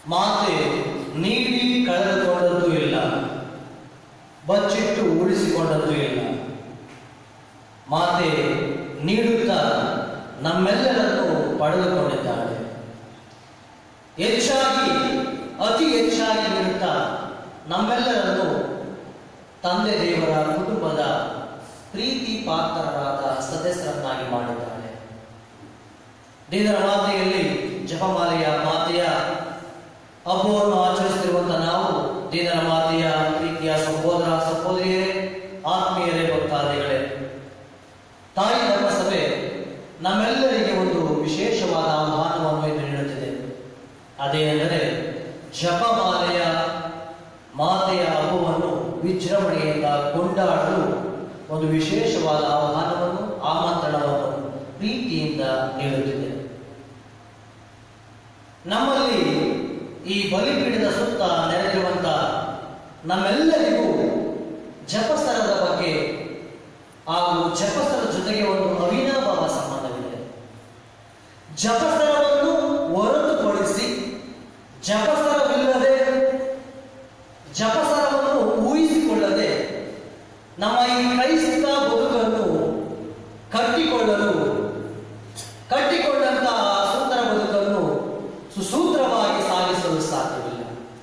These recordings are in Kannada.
ಮಾತೆ ನೀಡಿ ಕಳೆದುಕೊಂಡದ್ದು ಇಲ್ಲ ಬಚ್ಚಿಟ್ಟು ಉಳಿಸಿಕೊಂಡದ್ದು ಇಲ್ಲ ಮಾತೆ ನೀಡುತ್ತಾ ನಮ್ಮೆಲ್ಲರನ್ನು ಪಡೆದುಕೊಂಡಿದ್ದಾಳೆ ಹೆಚ್ಚಾಗಿ ಅತಿ ಹೆಚ್ಚಾಗಿ ನೀಡುತ್ತಾ ನಮ್ಮೆಲ್ಲರನ್ನು ತಂದೆ ದೇವರ ಕುಟುಂಬದ ಪ್ರೀತಿ ಪಾತ್ರರಾದ ಸದಸ್ಯರನ್ನಾಗಿ ಮಾಡಿದ್ದಾಳೆ ದೇವರ ಮಾತೆಯಲ್ಲಿ ಜಪಮಾಲೆಯ ಮಾತೆಯ ಹಬ್ಬವನ್ನು ಆಚರಿಸುತ್ತಿರುವಂತಹ ನಾವು ದೇವರ ಮಾತೆಯ ಪ್ರೀತಿಯ ಸಹೋದರ ಸಹೋದರಿಯರೇ ಆತ್ಮೀಯರೇ ಭಕ್ತಾದಿಗಳೇ ತಾಯಿ ಧರ್ಮಸಭೆ ನಮ್ಮೆಲ್ಲರಿಗೆ ಒಂದು ವಿಶೇಷವಾದ ಆಹ್ವಾನವನ್ನು ಇಂದು ನೀಡುತ್ತಿದೆ ಅದೇನೆಂದರೆ ಜಪಮಾಲೆಯ ಮಾತೆಯ ಹಬ್ಬವನ್ನು ವಿಜೃಂಭಣೆಯಿಂದ ಕೊಂಡಾಡಲು ಒಂದು ವಿಶೇಷವಾದ ಆಹ್ವಾನವನ್ನು ಆಮಂತ್ರಣವನ್ನು ಪ್ರೀತಿಯಿಂದ ನೀಡುತ್ತಿದೆ ನಮ್ಮಲ್ಲಿ ಈ ಬಲಿಪೀಠದ ಸುತ್ತ ನೆರೆದಿರುವಂತ ನಮ್ಮೆಲ್ಲರಿಗೂ ಜಪಸರದ ಬಗ್ಗೆ ಹಾಗೂ ಜಪಸರ ಜೊತೆಗೆ ಒಂದು ಅವಿನಾಭಾವ ಸಂಬಂಧವಿದೆ ಜಪಸರವನ್ನು ಹೊರತುಪಡಿಸಿ ಜಪಸರವಿಲ್ಲದೆ ಜಪಸರವನ್ನು ಊಹಿಸಿಕೊಳ್ಳದೆ ನಮ್ಮ ಈ ಕ್ರೈಸ್ತ ಬದುಕನ್ನು ಕಟ್ಟಿಕೊಳ್ಳಲು ಕಟ್ಟಿಕೊಂಡಂತಹ ಸುಂದರ ಬದುಕನ್ನು ಸುಸೂತ್ರವಾಗಿ ಸಾಗಿಸಲು ಸಾಧ್ಯವಿಲ್ಲ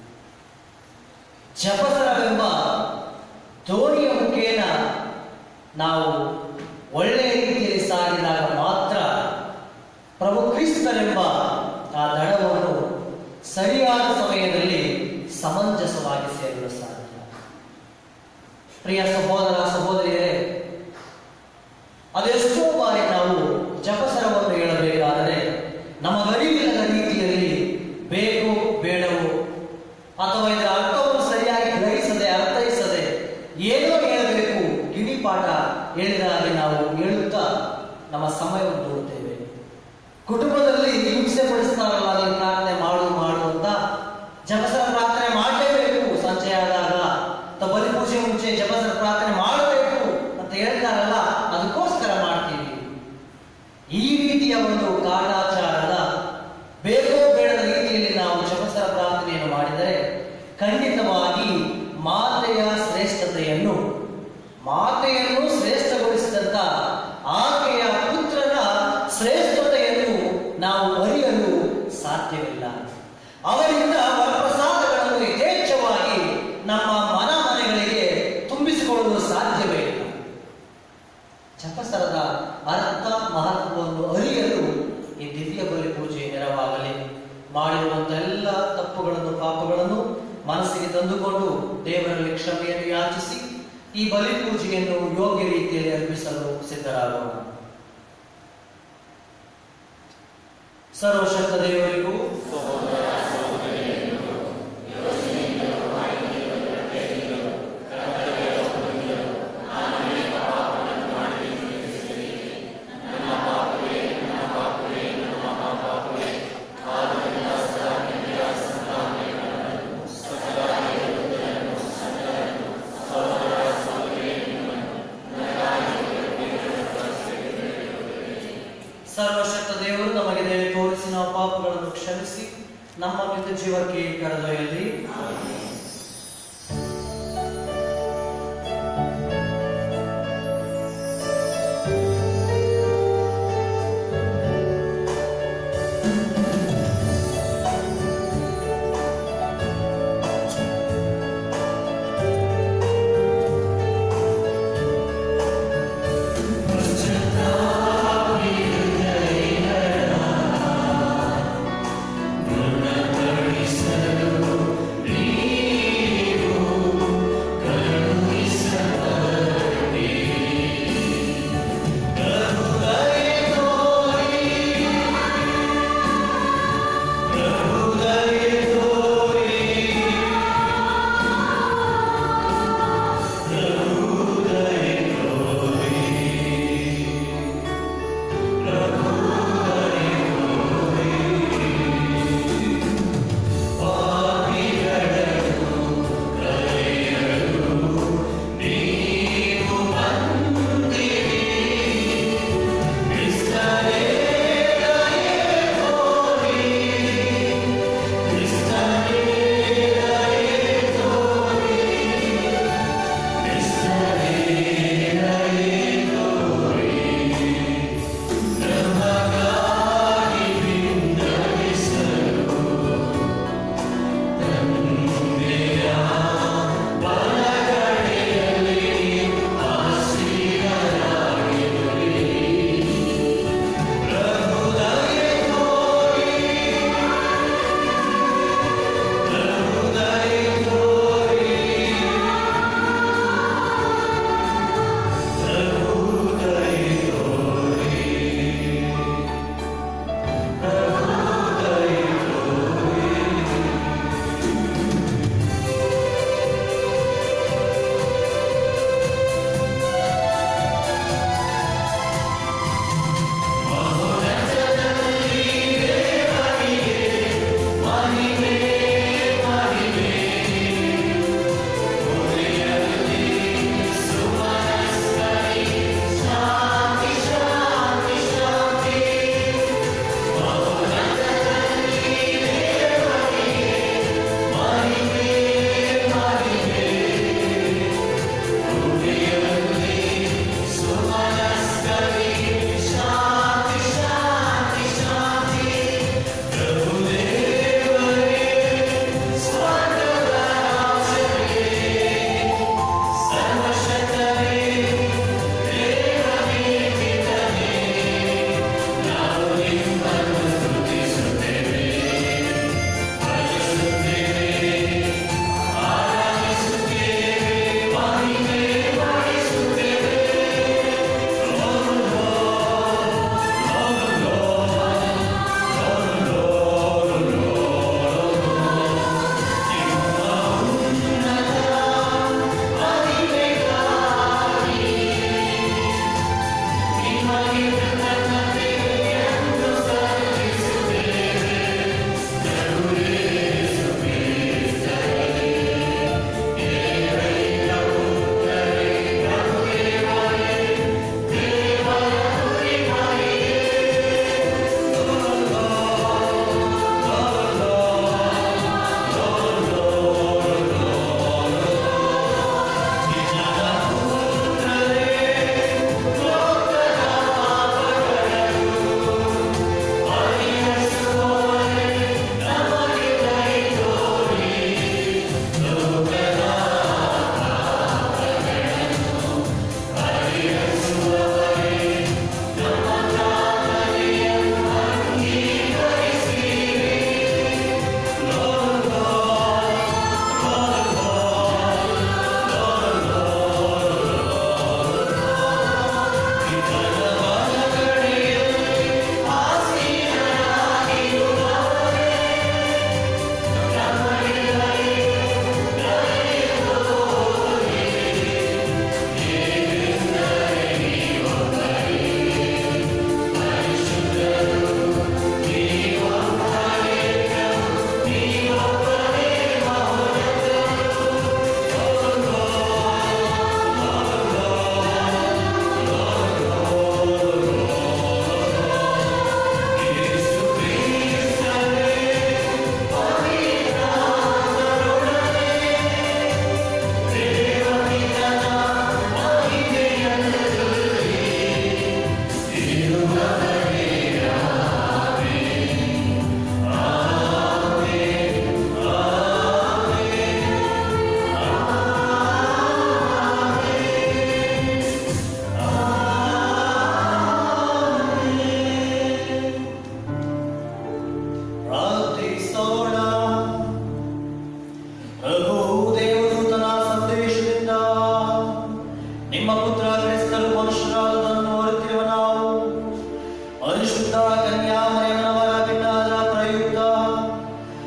ಜಪಸರವೆಂಬ ದೋಣಿಯ ಮುಖೇನ ನಾವು ಒಳ್ಳೆಯ ರೀತಿಯಲ್ಲಿ ಸಾಗಿದಾಗ ಮಾತ್ರ ಪ್ರಭು ಕ್ರಿಸ್ತನೆಂಬ ಆ ದಡವನ್ನು ಸರಿಯಾದ ಸಮಯದಲ್ಲಿ ಸಮಂಜಸವಾಗಿ ಸೇರಲು ಸಾಧ್ಯ ಪ್ರಿಯ ಸಹೋದರ ಸಹೋದರಿಯರೇ ಅದೆಷ್ಟೋ ಬಾರಿ ನಾವು ಜಪಸರವನ್ನು ಹೇಳಬೇಕಾದರೆ ನಮಗರಿವಿಲ್ಲದ ರೀತಿಯಲ್ಲಿ ಬೇಕು ಬೇಡವು ಅಥವಾ ಇದರ ಅರ್ಥವನ್ನು ಸರಿಯಾಗಿ ಗ್ರಹಿಸದೆ ಅರ್ಥೈಸದೆ ಏನೋ ಹೇಳಬೇಕು ಗಿಣಿಪಾಠ ಹೇಳಿದ ಹಾಗೆ ನಾವು ಹೇಳುತ್ತಾ ನಮ್ಮ ಸಮಯವನ್ನು ದೂಡುತ್ತೇವೆ ಕುಟುಂಬದಲ್ಲಿ ಹಿಂಸೆ ಪಡಿಸ್ತಾರಲ್ಲ ನೀವು ಪ್ರಾರ್ಥನೆ ಮಾಡು ಮಾಡು ಅಂತ ಜಪಸರ ಪ್ರಾರ್ಥನೆ ಮಾಡಲೇಬೇಕು ಸಂಜೆ ಆದಾಗ ಅಥವಾ ಬಲಿಪೂಜೆ ಮುಂಚೆ ಜಪಸರ ಪ್ರಾರ್ಥನೆ ಮಾಡಬೇಕು ಅಂತ ಹೇಳ್ತಾರಲ್ಲ ಅದಕ್ಕೋಸ್ಕರ ಮಾಡ್ತೀವಿ ಈ ರೀತಿಯ ಒಂದು ಕಾಟಾಚಾರದ ಬೇಕೋ ಬೇಡದ ರೀತಿಯಲ್ಲಿ ನಾವು ಜಪಸರ ಪ್ರಾರ್ಥನೆಯನ್ನು ಮಾಡಿದರೆ ಖಂಡಿತವಾಗಿ ಮಾತೆಯ ಶ್ರೇಷ್ಠತೆಯನ್ನು ಮಾತೆಯನ್ನು ಶ್ರೇಷ್ಠಗೊಳಿಸಿದಂತ ಆಕೆಯ ಪುತ್ರನ ಶ್ರೇಷ್ಠತೆಯನ್ನು ನಾವು ಅರಿಯಲು ಸಾಧ್ಯವಿಲ್ಲ ಅವರಿಂದ ವರಪ್ರಸಾದಗಳನ್ನು ಯಥೇಚ್ಛವಾಗಿ ನಮ್ಮ ಮನ ಮನೆಗಳಿಗೆ ತುಂಬಿಸಿಕೊಳ್ಳಲು ಸಾಧ್ಯವೇ ಇಲ್ಲ ಜಪಸರದ ಅರ್ಥ ಮಹತ್ವವನ್ನು ಅರಿಯಲು ಈ ದಿವ್ಯ ಬಲಿ ಪೂಜೆ ನೆರವಾಗಲಿ ಮಾಡಿರುವಂತ ಎಲ್ಲ ತಪ್ಪುಗಳನ್ನು ಪಾಪಗಳನ್ನು ಮನಸ್ಸಿಗೆ ತಂದುಕೊಂಡು ದೇವರಲ್ಲಿ ಕ್ಷಮೆಯನ್ನು ಯಾಚಿಸಿ ಈ ಬಲಿ ಪೂಜೆಯನ್ನು ಯೋಗ್ಯ ರೀತಿಯಲ್ಲಿ ಅರ್ಪಿಸಲು ಸಿದ್ಧರಾಗೋಣ ಸರ್ವಶಕ್ತ ದೇವರಿಗೂ ಸರ್ವಶಕ್ತ ದೇವರು ನಮಗೆ ದಯೆ ತೋರಿಸಿ ನಾವು ಪಾಪಗಳನ್ನು ಕ್ಷಮಿಸಿ ನಮ್ಮ ನಿತ್ಯ ಜೀವಕ್ಕೆ ಕರೆದೊಯ್ಯಲಿ ಗುಣಪಡಿಸಲು ನೀ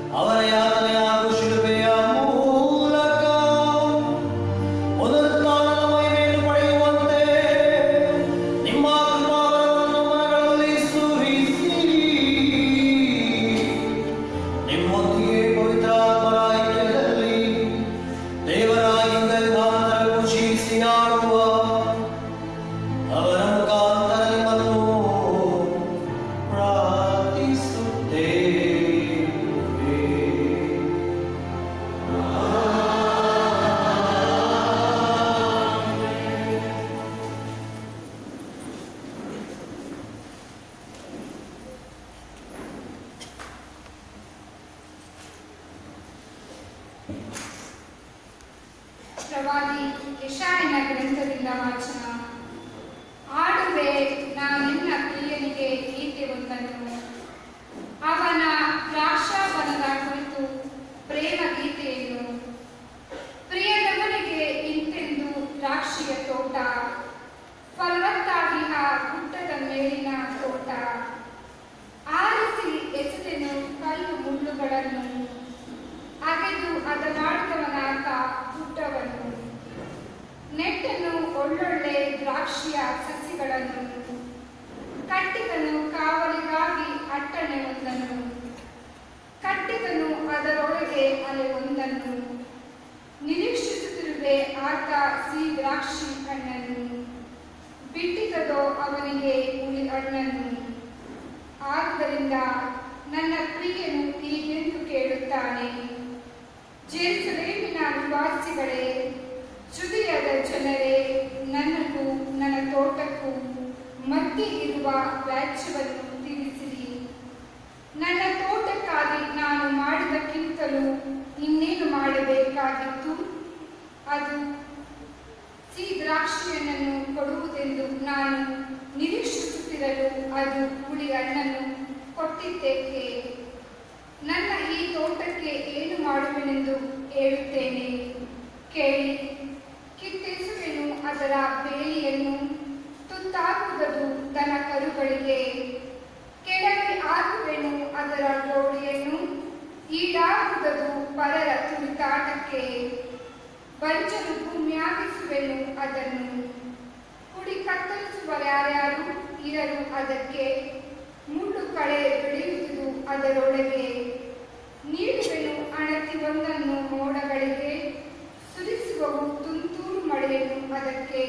ಅವರ ಯಾತನೆ ಹಾಗೂ ಶಿಲುಬೆಯ ಮೂಲಕ ಪುನರುತ್ಥಾನದ ಮಹಿಮೆಯನ್ನು ಪಡೆಯುವಂತೆ ನಿಮ್ಮ ಕೃಪಾವರವನ್ನು ಮನಗಳಲ್ಲಿ ಸುರಿಸಿರಿ ನಿಮ್ಮೊಂದಿಗೆ ಪವಿತ್ರಾತ್ಮರ ಐಕ್ಯದಲ್ಲಿ ದೇವರ ಇಂಗಲಿಗಾಂತರ ಖುಷಿಸಿ ಆಡುವ ಅವರ ಮುಖಾಂತರ ನಿಮ್ಮನ್ನು ಪ್ರಾರ್ಥಿಸುತ್ತೇವೆ ಪ್ರವಾದಿ ಯಶಾಯನ ಗ್ರಂಥದಿಂದ ವಾಚನ ಆಡುವೆ ನಾನೆನ್ನ ಪ್ರಿಯನಿಗೆ ಗೀತೆ ಒಂದನ್ನು ಅವನ ದ್ರಾಕ್ಷಾವನದ ಕುರಿತು ಪ್ರೇಮ ಗೀತೆಯನ್ನು ಪ್ರಿಯದವನಿಗೆ ಇಂತೆಂದು ದ್ರಾಕ್ಷಿಯ ತೋಟ ಫಲವತ್ತಾಗಿ ಆ ಗುಡ್ಡದ ಮೇಲಿನ ತೋಟ ಆರಿಸಿ ಎಸೆದೆನು ಕಲ್ಲು ಮುಳ್ಳುಗಳನ್ನು ಅಗೆದು ಅದನಾಡಿದವನಾದ ಗುಡ್ಡವನ್ನು ನೆಟ್ಟನು ಒಳ್ಳೊಳ್ಳೆ ದ್ರಾಕ್ಷಿಯ ಸಸಿಗಳನ್ನು ಕಟ್ಟಿದನು ಕಾವಲಿಗಾಗಿ ಅಟ್ಟಣೆ ಒಂದನ್ನು ಕಟ್ಟಿದನು ಅದರೊಳಗೆ ಅಲೆ ಒಂದನ್ನು ನಿರೀಕ್ಷಿಸುತ್ತಿರುವೆ ಆತ ಸಿ ದ್ರಾಕ್ಷಿ ಹಣ್ಣನ್ನು ಬಿಟ್ಟಿತದೋ ಅವನಿಗೆ ಹುಳಿ ಹಣ್ಣನ್ನು ಆದ್ದರಿಂದ ನನ್ನ ಪ್ರಿಯನು ಹೀಗೆಂದು ಕೇಳುತ್ತಾನೆ ಜೇರುಸಲೇಮಿನ ನಿವಾಸಿಗಳೇ ಜುದಿಯದ ಜನರೇ ನನ್ನನ್ನು ನನ್ನ ತೋಟಕ್ಕೂ ಮಧ್ಯೆ ಇರುವ ವ್ಯಾಜ್ಯವನ್ನು ತಿಳಿಸಿರಿ ನನ್ನ ತೋಟಕ್ಕಾಗಿ ನಾನು ಮಾಡಿದಕ್ಕಿಂತಲೂ ಇನ್ನೇನು ಮಾಡಬೇಕಾಗಿತ್ತು ಅದು ಸಿ ದ್ರಾಕ್ಷಿಯನ್ನನ್ನು ಕೊಡುವುದೆಂದು ನಾನು ನಿರೀಕ್ಷಿಸುತ್ತಿರಲು ಅದು ಹುಳಿ ಹಣ್ಣನ್ನು ಕೊಟ್ಟಿದ್ದೇಕೆ ನನ್ನ ಈ ತೋಟಕ್ಕೆ ಏನು ಮಾಡುವೆನೆಂದು ಹೇಳುತ್ತೇನೆ ಕೇಳಿ ಕಿತ್ತೆಸುವೆನು ಅದರ ಬೇಲಿಯನ್ನು ತುತ್ತಾಗುವುದು ದನ ಕರುಗಳಿಗೆ ಕೆಳಗೆ ಹಾಕುವೆನು ಅದರ ಗೋಡೆಯನ್ನು ಈಡಾಗುವುದು ಪರರ ತುಳಿತಾಟಕ್ಕೆ ಬಂಚರು ಭೂಮಿಯಾಗಿಸುವೆನು ಅದನ್ನು ಕುಡಿ ಕತ್ತರಿಸುವರ್ಯಾರ್ಯಾರು ಇರಲು ಅದಕ್ಕೆ ಮುಳ್ಳು ಕಳೆ ಬೆಳೆಯುವುದು ಅದರೊಳಗೆ ನೀಡುವೆನು ಅಣತಿ ಒಂದನ್ನು ಮೋಡಗಳಿಗೆ ಸುರಿಸುವವು ತುಂತುರು ಮಳೆಯನ್ನು ಅದಕ್ಕೆ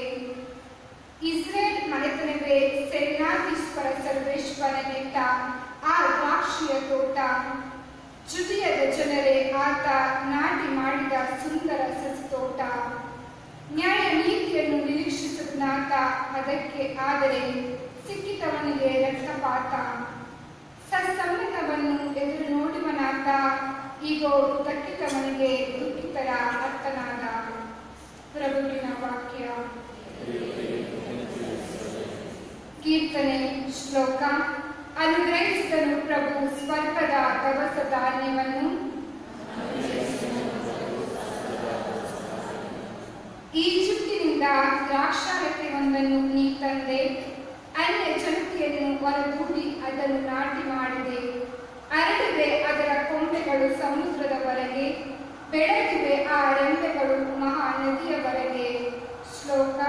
ಇಸ್ರೇಲ್ ಮನೆತನವೇ ಸೇನಾಧೀಶ್ವರ ಸರ್ವೇಶ್ವರ ನೆಟ್ಟ ಆ ದ್ರಾಕ್ಷಿಯ ತೋಟ ಜುದಿಯದ ಜನರೇ ಆತ ನಾಟಿ ಮಾಡಿದ ಸುಂದರ ಸಸಿತೋಟ ನ್ಯಾಯ ನೀತಿಯನ್ನು ನಿರೀಕ್ಷಿಸುತ್ತಾತ ಅದಕ್ಕೆ ಆದರೆ ಸಿಕ್ಕಿದವನಿಗೆ ರಕ್ತಪಾತ ಸತ್ಸಮ್ಮತವನ್ನು ಎದುರು ನೋಡುವನಾತ ಈಗೋ ದಕ್ಕಿದವನಿಗೆ ದುಃಖಿತರ ಅರ್ಥನಾದ ಪ್ರಭುವಿನ ವಾಕ್ಯ ಕೀರ್ತನೆ ಶ್ಲೋಕ ಅನುಗ್ರಹಿಸಿದನು ಪ್ರಭು ಸ್ವರ್ಗದ ದವಸ ಧಾನ್ಯವನ್ನು ಈಜಿಪ್ಟಿನಿಂದ ದ್ರಾಕ್ಷಾರತಿ ಒಂದನ್ನು ನೀ ತಂದೆ ಅನ್ಯ ಜನತೆಯನ್ನು ಹೊರದೂಡಿ ಅದನ್ನು ನಾಟಿ ಮಾಡಿದೆ ಅರಳಿವೆ ಅದರ ಕೊಂಬೆಗಳು ಸಮುದ್ರದವರೆಗೆ ಬೆಳಗಿವೆ ಆ ರೆಂಬೆಗಳು ಮಹಾ ನದಿಯವರೆಗೆ ಶ್ಲೋಕ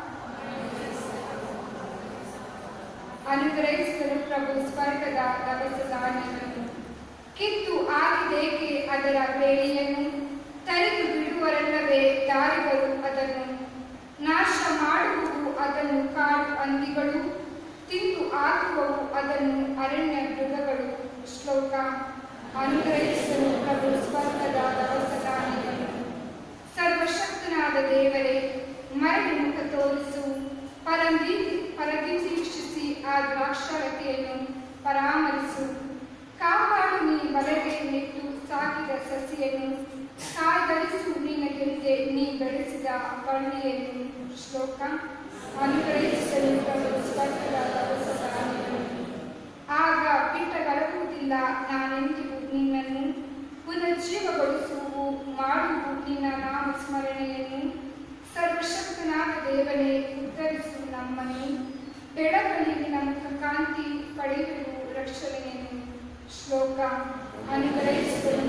ಅನುಗ್ರಹಿಸಿದರು ಪ್ರಭು ಸ್ವರ್ಗದ ದವಸ ಧಾನ್ಯವನ್ನು ಕಿತ್ತು ಆಗಿದೇಕೆ ಅದರ ಬೇಳೆಯನ್ನು ತರಿದು ಬಿಡುವರಲ್ಲವೇ ದಾರಿಗಳು ಅದನ್ನು ನಾಶ ಮಾಡುವುದು ಅದನ್ನು ಕಾಡು ಹಂದಿಗಳು ತಿಂದು ಹಾಕುವವು ಅದನ್ನು ಅರಣ್ಯ ಮೃಗಗಳು ಶ್ಲೋಕ ಅನುಗ್ರಹಿಸಲು ಪ್ರಭು ಸ್ವರ್ಗದ ದವಸ ಧಾನ್ಯವನ್ನು ಸರ್ವಶಕ್ತನಾದ ದೇವರೇ ಮರಳಿ ಮುಖ ತೋರಿಸು ಪರಂದಿ ಪರದೀಕ್ಷಿಸಿ ಆ ದ್ರಾಕ್ಷಾರತಿಯನ್ನು ಪರಾಮರಿಸು ಕಾಪಾಡು ನೀ ಬಲಗೆ ನೆಟ್ಟು ಸಾಕಿದ ಸಸಿಯನ್ನು ಕಾಯ್ದರಿಸು ನಿನಗೆಂದೇ ನೀ ಬೆಳೆಸಿದ ಬಳ್ಳಿಯನ್ನು ಶ್ಲೋಕ ಅನುಗ್ರಹಿಸಲು ಪ್ರಭು ಸ್ವರ್ಗದ ದವಸ ಧಾನ್ಯವನ್ನು ಆಗ ಬಿಟ್ಟಗಲಗುವುದಿಲ್ಲ ನಾನೆಂದಿಗೂ ನಿನ್ನನ್ನು ಪುನರ್ಜೀವಗೊಳಿಸುವು ಮಾಡುವು ನಿನ್ನ ನಾಮ ಸ್ಮರಣೆಯನ್ನು ಸರ್ವಶಕ್ತನಾದ ದೇವನೇ ಉತ್ತರಿಸು ನಮ್ಮನ್ನು ಬೆಳಗಲಿಗೆ ನಮ್ಮ ಕಾಂತಿ ಪಡೆಯುವುದು ರಕ್ಷಣೆಯನ್ನು ಶ್ಲೋಕ ಅನುಗ್ರಹಿಸಿದರು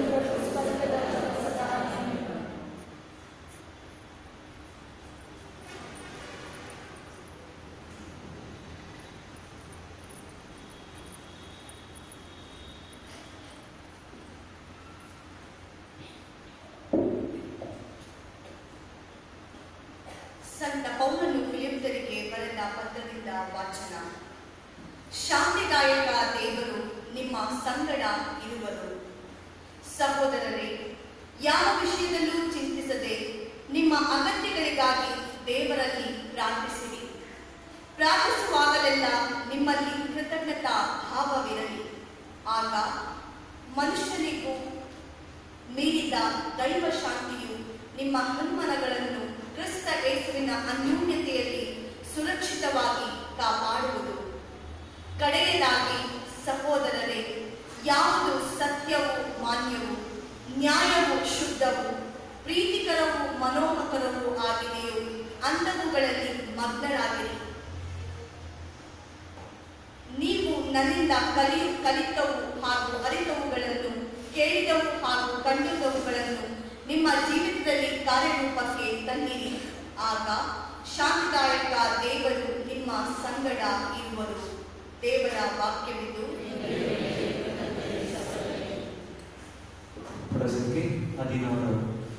ಬರೆದ ಪತ್ರದಿಂದ ವಾಚನ ಶಾಂತಿದಾಯಕ ದೇವರು ನಿಮ್ಮ ಸಂಗಡ ಇರುವರು ಸಹೋದರರೇ ಯಾವ ವಿಷಯದಲ್ಲೂ ಚಿಂತಿಸದೆ ನಿಮ್ಮ ಅಗತ್ಯಗಳಿಗಾಗಿ ದೇವರಲ್ಲಿ ಪ್ರಾರ್ಥಿಸಿರಿ ಪ್ರಾರ್ಥಿಸುವಾಗಲೆಲ್ಲ ನಿಮ್ಮಲ್ಲಿ ಕೃತಜ್ಞತಾ ಭಾವವಿರಲಿ ಆಗ ಮನುಷ್ಯನಿಗೂ ಮೀರಿದ ದೈವ ಶಾಂತಿಯು ನಿಮ್ಮ ಹನುಮನಗಳನ್ನು ಕ್ರಿಸ್ತ ಯೇಸುವಿನ ಅನ್ಯೂನ್ಯತೆಯಲ್ಲಿ ಸುರಕ್ಷಿತವಾಗಿ ಕಾಪಾಡುವುದು ಕಡೆಯದಾಗಿ ಸಹೋದರರೇ ಯಾವುದು ಸತ್ಯವೂ ಮಾನ್ಯವೂ ನ್ಯಾಯವೂ ಶುದ್ಧವೂ ಪ್ರೀತಿಕರವೂ ಮನೋಹಕರವೂ ಆಗಿದೆಯೋ ಅಂಥವುಗಳಲ್ಲಿ ಮಗ್ನರಾಗಿರಿ ನೀವು ನನ್ನಿಂದ ಕಲಿ ಕಲಿತವು ಹಾಗೂ ಅರಿತವುಗಳನ್ನು ಕೇಳಿದವು ಹಾಗೂ ಕಂಡಿದ್ದವುಗಳನ್ನು ನಿಮ್ಮ ಜೀವಿತದಲ್ಲಿ ಕಾರ್ಯರೂಪಕ್ಕೆ ತನ್ನಿರಿ ಆಗ ಶಾಂತಿದಾಯಕ ದೇವರು ನಿಮ್ಮ ಸಂಗಡ ಇರುವರು ದೇವರ ವಾಕ್ಯವಿದು ಪ್ರಸಂಗಿ ಹದಿನಾರು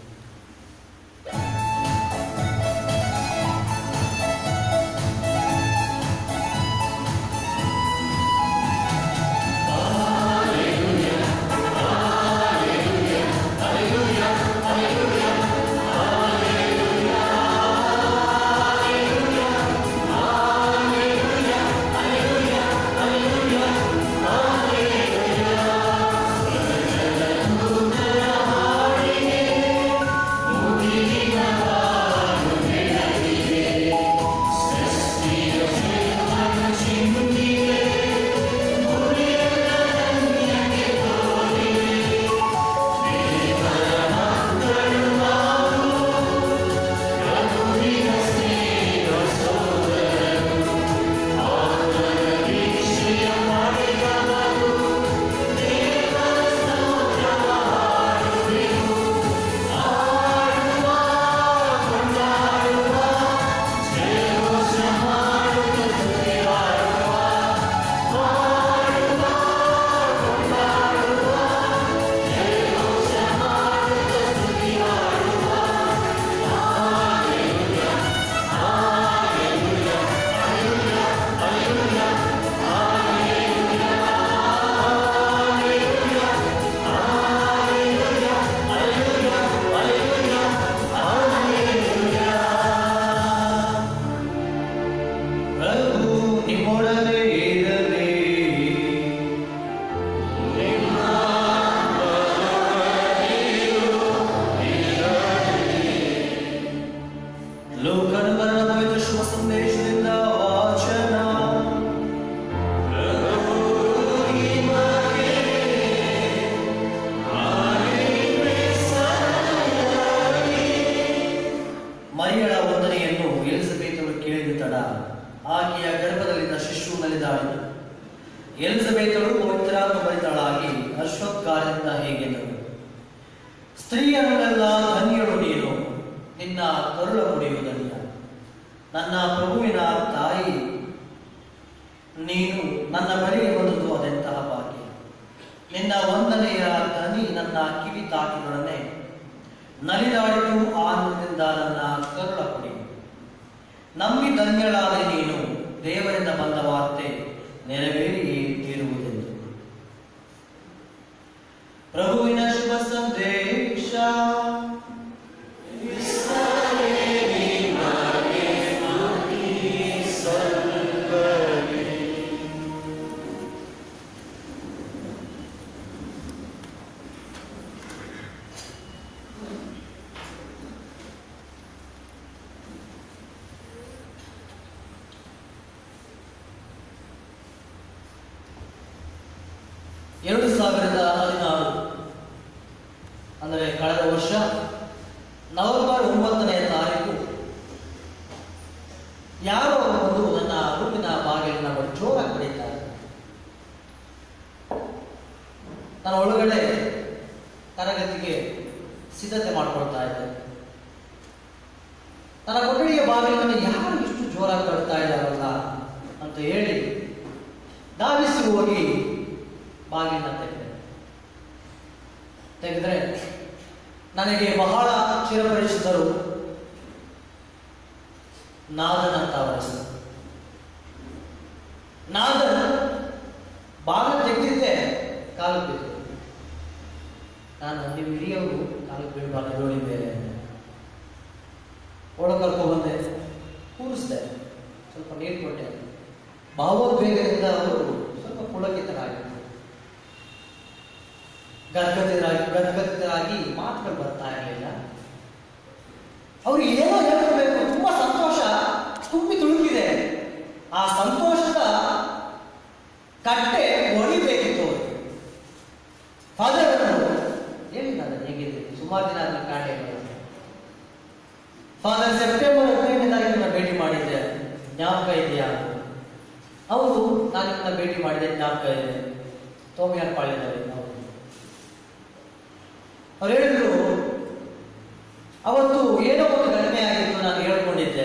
ಪ್ರಭು ನಿಮ್ಮೊಡನೆ ಇರಲಿ ಲೋಕನ ಬರೆದ ಪವಿತ್ರ ಶುಭ ಸಂದೇಶದಿಂದ ವಾಚನ ಮರಿಯಳ ವಂದನೆಯನ್ನು ಎಲಿಸಬೇತಳು ಕೇಳಿದ ತಡ ಆಕೆಯ ಗರ್ಭದಲ್ಲಿದ್ದ ಶಿಶು ನಲಿದಾಡಿತು ಎಲಿಸಬೇತಳು ಪವಿತ್ರಾತ್ಮ ಭರಿತಳಾಗಿ ಅಶ್ವತ್ಕಾರದಿಂದ ಹೇಗೆಂದಳು ಸ್ತ್ರೀಯರನ್ನೆಲ್ಲ ಧನ್ಯಳು ನೀನು ನಿನ್ನ ಕರುಳ ಮುಡಿಯು ಧನ್ಯ ನನ್ನ ಪ್ರಭುವಿನ ತಾಯಿ ನೀನು ನನ್ನ ಬಳಿಗೆ ಬಂದದ್ದು ಅದೆಂತಹ ಭಾಗ್ಯ ನಿನ್ನ ವಂದನೆಯ ಧ್ವನಿ ನನ್ನ ಕಿವಿ ತಾಕಿನೊಡನೆ ನಲಿದಾಡಿತು ಆನಂದದಿಂದ ನನ್ನ ಕರುಳ ಕೊಡಿ ನಂಬಿ ಧನ್ಯಳಾದ ನೀನು ದೇವರಿಂದ ಬಂದ ವಾರ್ತೆ ನೆರವೇರಿ ತೀರುವುದೆಂದು ಪ್ರಭುವಿನ ಶುಭ ಸಂದೇಶ ಎರಡು ಸಾವಿರದ ಹದಿನಾರು ಅಂದರೆ ಕಳೆದ ವರ್ಷ ನವೆಂಬರ್ ಒಂಬತ್ತನೆಯ ತಾರೀಕು ಯಾರೋ ಒಂದು ನನ್ನ ರೂಮಿನ ಬಾಗಿಲಿನ ಬಳಿ ಜೋರಾಗಿ ಬಡಿತಾರೆ ನಾನು ಒಳಗಡೆ ತರಗತಿಗೆ ಸಿದ್ಧತೆ ಮಾಡ್ಕೊಳ್ತಾ ಇದ್ದೆ ನನ್ನ ಕೊಠಡಿಯ ಬಾಗಿಲನ್ನು ಯಾರು ಇಷ್ಟು ಜೋರಾಗಿ ತಡ್ತಾ ಇದ್ದಾರಲ್ಲ ಅಂತ ಹೇಳಿ ಧಾವಿಸಿ ಹೋಗಿ ಬಾಗಿಲನ್ನ ತೆಗೆದೆ ತೆಗೆದ್ರೆ ನನಗೆ ಬಹಳ ಚಿರಪರಿಚಿತರು ನಾದನ್ ಅಂತ ಅವರ ಹೆಸರು ನಾದನ್ ಬಾಗಿಲು ತೆಗೆದಿದ್ದೆ ಕಾಲು ಬಿದ್ದು ನಾನು ನೀವು ಹಿರಿಯವರು ಕಾಲು ಬೀಳಬಾರ್ದು ನೋಡಿದ್ದೆ ಒಳಗೆ ಕರ್ಕೊಂಡು ಬಂದೆ ಕೂರಿಸ್ದೆ ಸ್ವಲ್ಪ ನೀರು ಕೊಟ್ಟೆ ಭಾವೋದ್ವೇಗದಿಂದ ಅವರು ಸ್ವಲ್ಪ ಪುಳಕಿತರಾಗಿದ್ದರು ಗದ್ಗದಿತರಾಗಿ ಗದ್ಗದಿತರಾಗಿ ಮಾತುಗಳು ಬರ್ತಾ ಇರಲಿಲ್ಲ ಅವ್ರು ಏನೋ ಹೇಳ್ಕೋಬೇಕು ತುಂಬಾ ಸಂತೋಷ ತುಂಬಿ ತುಳುಕಿದೆ ಆ ಸಂತೋಷದ ಕಟ್ಟೆ ಒಳಿಬೇಕಿತ್ತು ಫಾದರ್ ಹೇಳಿ ನಾನು ಹೇಗಿದೆ ಸುಮಾರು ದಿನ ಆದ್ಮೇಲೆ ಕಾಣೆ ಫಾದರ್ ಸೆಪ್ಟೆಂಬರ್ ಹದಿನೈದನೇ ತಾರೀಕಿನ ಭೇಟಿ ಮಾಡಿದ್ದೆ ಜ್ಞಾಪಕ ಇದೆಯಾ ಹೌದು ನಾನು ನಿಮ್ಮನ್ನ ಭೇಟಿ ಮಾಡಿದೆ ಜ್ಞಾಪಕ ಇದೆ ತೋಮಿಯಾರ್ ಪಾಳ್ಯದಲ್ಲಿ ಹೌದು ಅವ್ರು ಹೇಳಿದ್ರು ಅವತ್ತು ಏನೋ ಒಂದು ಘಟನೆ ಆಗಿತ್ತು ನಾನು ಹೇಳ್ಕೊಂಡಿದ್ದೆ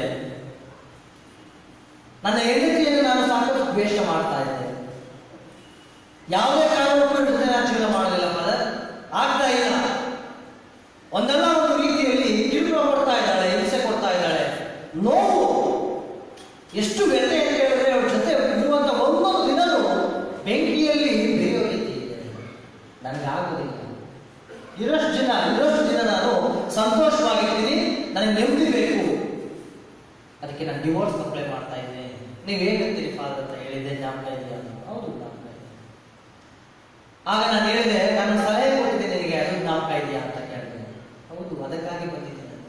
ನನ್ನ ಹೆಂಡತಿಯನ್ನು ನಾನು ಸಾಕಷ್ಟು ದ್ವೇಷ ಮಾಡ್ತಾ ಇದ್ದೆ ಯಾವುದೇ ಕಾರಣಕ್ಕೂ ಜೊತೆ ನಾನು ಜೀವನ ಮಾಡಲಿಲ್ಲ ಫಾದರ್ ಆಗ್ತಾ ಇಲ್ಲ ಒಂದಲ್ಲ ಒಂದು ರೀತಿಯಲ್ಲಿ ಕಿರುಕುಳ ಕೊಡ್ತಾ ಇದ್ದಾಳೆ ಹಿಂಸೆ ಕೊಡ್ತಾ ಇದ್ದಾಳೆ ನೋವು ಎಷ್ಟು ವ್ಯಥೆ ಅಂತ ಹೇಳಿದ್ರೆ ಅವ್ರ ಜೊತೆ ಇರುವಂತ ಒಂದೊಂದು ದಿನನೂ ಬೆಂಕಿಯಲ್ಲಿ ಬೇಯೋ ರೀತಿ ಇದೆ ನನಗೆ ಆಗೋದಿಲ್ಲ ಇರೋಷ್ಟು ದಿನ ಇರೋಷ್ಟು ದಿನ ನಾನು ಸಂತೋಷವಾಗಿರ್ತೀನಿ ನನಗೆ ನೆಮ್ಮದಿ ಬೇಕು ಅದಕ್ಕೆ ನಾನು ಡಿವೋರ್ಸ್ ಅಪ್ಲೈ ಮಾಡ್ತಾ ಇದ್ದೆ ನೀವು ಹೇಗಂತೀರಿ ಫಾದರ್ ಅಂತ ಹೇಳಿದ್ದೆ ಜ್ಞಾಪಕ ಇದೆಯಾ ಅಂತ. ಹೌದು ಜ್ಞಾಪಕ ಇದೆ ಆಗ ನಾನು ಹೇಳಿದೆ ನಾನು ಸಲಹೆ ಕೊಟ್ಟಿದ್ದೆ ನಿನಗೆ ಅದು ಜ್ಞಾಪಕ ಇದೆಯಾ ಅಂತ ಕೇಳಿದೆ ಹೌದು ಅದಕ್ಕಾಗಿ ಬಂದಿದ್ದೆ ನಾನು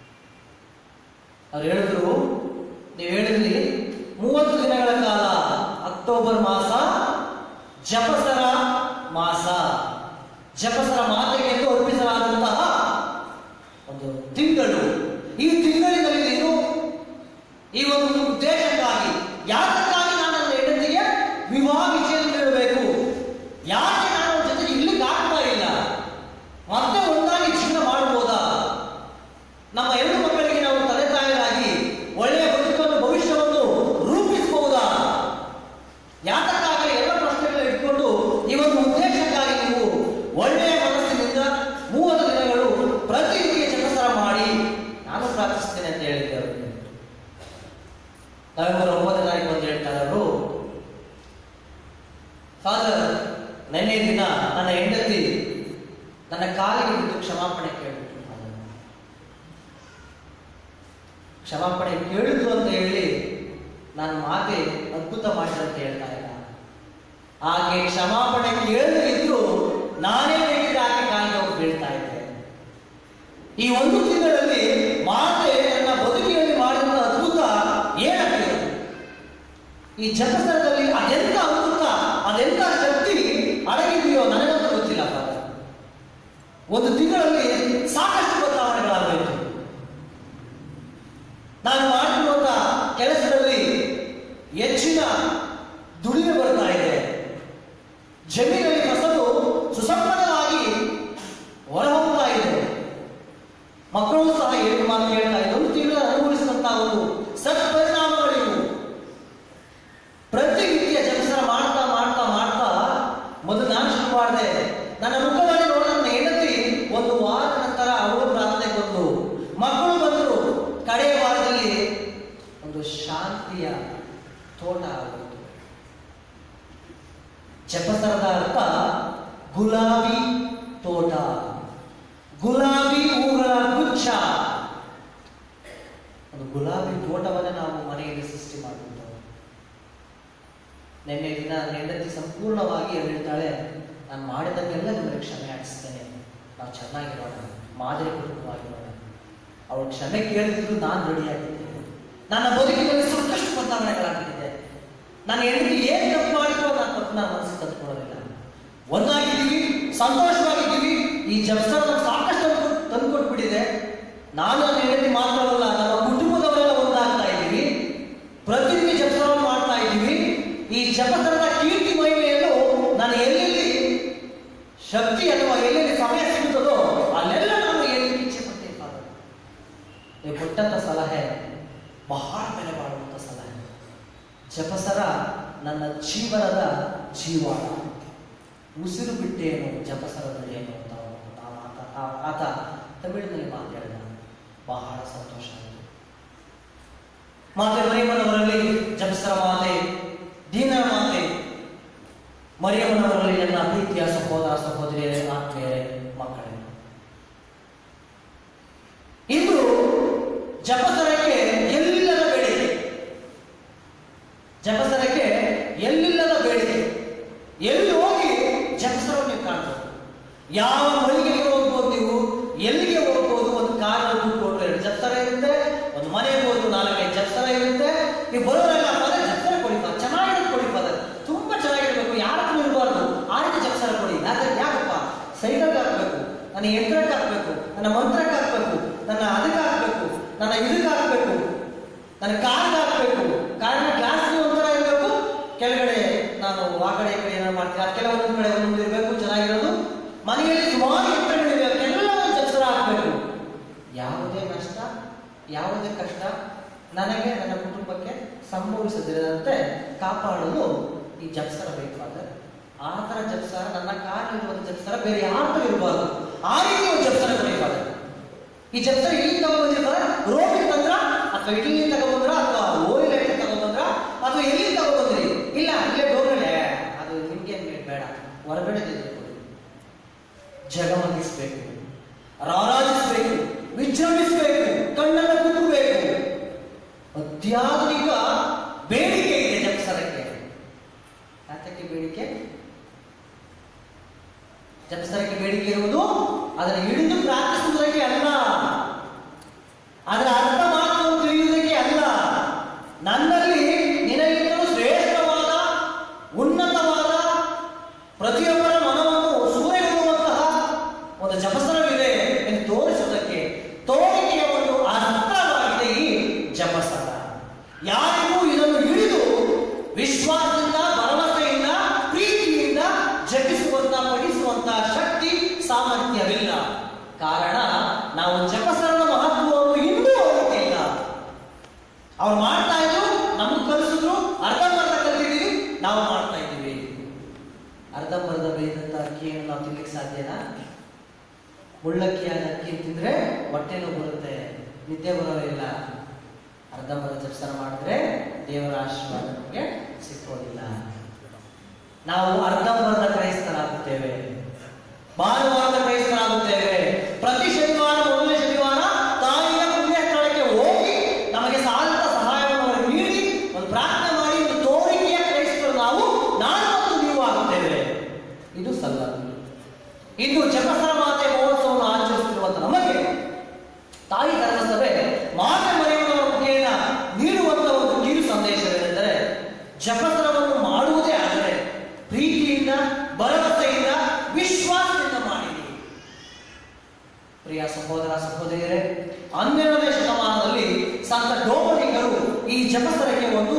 ಅವ್ರು ಹೇಳಿದ್ರು ನೀವು ಹೇಳಿದ್ರಿ ಮೂವತ್ತು ದಿನಗಳ ಕಾಲ ಅಕ್ಟೋಬರ್ ಮಾಸ ಜಪಸರ ಮಾಸ ಜಪಸರ ಮಾತೆಗೆ ಎಂದು ಅರ್ಪಿಸಲಾದಂತಹ ಒಂದು ತಿಂಗಳು ಈ ತಿಂಗಳಿನಲ್ಲಿ ನೀನು ಈ ಒಂದು ಉದ್ದೇಶಕ್ಕಾಗಿ ಯಾತಕ್ಕಾಗಿ ನಾನು ನನ್ನ ಹೆಂಡತಿಗೆ ವಿವಾಹ ವಿಷಯ ನೀಡಬೇಕು ಯಾಕೆ ನಾನು ಅವ್ರ ಜೊತೆ ಇರ್ಲಿಕ್ಕೆ ಆಗ್ತಾ ಇಲ್ಲ ಮತ್ತೆ ಒಂದಾಗಿ ಜೀವನ ಮಾಡಬಹುದಾ ನಮ್ಮ ಎರಡು ಮಕ್ಕಳಿಗೆ ನಾವು ತಂದೆ ತಾಯಿಯಾಗಿ ಒಳ್ಳೆಯ ಬದುಕನ್ನು ಭವಿಷ್ಯವನ್ನು ರೂಪಿಸಬಹುದಾ ಯಾತಕ್ಕಾಗಿ ಎಲ್ಲ ಪ್ರಶ್ನೆಗಳು ಇಟ್ಕೊಂಡು ಈ ಒಂದು ಉದ್ದೇಶಕ್ಕಾಗಿ ನೀವು ಒಳ್ಳೆಯ ಮನಸ್ಸಿನಿಂದ ಮೂವತ್ತು ದಿನಗಳು ಪ್ರತಿನಿತ್ಯ ಜಪಸರ ಮಾಡಿ ನಾನು ಪ್ರಾರ್ಥಿಸ್ತೇನೆ ಅಂತ ಹೇಳಿದ್ದೆ ಅವರಿಗೆ ನವೆಂಬರ್ ಒಂಬತ್ತನೇ ತಾರೀಕು ಬಂದು ಹೇಳ್ತಾರೆ ಅವರು ಫಾದರ್ ನಿನ್ನೆ ದಿನ ನನ್ನ ಹೆಂಡತಿ ನನ್ನ ಕಾಲಿಗೆ ಬಿದ್ದು ಕ್ಷಮಾಪಣೆ ಕೇಳಿಬಿಟ್ರು ಫಾದರ್ ಕ್ಷಮಾಪಣೆ ಕೇಳಿದ್ರು ಅಂತ ಹೇಳಿ ನಾನು ಮಾತೆ ಅದ್ಭುತ ಮಾಡಿದ್ರು ಅಂತ ಹೇಳ್ತಾ ಇಲ್ಲ ಆಕೆ ಕ್ಷಮಾಪಣೆ ಕೇಳದಿದ್ರು ನಾನೇ ಬೇಕಿದ್ರೆ ಆಕೆ ಕಾಲಿಗೆ ಹೋಗಿ ಬೀಳ್ತಾ ಇದ್ದೆ ಈ ಒಂದು ತಿಂಗಳಲ್ಲಿ ಮಾತೆ ನನ್ನ ಬದುಕಿನಲ್ಲಿ ಮಾಡಿದ ಅದ್ಭುತ ಏನಕ್ಕೆ ಈ ಜಗತ್ತದಲ್ಲಿ ಅದೆಂತ ಅದ್ಭುತ ಅದೆಂತ ಶಕ್ತಿ ಅಡಗಿದೆಯೋ ನನಗಂತೂ ಗೊತ್ತಿಲ್ಲ ಫಾದರ್ ಒಂದು ತಿಂಗಳಲ್ಲಿ ಸಾಕಷ್ಟು ಬದಲಾವಣೆಗಳಾಗಬೇಕು ನಾನು ಮಾಡಿರುವಂತ ಕೆಲಸದಲ್ಲಿ ಹೆಚ್ಚಿನ ದುಡಿಮೆ ಬರ್ತಾ ಇದೆ ಜಮೀನಲ್ಲಿ ಫಸಲು ಸುಸಂಪನ್ನವಾಗಿ ಹೊರಹೋಗ್ತಾ ಇದೆ ಮಕ್ಕಳು ಸಹ ಏನು ಮಾತು ಕೇಳ್ತಾ ಇದೆ ಒಂದು ತಿಂಗಳ ಅನುಭವಿಸಿದಂತಹ ಒಂದು ಸತ್ಪರಿಣಾಮಗಳಿವು ಪ್ರತಿನಿತ್ಯ ಜಪಸರ ಮಾಡ್ತಾ ಮಾಡ್ತಾ ಮಾಡ್ತಾ ಮೊದಲು ನಾನು ಶುರು ಮಾಡಿದೆ ನನ್ನ ಮುಖದಲ್ಲಿ ನೋಡಿದ ನನ್ನ ಹೆಂಡತಿ ಒಂದು ವಾರದ ನಂತರ ಅವಳು ಪ್ರಾರ್ಥನೆ ಬಂದು ಮಕ್ಕಳು ಬಂದರು ಕಡೆಯ ವಾರದಲ್ಲಿ ಒಂದು ಶಾಂತಿಯ ತೋಟ ಆಗೋದು ಜಪಸರದ ಅರ್ಥ ಗುಲಾಬಿ ತೋಟ ಗುಲಾಬಿ ಹೂಗಳ ಗುಚ್ಛ ಒಂದು ಗುಲಾಬಿ ತೋಟವನ್ನ ನಾವು ಮನೆಯಲ್ಲಿ ಸೃಷ್ಟಿ ಮಾಡಿಬಿಟ್ಟವು ನಿನ್ನೆ ದಿನ ನನ್ನ ಹೆಂಡತಿ ಸಂಪೂರ್ಣವಾಗಿ ಅವ್ರು ಹೇಳ್ತಾಳೆ ನಾನು ಮಾಡಿದಂಗೆಲ್ಲ ನಿಮಗೆ ಕ್ಷಮೆ ಹಾಕಿಸ್ತೇನೆ ನಾವು ಚೆನ್ನಾಗಿರೋಣ ಮಾದರಿ ಕುಟುಂಬವಾಗಿರೋಣ ಅವಳು ಕ್ಷಮೆ ಕೇಳಿದ್ರು ನಾನು ರೆಡಿಯಾಗಿದ್ದೆ ನನ್ನ ಬದುಕಿನಲ್ಲಿ ಸಾಕಷ್ಟು ಬದಲಾವಣೆಗಳಾಗಿದ್ದೆ ನನ್ನ ಹೆಂಡತಿ ಏನ್ ತಪ್ಪು ಮಾಡಿದ್ರು ನಾನು ತಪ್ಪು ನಾನು ಮನಸ್ಸಿಗೆ ತಂದುಕೊಳ್ಳೋದಿಲ್ಲ ಒಂದಾಗಿದ್ದೀವಿ ಸಂತೋಷವಾಗಿದ್ದೀವಿ ಈ ಜಪ್ಸರ್ ನಮ್ಗೆ ಸಾಕಷ್ಟು ತಂದು ತಂದುಕೊಟ್ಬಿಟ್ಟಿದೆ ನಾನು ನನ್ನ ಹೆಂಡತಿ ಮಾತ್ರವಲ್ಲ ನಮ್ಮ ಕುಟುಂಬದವರೆಲ್ಲ ಒಂದಾಗ್ತಾ ಇದ್ದೀವಿ ಪ್ರತಿನಿತ್ಯ ಜಪಸರವನ್ನು ಮಾಡ್ತಾ ಇದ್ದೀವಿ ಈ ಜಪಸರದ ಕೀರ್ತಿ ಮಹಿಮೆಯನ್ನು ನಾನು ಎಲ್ಲೆಲ್ಲಿ ಶಕ್ತಿ ಅಥವಾ ಎಲ್ಲೆಲ್ಲಿ ಸಮಯ ಸಿಗುತ್ತದೋ ಅಲ್ಲೆಲ್ಲ ನಾನು ಎಲ್ಲಿ ಇಚ್ಛೆ ಪಡ್ತೇನೆ ಫಾದರ್ ನೀವು ಕೊಟ್ಟಂತ ಸಲಹೆ ಬಹಳ ಬೆಲೆ ಬಾಳುವಂತ ಸಲಹೆ ಜಪಸರ ನನ್ನ ಜೀವನದ ಜೀವಾಳ ಉಸಿರು ಬಿಟ್ಟೇನು ಜಪಸರದಲ್ಲಿ ಏನು ಅಂತ ಆ- ಆತ- ಆ- ಆತ ತಮಿಳಿನಲ್ಲಿ ಮಾತಾಡಿದ ಬಹಳ ಸಂತೋಷ ಆಯಿತು ಮಾತೆ ಮರಿಮನವರಲ್ಲಿ ಜಪಸರ ಮಾತೆ ದೀನರ ಮಾತೆ ಮರಿಯಮ್ಮನವರಲ್ಲಿ ನನ್ನ ಪ್ರೀತಿಯ ಸಹೋದರ ಸಹೋದರಿಯರೇ ಆತ್ಮೀಯರೇ ಮಕ್ಕಳೇ ಇಂದು ಜಪಸರಕ್ಕೆ ಎಲ್ಲಿಲ್ಲದ ಬೇಡಿಕೆ ಜಪಸರಕ್ಕೆ ಎಲ್ಲಿಲ್ಲದ ಬೇಡಿಕೆ ಎಲ್ಲಿ ಹೋಗಿ ಜಪಸರವನ್ನು ನೀವು ಕಾಣ್ಬೋದು ಯಾವ ಮಳಿಗೆಗೆ ಹೋಗ್ಬೋದು ನೀವು ಎಲ್ಲಿಗೆ ಹೋಗ್ಬೋದು ಒಂದು ಕಾರಣ ದುಡ್ಡು ಕೊಟ್ಟರೆ ಜಪ್ಸರ ಇರುತ್ತೆ ಒಂದು ಮನೆ ಹೋದ್ರು ನಾಲ್ಕೈದು ಜಪ್ಸರ ಇರುತ್ತೆ ನೀವು ಬರೋರೆಲ್ಲ ಪದ ಜಪ್ಸರ ಕೊಡಿಪ ಚೆನ್ನಾಗಿರೋದು ಕೊಡಿಪ ಅದು ತುಂಬಾ ಚೆನ್ನಾಗಿರ್ಬೇಕು ಯಾರ ಹತ್ರ ಇರಬಾರ್ದು ಆ ರೀತಿ ಜಪ್ಸರ ಕೊಡಿ ಯಾಕಂದ್ರೆ ಯಾಕಪ್ಪ ಸೈಕಲ್ಗೆ ಹಾಕ್ಬೇಕು ನನ್ನ ಯಂತ್ರಕ್ಕೆ ಹಾಕ್ಬೇಕು ನನ್ನ ಮಂತ್ರಕ್ಕೆ ಹಾಕ್ಬೇಕು ನನ್ನ ಅದಕ್ಕೆ ಹಾಕ್ಬೇಕು ನನ್ನ ಇದಕ್ಕೆ ಹಾಕ್ಬೇಕು ನನ್ನ ಕಾರ್ಗೆ ಹಾಕ್ಬೇಕು ಕಾರಣ ಗ್ಲಾಸ್ ಒಂಥರ ಇರಬೇಕು ಕೆಳಗಡೆ ನಾನು ಆ ಕಡೆ ಈ ಕಡೆ ಏನಾದ್ರು ಮಾಡ್ತೀನಿ ಅದು ಕೆಲವೊಂದು ಕಡೆ ಒಂದೊಂದು ಇರಬೇಕು ಚೆನ್ನಾಗಿರೋದು ಮನೆಯಲ್ಲಿ ಸುಮಾರು ಯಂತ್ರಗಳಿವೆ ಅದಕ್ಕೆಲ್ಲ ಒಂದು ಜಪ್ಸರ ಹಾಕ್ಬೇಕು ಯಾವುದೇ ನಷ್ಟ ಯಾವುದೇ ಕಷ್ಟ ನನಗೆ ನನ್ನ ಕುಟುಂಬಕ್ಕೆ ಸಂಭವಿಸದಿರದಂತೆ ಕಾಪಾಡಲು ಈ ಜಪ್ಸರ ಬೇಕಾದ್ರೆ ಆ ಥರ ಜಪ್ಸರ ನನ್ನ ಕಾರಿನಲ್ಲಿರುವ ಜಪ್ಸರ ಬೇರೆ ಯಾರ್ದು ಇರಬಾರ್ದು ಆ ರೀತಿ ಒಂದು ಜಪ್ಸರ ಬೇಕಾದ್ರೆ ಈ ಜಪ್ಸರ ಇಲ್ಲಿ ತಗೊಂಡ್ಬಂದಿರ್ತಾರೆ ರೋಮಿಗೆ ತಂದ್ರ ಅಥವಾ ಇಟಲಿ ತಗೊಂಡ್ಬಂದ್ರ ಅಥವಾ ಓರಿಲೆ ತಗೊಂಡ್ಬಂದ್ರ ಅಥವಾ ಎಲ್ಲಿ ತಗೊಂಡ್ಬಂದ್ರಿ ಇಲ್ಲ ಇಲ್ಲೇ ಡೋರ್ಗಳೇ ಅದು ನಿಮ್ಗೆ ಬೇಡ ಹೊರಗಡೆ ತೆಗೆದುಕೊಳ್ಳಿ ಜಗಮಗಿಸ್ಬೇಕು ರಾರಾಜಿಸ್ಬೇಕು ವಿಜೃಂಭಿಸ್ಬೇಕು ಕಣ್ಣನ್ನು ಕುಕ್ಕಬೇಕು ಅತ್ಯಾಧುನಿಕ ಬೇಡಿಕೆ ಇದೆ ಜಪಸರಕ್ಕೆ ಯಾತಕ್ಕೆ ಬೇಡಿಕೆ ಜಪಸರಕ್ಕೆ ಬೇಡಿಕೆ ಇರುವುದು ಅದನ್ನು ಹಿಡಿದು ಪ್ರಾರ್ಥಿಸುವುದಕ್ಕೆ ಅಲ್ಲ ಅದರ ಅರ್ಥ ಮಾತ್ರವನ್ನು ತಿಳಿಯುವುದಕ್ಕೆ ಅಲ್ಲ ನನ್ನಲ್ಲಿ ನಿನಗಿಂತಲೂ ಶ್ರೇಷ್ಠವಾದ ಉನ್ನತವಾದ ಪ್ರತಿಯೊಬ್ಬರ ಮನವನ್ನು ಸೂರೆಗೊಳ್ಳುವಂತಹ ಒಂದು ಜಪಸರವಿದೆ ಎಂದು ತೋರಿಸುವುದಕ್ಕೆ ತೋರಿಕೆಯ ಒಂದು ಅರ್ಥವಾಗಿದೆ ಈ ಜಪಸರ ಯಾರಿಗೂ ಇದನ್ನು ಹಿಡಿದು ವಿಶ್ವಾಸದಿಂದ ಭರವಸೆಯಿಂದ ಪ್ರೀತಿಯಿಂದ ಜಪಿಸುವಂತ ಪಡಿಸುವಂತ ಶಕ್ತಿ ಸಾಮರ್ಥ್ಯವಿಲ್ಲ ಕಾರಣ ನಾವು ಜಪಸರದ ಮಹತ್ವವನ್ನು ಇನ್ನೂ ಅರಿತಿಲ್ಲ ಅವ್ರು ಮಾಡ್ತಾ ಇದ್ರು ನಮಗ್ ಕಲಿಸಿದ್ರು ಅರ್ಧಂಬರ್ಧ ಕಲ್ತಿದೀವಿ ನಾವು ಮಾಡ್ತಾ ಇದ್ದೀವಿ ಅರ್ಧಂಬರ್ಧ ಬೇಯಿದಂತ ಅಕ್ಕಿಯನ್ನು ನಾವು ತಿನ್ಲಿಕ್ಕೆ ಸಾಧ್ಯನಾ ಮುಳ್ಳಕ್ಕಿಯಾದ ಅಕ್ಕಿ ತಿಂದ್ರೆ ಹೊಟ್ಟೆ ನೋವು ಬರುತ್ತೆ ನಿದ್ದೆ ಬರೋದಿಲ್ಲ ಅರ್ಧಂಬರ್ಧ ಜಪ್ಸನ ಮಾಡಿದ್ರೆ ದೇವರ ಆಶೀರ್ವಾದ ನಮಗೆ ಸಿಕ್ಕೋದಿಲ್ಲ ನಾವು ಅರ್ಧಂಬರ್ಧ ಕ್ರೈಸ್ತರಾಗುತ್ತೇವೆ ಭಾನುವಾರದ ಕ್ರೈಸ್ತರಾಗುತ್ತೇವೆ ಪ್ರತಿ ಶನಿವಾರ ಮೊದಲನೇ ಶನಿವಾರ ತಾಯಿಯ ಪುಣ್ಯ ಸ್ಥಳಕ್ಕೆ ಹೋಗಿ ನಮಗೆ ಸಾಲದ ಸಹಾಯವನ್ನು ಅವರು ನೀಡಿ ಒಂದು ಪ್ರಾರ್ಥನೆ ಮಾಡಿ ಒಂದು ತೋರಿಕೆಯ ಕ್ರೈಸ್ತರು ನಾವು ನಾನು ಮತ್ತು ನೀವು ಆಗುತ್ತೇವೆ ಇದು ಸಲ್ಲದು ಇಂದು ಜಪಸರ ಮಾತೆ ಮಹೋತ್ಸವವನ್ನು ಆಚರಿಸುತ್ತಿರುವಂತ ನಮಗೆ ತಾಯಿ ಧರ್ಮಸಭೆ ಮಾತೆ ಮರೆಯುವುದರ ಮುಖೇನ ನೀಡುವಂತ ಒಂದು ಕಿರು ಸಂದೇಶವೇನೆಂದರೆ ಜಪಸರವನ್ನು ಮಾಡುವುದೇ ಆದರೆ ಪ್ರೀತಿಯಿಂದ ಭರವಸೆಯಿಂದ ವಿಶ್ವಾಸದಿಂದ ಮಾಡಿರಿ ಪ್ರಿಯ ಸಹೋದರ ಸಹೋದರಿಯರೇ ಹನ್ನೆರಡನೇ ಶತಮಾನದಲ್ಲಿ ಸಂತ ಡೋಮನಿಕರು ಈ ಜಪಸರಕ್ಕೆ ಒಂದು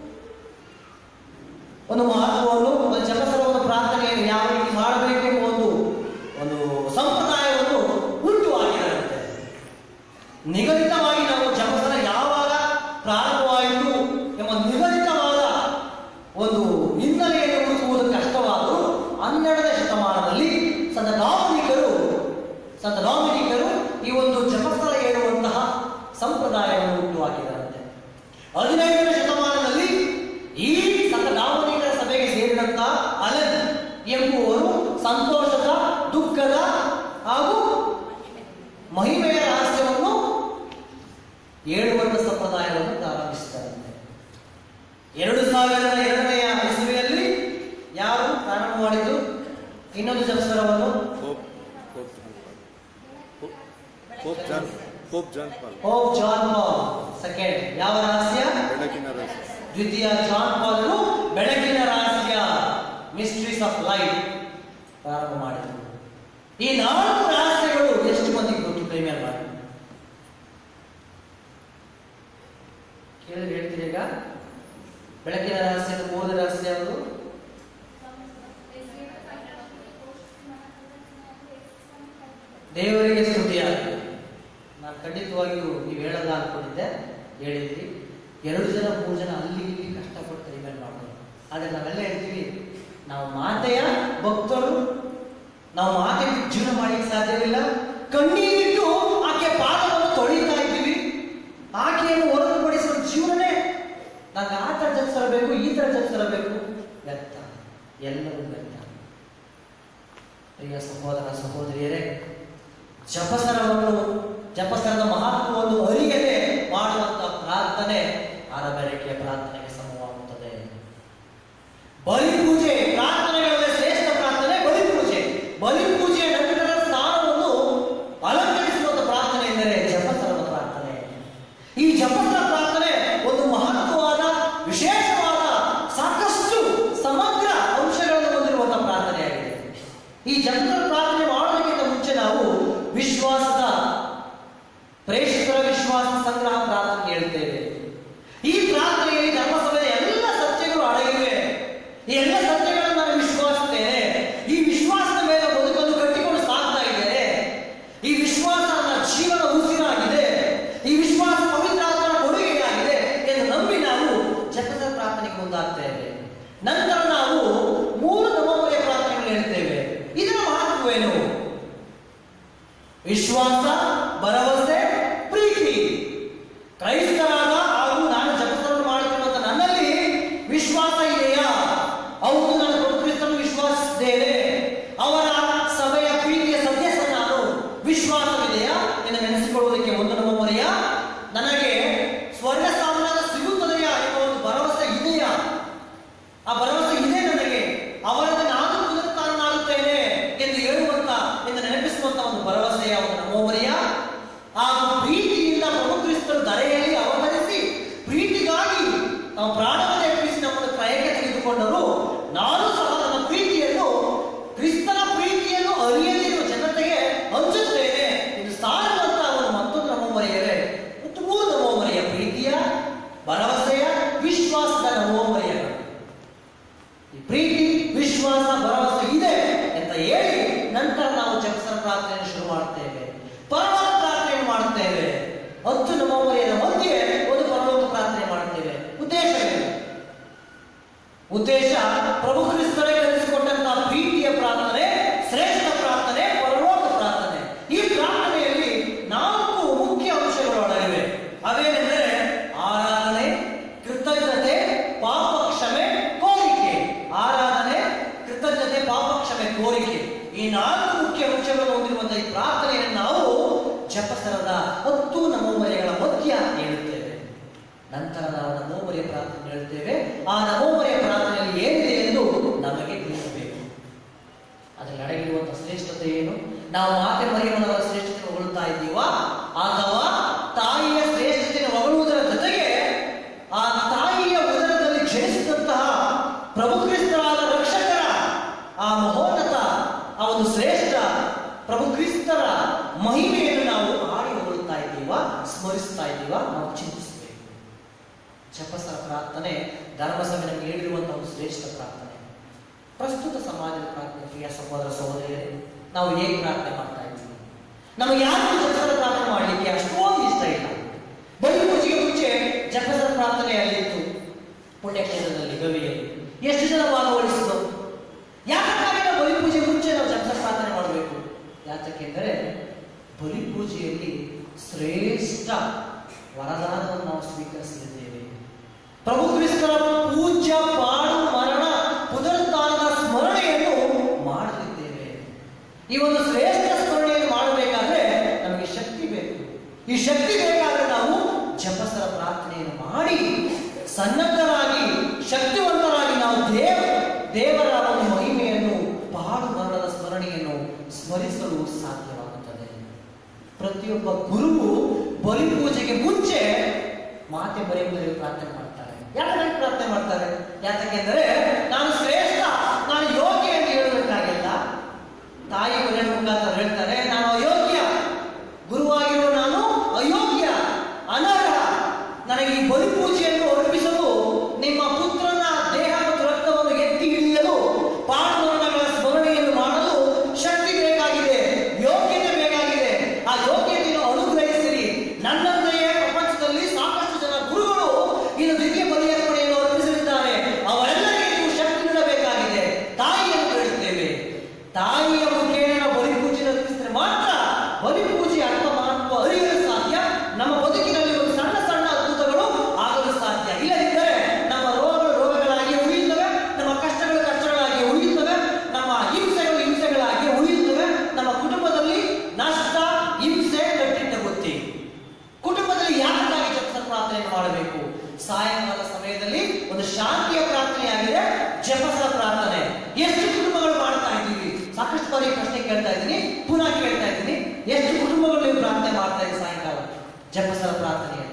ಒಂದು ಮಹತ್ವವನ್ನು ಒಂದು ಜಪಸರವನ್ನು ಪ್ರಾರ್ಥನೆಯನ್ನು ಯಾವ ರೀತಿ ಮಾಡಬೇಕು ಎಂಬ ಒಂದು ಒಂದು ಸಂಪ್ರದಾಯವನ್ನು ಹುಟ್ಟು ಹಾಕಿದಂತೆ ನಿಗದಿತವಾಗಿ ನಾವು ಜಪಸರ ಯಾವಾಗ ಪ್ರಾರಂಭವಾಯಿತು ಎಂಬ ನಿಗದಿತವಾದ ಒಂದು ಹಿನ್ನೆಲೆಯನ್ನು ಹುಡುಕುವುದು ಕಷ್ಟವಾದರೂ ಹನ್ನೆರಡನೇ ಶತಮಾನದಲ್ಲಿ ಸಂತ ಡಾಮಿನಿಕರು ಸಂತ ಡಾಮಿನಿಕರು ಈ ಒಂದು ಜಪಸರ ಹೇಳುವಂತಹ ಸಂಪ್ರದಾಯವನ್ನು ಹುಟ್ಟು ಹಾಕಿದರಂತೆ ಹದಿನೈದನೇ ಶತಮಾನದಲ್ಲಿ ಈ ಸಂತ ಡಾಮಿನಿಕರ ಸಭೆಗೆ ಸೇರಿದಂತಹ ಅಲನ್ ಎಂಬುವರು ಸಂತೋಷದ ದುಃಖದ ಹಾಗೂ ಮಹಿಮೆಯ ರಹಸ್ಯವನ್ನು ಹೇಳುವಂತ ಸಂಪ್ರದಾಯವನ್ನು ಪ್ರಾರಂಭಿಸಿದ್ದಾರಂತೆ ಎರಡು ಸಾವಿರದ ಎರಡನೆಯ ಇಸುವೆಯಲ್ಲಿ ಯಾರು ಪ್ರಾರಂಭ ಮಾಡಿದ್ದು ಇನ್ನೊಂದು ಜಪಸರವನ್ನು Pope, Pope John Paul. Pope, Pope John, Pope John Paul. Pope John Paul second ಯಾವ ರಹಸ್ಯ ಬೆಳಕಿನ ರಹಸ್ಯ. ದ್ವಿತೀಯ ಜಾನ್ ಪಾಲ್ ಬೆಳಕಿನ ರಹಸ್ಯ ಮಿಸ್ಟ್ರೀಸ್ ಆಫ್ ಲೈಫ್ ಪ್ರಾರಂಭ ಮಾಡಿದರು ಈ ನಾಲ್ಕು ರಹಸ್ಯಗಳು ಎಷ್ಟು ಮಂದಿಗೆ ಗೊತ್ತು ಪ್ರೇಮಿಯರ್ ಮಾಡಿ ಕೇಳಿದ್ರೆ ಹೇಳ್ತೀರಿ ಈಗ ಬೆಳಕಿನ ರಹಸ್ಯದ ಮೂಲ ರಹಸ್ಯ ಯಾವುದು ದೇವರಿಗೆ ಸ್ತುತಿಯಾಗಲಿ ನಾನು ಖಂಡಿತವಾಗಿಯೂ ನೀವು ಹೇಳಲ್ಲ ಅನ್ಕೊಂಡಿದ್ದೆ ಹೇಳಿದ್ರಿ ಎರಡು ಜನ ಮೂರು ಜನ ಅಲ್ಲಿ ಇಲ್ಲಿ ಕಷ್ಟಪಟ್ಟು ರಿಮೆಂಡ್ ಮಾಡೋದು ಆದರೆ ನಾವೆಲ್ಲ ಹೇಳ್ತೀವಿ ನಾವು ಮಾತೆಯ ಭಕ್ತರು ನಾವು ಮಾತೆ ಜೀವನ ಮಾಡಲಿಕ್ಕೆ ಸಾಧ್ಯವಿಲ್ಲ ಕಣ್ಣೀರಿಟ್ಟು ಆಕೆ ಪಾದವನ್ನು ತೊಳಿತಾ ಇದ್ದೀವಿ ಆಕೆಯನ್ನು ಹೊರತುಪಡಿಸುವ ಜೀವನನೇ ನಂಗೆ ಆ ಥರ ಜಪಿಸಬೇಕು ಈ ಥರ ಜಪಿಸಬೇಕು ಪ್ರಿಯ ಸಹೋದರ ಸಹೋದರಿಯರೇ ಜಪಸರವನ್ನು ಜಪಸರದ ಮಹತ್ವವನ್ನು ಅರಿಯದೆ ಮಾಡುವಂತ ಪ್ರಾರ್ಥನೆ ಅರಬೆರಕೆಯ ಪ್ರಾರ್ಥನೆಗೆ ಸಮವಾಗುತ್ತದೆ ಬಲಿ ಪೂಜೆ ಪ್ರಾರ್ಥನೆಗಳಲ್ಲಿ ಶ್ರೇಷ್ಠ ಪ್ರಾರ್ಥನೆ ಬಲಿ ಪೂಜೆ ಬಲಿ ಪೂಜೆಯ ನಂತರದ ಸ್ಥಾನವನ್ನು ಅಲಂಕರಿಸುವಂತ ಪ್ರಾರ್ಥನೆ ಎಂದರೆ ಜಪಸರದ ಪ್ರಾರ್ಥನೆ ಈ ಜಪಸರ ಪ್ರಾರ್ಥನೆ ಒಂದು ಮಹತ್ವವಾದ ವಿಶೇಷವಾದ ಸಾಕಷ್ಟು ಸಮಗ್ರ ಅಂಶಗಳನ್ನು ಹೊಂದಿರುವಂತಹ ಪ್ರಾರ್ಥನೆಯಾಗಿದೆ ಈ ಜಪಸರ ಪ್ರಾರ್ಥನೆ ಮಾಡೋದಕ್ಕಿಂತ ಮುಂಚೆ ನಾವು ವಿಶ್ವಾಸದ ಪ್ರೇಷಿತರ ವಿಶ್ವಾಸ ಸಂಗ್ರಹ ಪ್ರಾರ್ಥನೆ ಹೇಳ್ತೇವೆ ಈ ಪ್ರಾರ್ಥನೆಯಲ್ಲಿ ಧರ್ಮಸಭೆಯ ಎಲ್ಲ ಸತ್ಯಗಳು ಅಡಗಿವೆ ಈ ಎಲ್ಲ ಸತ್ಯಗಳನ್ನು ನಾನು ವಿಶ್ವಾಸಿಸ್ತೇನೆ ಈ ವಿಶ್ವಾಸದ ಮೇಲೆ ಬದುಕನ್ನು ಕಟ್ಟಿಕೊಂಡು ಸಾಗ್ತಾ ಇದ್ದೇನೆ ಈ ವಿಶ್ವಾಸ ನನ್ನ ಜೀವನ ಉಸಿರಾಗಿದೆ ಈ ವಿಶ್ವಾಸ ಪವಿತ್ರಾತ್ಮನ ಕೊಡುಗೆಯಾಗಿದೆ ಎಂದು ನಂಬಿ ನಾವು ಜಪದ ಪ್ರಾರ್ಥನೆಗೆ ಮುಂದಾಗ್ತೇವೆ ನಂತರ ನಾವು ಮೂರು ನವಮುರೆಯ ಪ್ರಾರ್ಥನೆಗಳು ಹೇಳ್ತೇವೆ ಇದರ ಮಹತ್ವವೇನು ವಿಶ್ವಾಸ ಭರವಸೆ ಪ್ರೀತಿ ಕ್ರೈಸ್ತರಾದ ಹಾಗೂ ನಾನು ಜಪಸವನ್ನು ಮಾಡುತ್ತಿರುವಂತ ನನ್ನಲ್ಲಿ ವಿಶ್ವಾಸ ಇದೆಯಾ ಹೌದು ನಾನು ಕ್ರಿಸ್ತನು ವಿಶ್ವಾಸಿಸಿದ್ದೇನೆ ಅವರ ಸಭೆಯ ಪ್ರೀತಿಯ ಸದಸ್ಯ ನಾನು ವಿಶ್ವಾಸವಿದೆಯಾ ಎಂದು ನೆನೆಸಿಕೊಳ್ಳುವುದಕ್ಕೆ ಒಂದು ನವಮುರೆಯ ನನಗೆ ಸ್ವರ್ಗ ಸಾಮ್ರಾಜ್ಯ ಸಿಗುತ್ತದೆಯಾ ಎಂಬ ಒಂದು ಭರವಸೆ ಇದೆಯಾ ಆ ಭರವಸೆ ಇದೆ ನನಗೆ ಅವರಿಂದ ನಾನು ಪುನರುತ್ಥಾನನಾಗುತ್ತೇನೆ ಎಂದು ಹೇಳುವಂತ ಎಂದು ನೆನಪಿಸುವಂತ ಒಂದು ಭರವಸೆಯ ಒಂದು ನಮೋಮರಿಯ ಹಾಗೂ ಪ್ರೀತಿಯಿಂದ ಪ್ರಭು ಕ್ರಿಸ್ತರು ಧರೆಯಲ್ಲಿ ಅವತರಿಸಿ ಪ್ರೀತಿಗಾಗಿ ನಾವು ಪ್ರಾಣವನ್ನು ಅರ್ಪಿಸಿ ನಮ್ಮನ್ನು ಕ್ರಯಕ್ಕೆ ತೆಗೆದುಕೊಂಡರು ನಾನು ಸಹ ನನ್ನ ಪ್ರೀತಿಯನ್ನು ಕ್ರಿಸ್ತನ ಪ್ರೀತಿಯನ್ನು ಅರಿಯದಿರುವ ಜನತೆಗೆ ಹಂಚುತ್ತೇನೆ ಇದು ಸಾರುವಂತ ಒಂದು ಮತ್ತೊಂದು ನಮೋಮರಿಯವೇ ಮತ್ತು ಮೂರು ನಮೋಮರಿಯ ಪ್ರೀತಿಯ ಭರವಸೆಯ ವಿಶ್ವಾಸದ ನಮೋಮರಿಯಗಳು ಈ ಪ್ರೀತಿ ವಿಶ್ವಾಸ ಭರವಸೆ ಇದೆ ಅಂತ ಹೇಳಿ ನಂತರ ನಾವು ಜಪಸರ ಪ್ರಾರ್ಥನೆಯನ್ನು ಶುರು ಮಾಡುತ್ತೇವೆ ಪರಲೋಕ ಪ್ರಾರ್ಥನೆಯನ್ನು ಮಾಡುತ್ತೇವೆ ಹತ್ತು ನವಮರಿಯರ ಮಧ್ಯೆ ಒಂದು ಪರಲೋಕ ಪ್ರಾರ್ಥನೆ ಮಾಡುತ್ತೇವೆ ಉದ್ದೇಶವೇನು ಉದ್ದೇಶ ಪ್ರಭು ಕ್ರಿಸ್ತರೇ ಕಲಿಸಿಕೊಟ್ಟಂತಹ ಪ್ರೀತಿಯ ಪ್ರಾರ್ಥನೆ ಶ್ರೇಷ್ಠ ಪ್ರಾರ್ಥನೆ ಪರಲೋಕ ಪ್ರಾರ್ಥನೆ ಈ ಪ್ರಾರ್ಥನೆಯಲ್ಲಿ ನಾಲ್ಕು ಮುಖ್ಯ ಅಂಶಗಳು ಒಳಗಿವೆ ಅವೇನೆಂದರೆ ಆರಾಧನೆ ಕೃತಜ್ಞತೆ ಪಾಪ ಕ್ಷಮೆ ಕೋರಿಕೆ ಆರಾಧನೆ ಕೃತಜ್ಞತೆ ಪಾಪ ಕ್ಷಮೆ ಕೋರಿಕೆ ಈ ನಾಲ್ಕು ಮುಖ್ಯ ಅಂಶಗಳನ್ನು ಹೊಂದಿರುವಂತಹ ಈ ಪ್ರಾರ್ಥನೆಯನ್ನು ನಾವು ಜಪಸರದ ಹತ್ತು ನಮೋಮರೆಗಳ ಮಧ್ಯ ಹೇಳುತ್ತೇವೆ ನಂತರ ನಾವು ನಮೋಮರೆಯ ಪ್ರಾರ್ಥನೆ ಹೇಳ್ತೇವೆ ಆ ನಮೋಮರೆಯ ಪ್ರಾರ್ಥನೆಯಲ್ಲಿ ಏನಿದೆ ಎಂದು ನಮಗೆ ತಿಳಿಸಬೇಕು ಅದರಲ್ಲಿ ಅಡಗಿರುವಂತಹ ಶ್ರೇಷ್ಠತೆ ಏನು ನಾವು ಮಾತೆ ಮರಿಯಮ್ಮನವರ ಶ್ರೇಷ್ಠತೆ ಹೊಗಳುತ್ತಾ ಇದ್ದೀವಾ ಅಥವಾ ತಾಯಿಯ ಶ್ರೇಷ್ಠತೆಯನ್ನು ಹೊಗಳುವುದರ ಜೊತೆಗೆ ಆ ತಾಯಿಯ ಉದರದಲ್ಲಿ ಜನಿಸಿದಂತಹ ಪ್ರಭು ಕ್ರಿಸ್ತರಾದ ರಕ್ಷಕರ ಆ ಮಹೋನ್ನತ ಆ ಒಂದು ಶ್ರೇಷ್ಠ ಪ್ರಭು ಕ್ರಿಸ್ತರ ಮಹಿಮೆಯನ್ನು ನಾವು ಹಾಡಿ ಹೊಗಳುತ್ತಾ ಇದ್ದೀವಾ ಸ್ಮರಿಸ್ತಾ ಇದ್ದೀವಾ ನಾವು ಚಿಂತಿಸಬೇಕು ಜಪಸರ ಪ್ರಾರ್ಥನೆ ಧರ್ಮಸಭೆ ನಮಗೆ ಹೇಳಿರುವಂತಹ ಒಂದು ಶ್ರೇಷ್ಠ ಪ್ರಾರ್ಥನೆ ಪ್ರಸ್ತುತ ಸಮಾಜದ ಪ್ರಾರ್ಥನೆ ಪ್ರಿಯ ಸಹೋದರ ಸಹೋದರಿಯರೇ ನಾವು ಹೇಗೆ ಪ್ರಾರ್ಥನೆ ಮಾಡ್ತಾ ಇದ್ದೀವಿ ನಮಗೆ ಯಾರು ಜಪಸರ ಪ್ರಾರ್ಥನೆ ಮಾಡಲಿಕ್ಕೆ ಅಷ್ಟೊಂದು ಇಷ್ಟ ಇಲ್ಲ ಬಲಿ ಪೂಜೆಗೆ ಮುಂಚೆ ಜಪಸರ ಪ್ರಾರ್ಥನೆ ಅಲ್ಲಿತ್ತು ಪುಣ್ಯಕ್ಷೇತ್ರದಲ್ಲಿ ಗವಿಯಲ್ಲಿ ಎಷ್ಟು ಜನ ಭಾಗವಹಿಸಿದ್ರು ಯಾಕಾಗಿ ನಾವು ಬಲಿ ಪೂಜೆ ಮುಂಚೆ ನಾವು ಜಪಸರ ಪ್ರಾರ್ಥನೆ ಮಾಡಬೇಕು ಯಾತಕ್ಕೆಂದರೆ ಬಲಿ ಪೂಜೆಯಲ್ಲಿ ಶ್ರೇಷ್ಠ ವರದಾನವನ್ನು ನಾವು ಸ್ವೀಕರಿಸಲಿದ್ದೇವೆ ಪ್ರಭು ಕ್ರಿಸ್ತರ ಪೂಜ್ಯ ಪಾಡು ಮರಣ ಪುನರುತ್ಥಾನದ ಸ್ಮರಣೆಯನ್ನು ಮಾಡಲಿದ್ದೇವೆ ಈ ಒಂದು ಶ್ರೇಷ್ಠ ಸ್ಮರಣೆಯನ್ನು ಮಾಡಬೇಕಾದ್ರೆ ನಮಗೆ ಶಕ್ತಿ ಬೇಕು ಈ ಶಕ್ತಿ ಬೇಕಾದ್ರೆ ನಾವು ಜಪಸರ ಪ್ರಾರ್ಥನೆಯನ್ನು ಮಾಡಿ ಸನ್ನದ್ಧರಾಗಿ ಶಕ್ತಿವಂತರಾಗಿ ನಾವು ದೇವ ದೇವರ ಒಂದು ಮಹಿಮೆಯನ್ನು ಪಾಡು ಮರಣದ ಸ್ಮರಣೆಯನ್ನು ಸ್ಮರಿಸಲು ಸಾಧ್ಯವಾಗುತ್ತದೆ ಪ್ರತಿಯೊಬ್ಬ ಗುರುವು ಬಲಿ ಪೂಜೆಗೆ ಮುಂಚೆ ಮಾತೆ ಬರೆಯುವುದರಲ್ಲಿ ಪ್ರಾರ್ಥನೆ ಮಾಡ್ತಾರೆ ಯಾಕೆ ಪ್ರಾರ್ಥನೆ ಮಾಡ್ತಾರೆ ಯಾಕೆಂದರೆ ನಾನು ಶ್ರೇಷ್ಠ ನಾನು ಯೋಗ್ಯ ಎಂದು ಹೇಳಬೇಕಾಗಿಲ್ಲ ತಾಯಿ ಮನೆಯ ಮುಖಾಂತರ ಹೇಳ್ತಾರೆ ನಾನು ಅಯೋಗ್ಯ ಗುರುವಾಗಿರುವ ನಾನು ಅಯೋಗ್ಯ ಅನರ್ಹ ನನಗೆ ಈ ಬಲಿ ಪೂಜೆಯನ್ನು ಅರ್ಪಿಸಲು ನಿಮ್ಮ ಪುತ್ರನ ದೇಹ ಮತ್ತು ರಕ್ತವನ್ನು ಎತ್ತಿ ಹಿಡಿಯಲು ಪಾಠಗಳ ಸ್ಮರಣೆಯನ್ನು ಮಾಡಲು ಶಕ್ತಿ ಬೇಕಾಗಿದೆ ಯೋಗ್ಯತೆ ಬೇಕಾಗಿದೆ ಆ ಯೋಗ್ಯತೆಯನ್ನು ಅನುಗ್ರಹಿಸಿರಿ ನನ್ನಂತೆಯೇ ಪ್ರಪಂಚದಲ್ಲಿ ಸಾಕಷ್ಟು ಜನ ಗುರುಗಳು ಇದು ದಿವ್ಯ ಬಲಿಯರ್ಪಣೆಯನ್ನು ಅರ್ಪಿಸಲಿದ್ದಾರೆ ಅವರೆಲ್ಲರಿಗೂ ನೀವು ಶಕ್ತಿ ನೀಡಬೇಕಾಗಿದೆ ತಾಯಿಯನ್ನು ಕೇಳುತ್ತೇವೆ ತಾಯಿಯ ಮುಖೇನ ನಾವು ಬಲಿ ಪೂಜೆ ಅರ್ಪಿಸಿದ್ರೆ ಜಪಸರ ಪ್ರಾರ್ಥನೆಯನ್ನು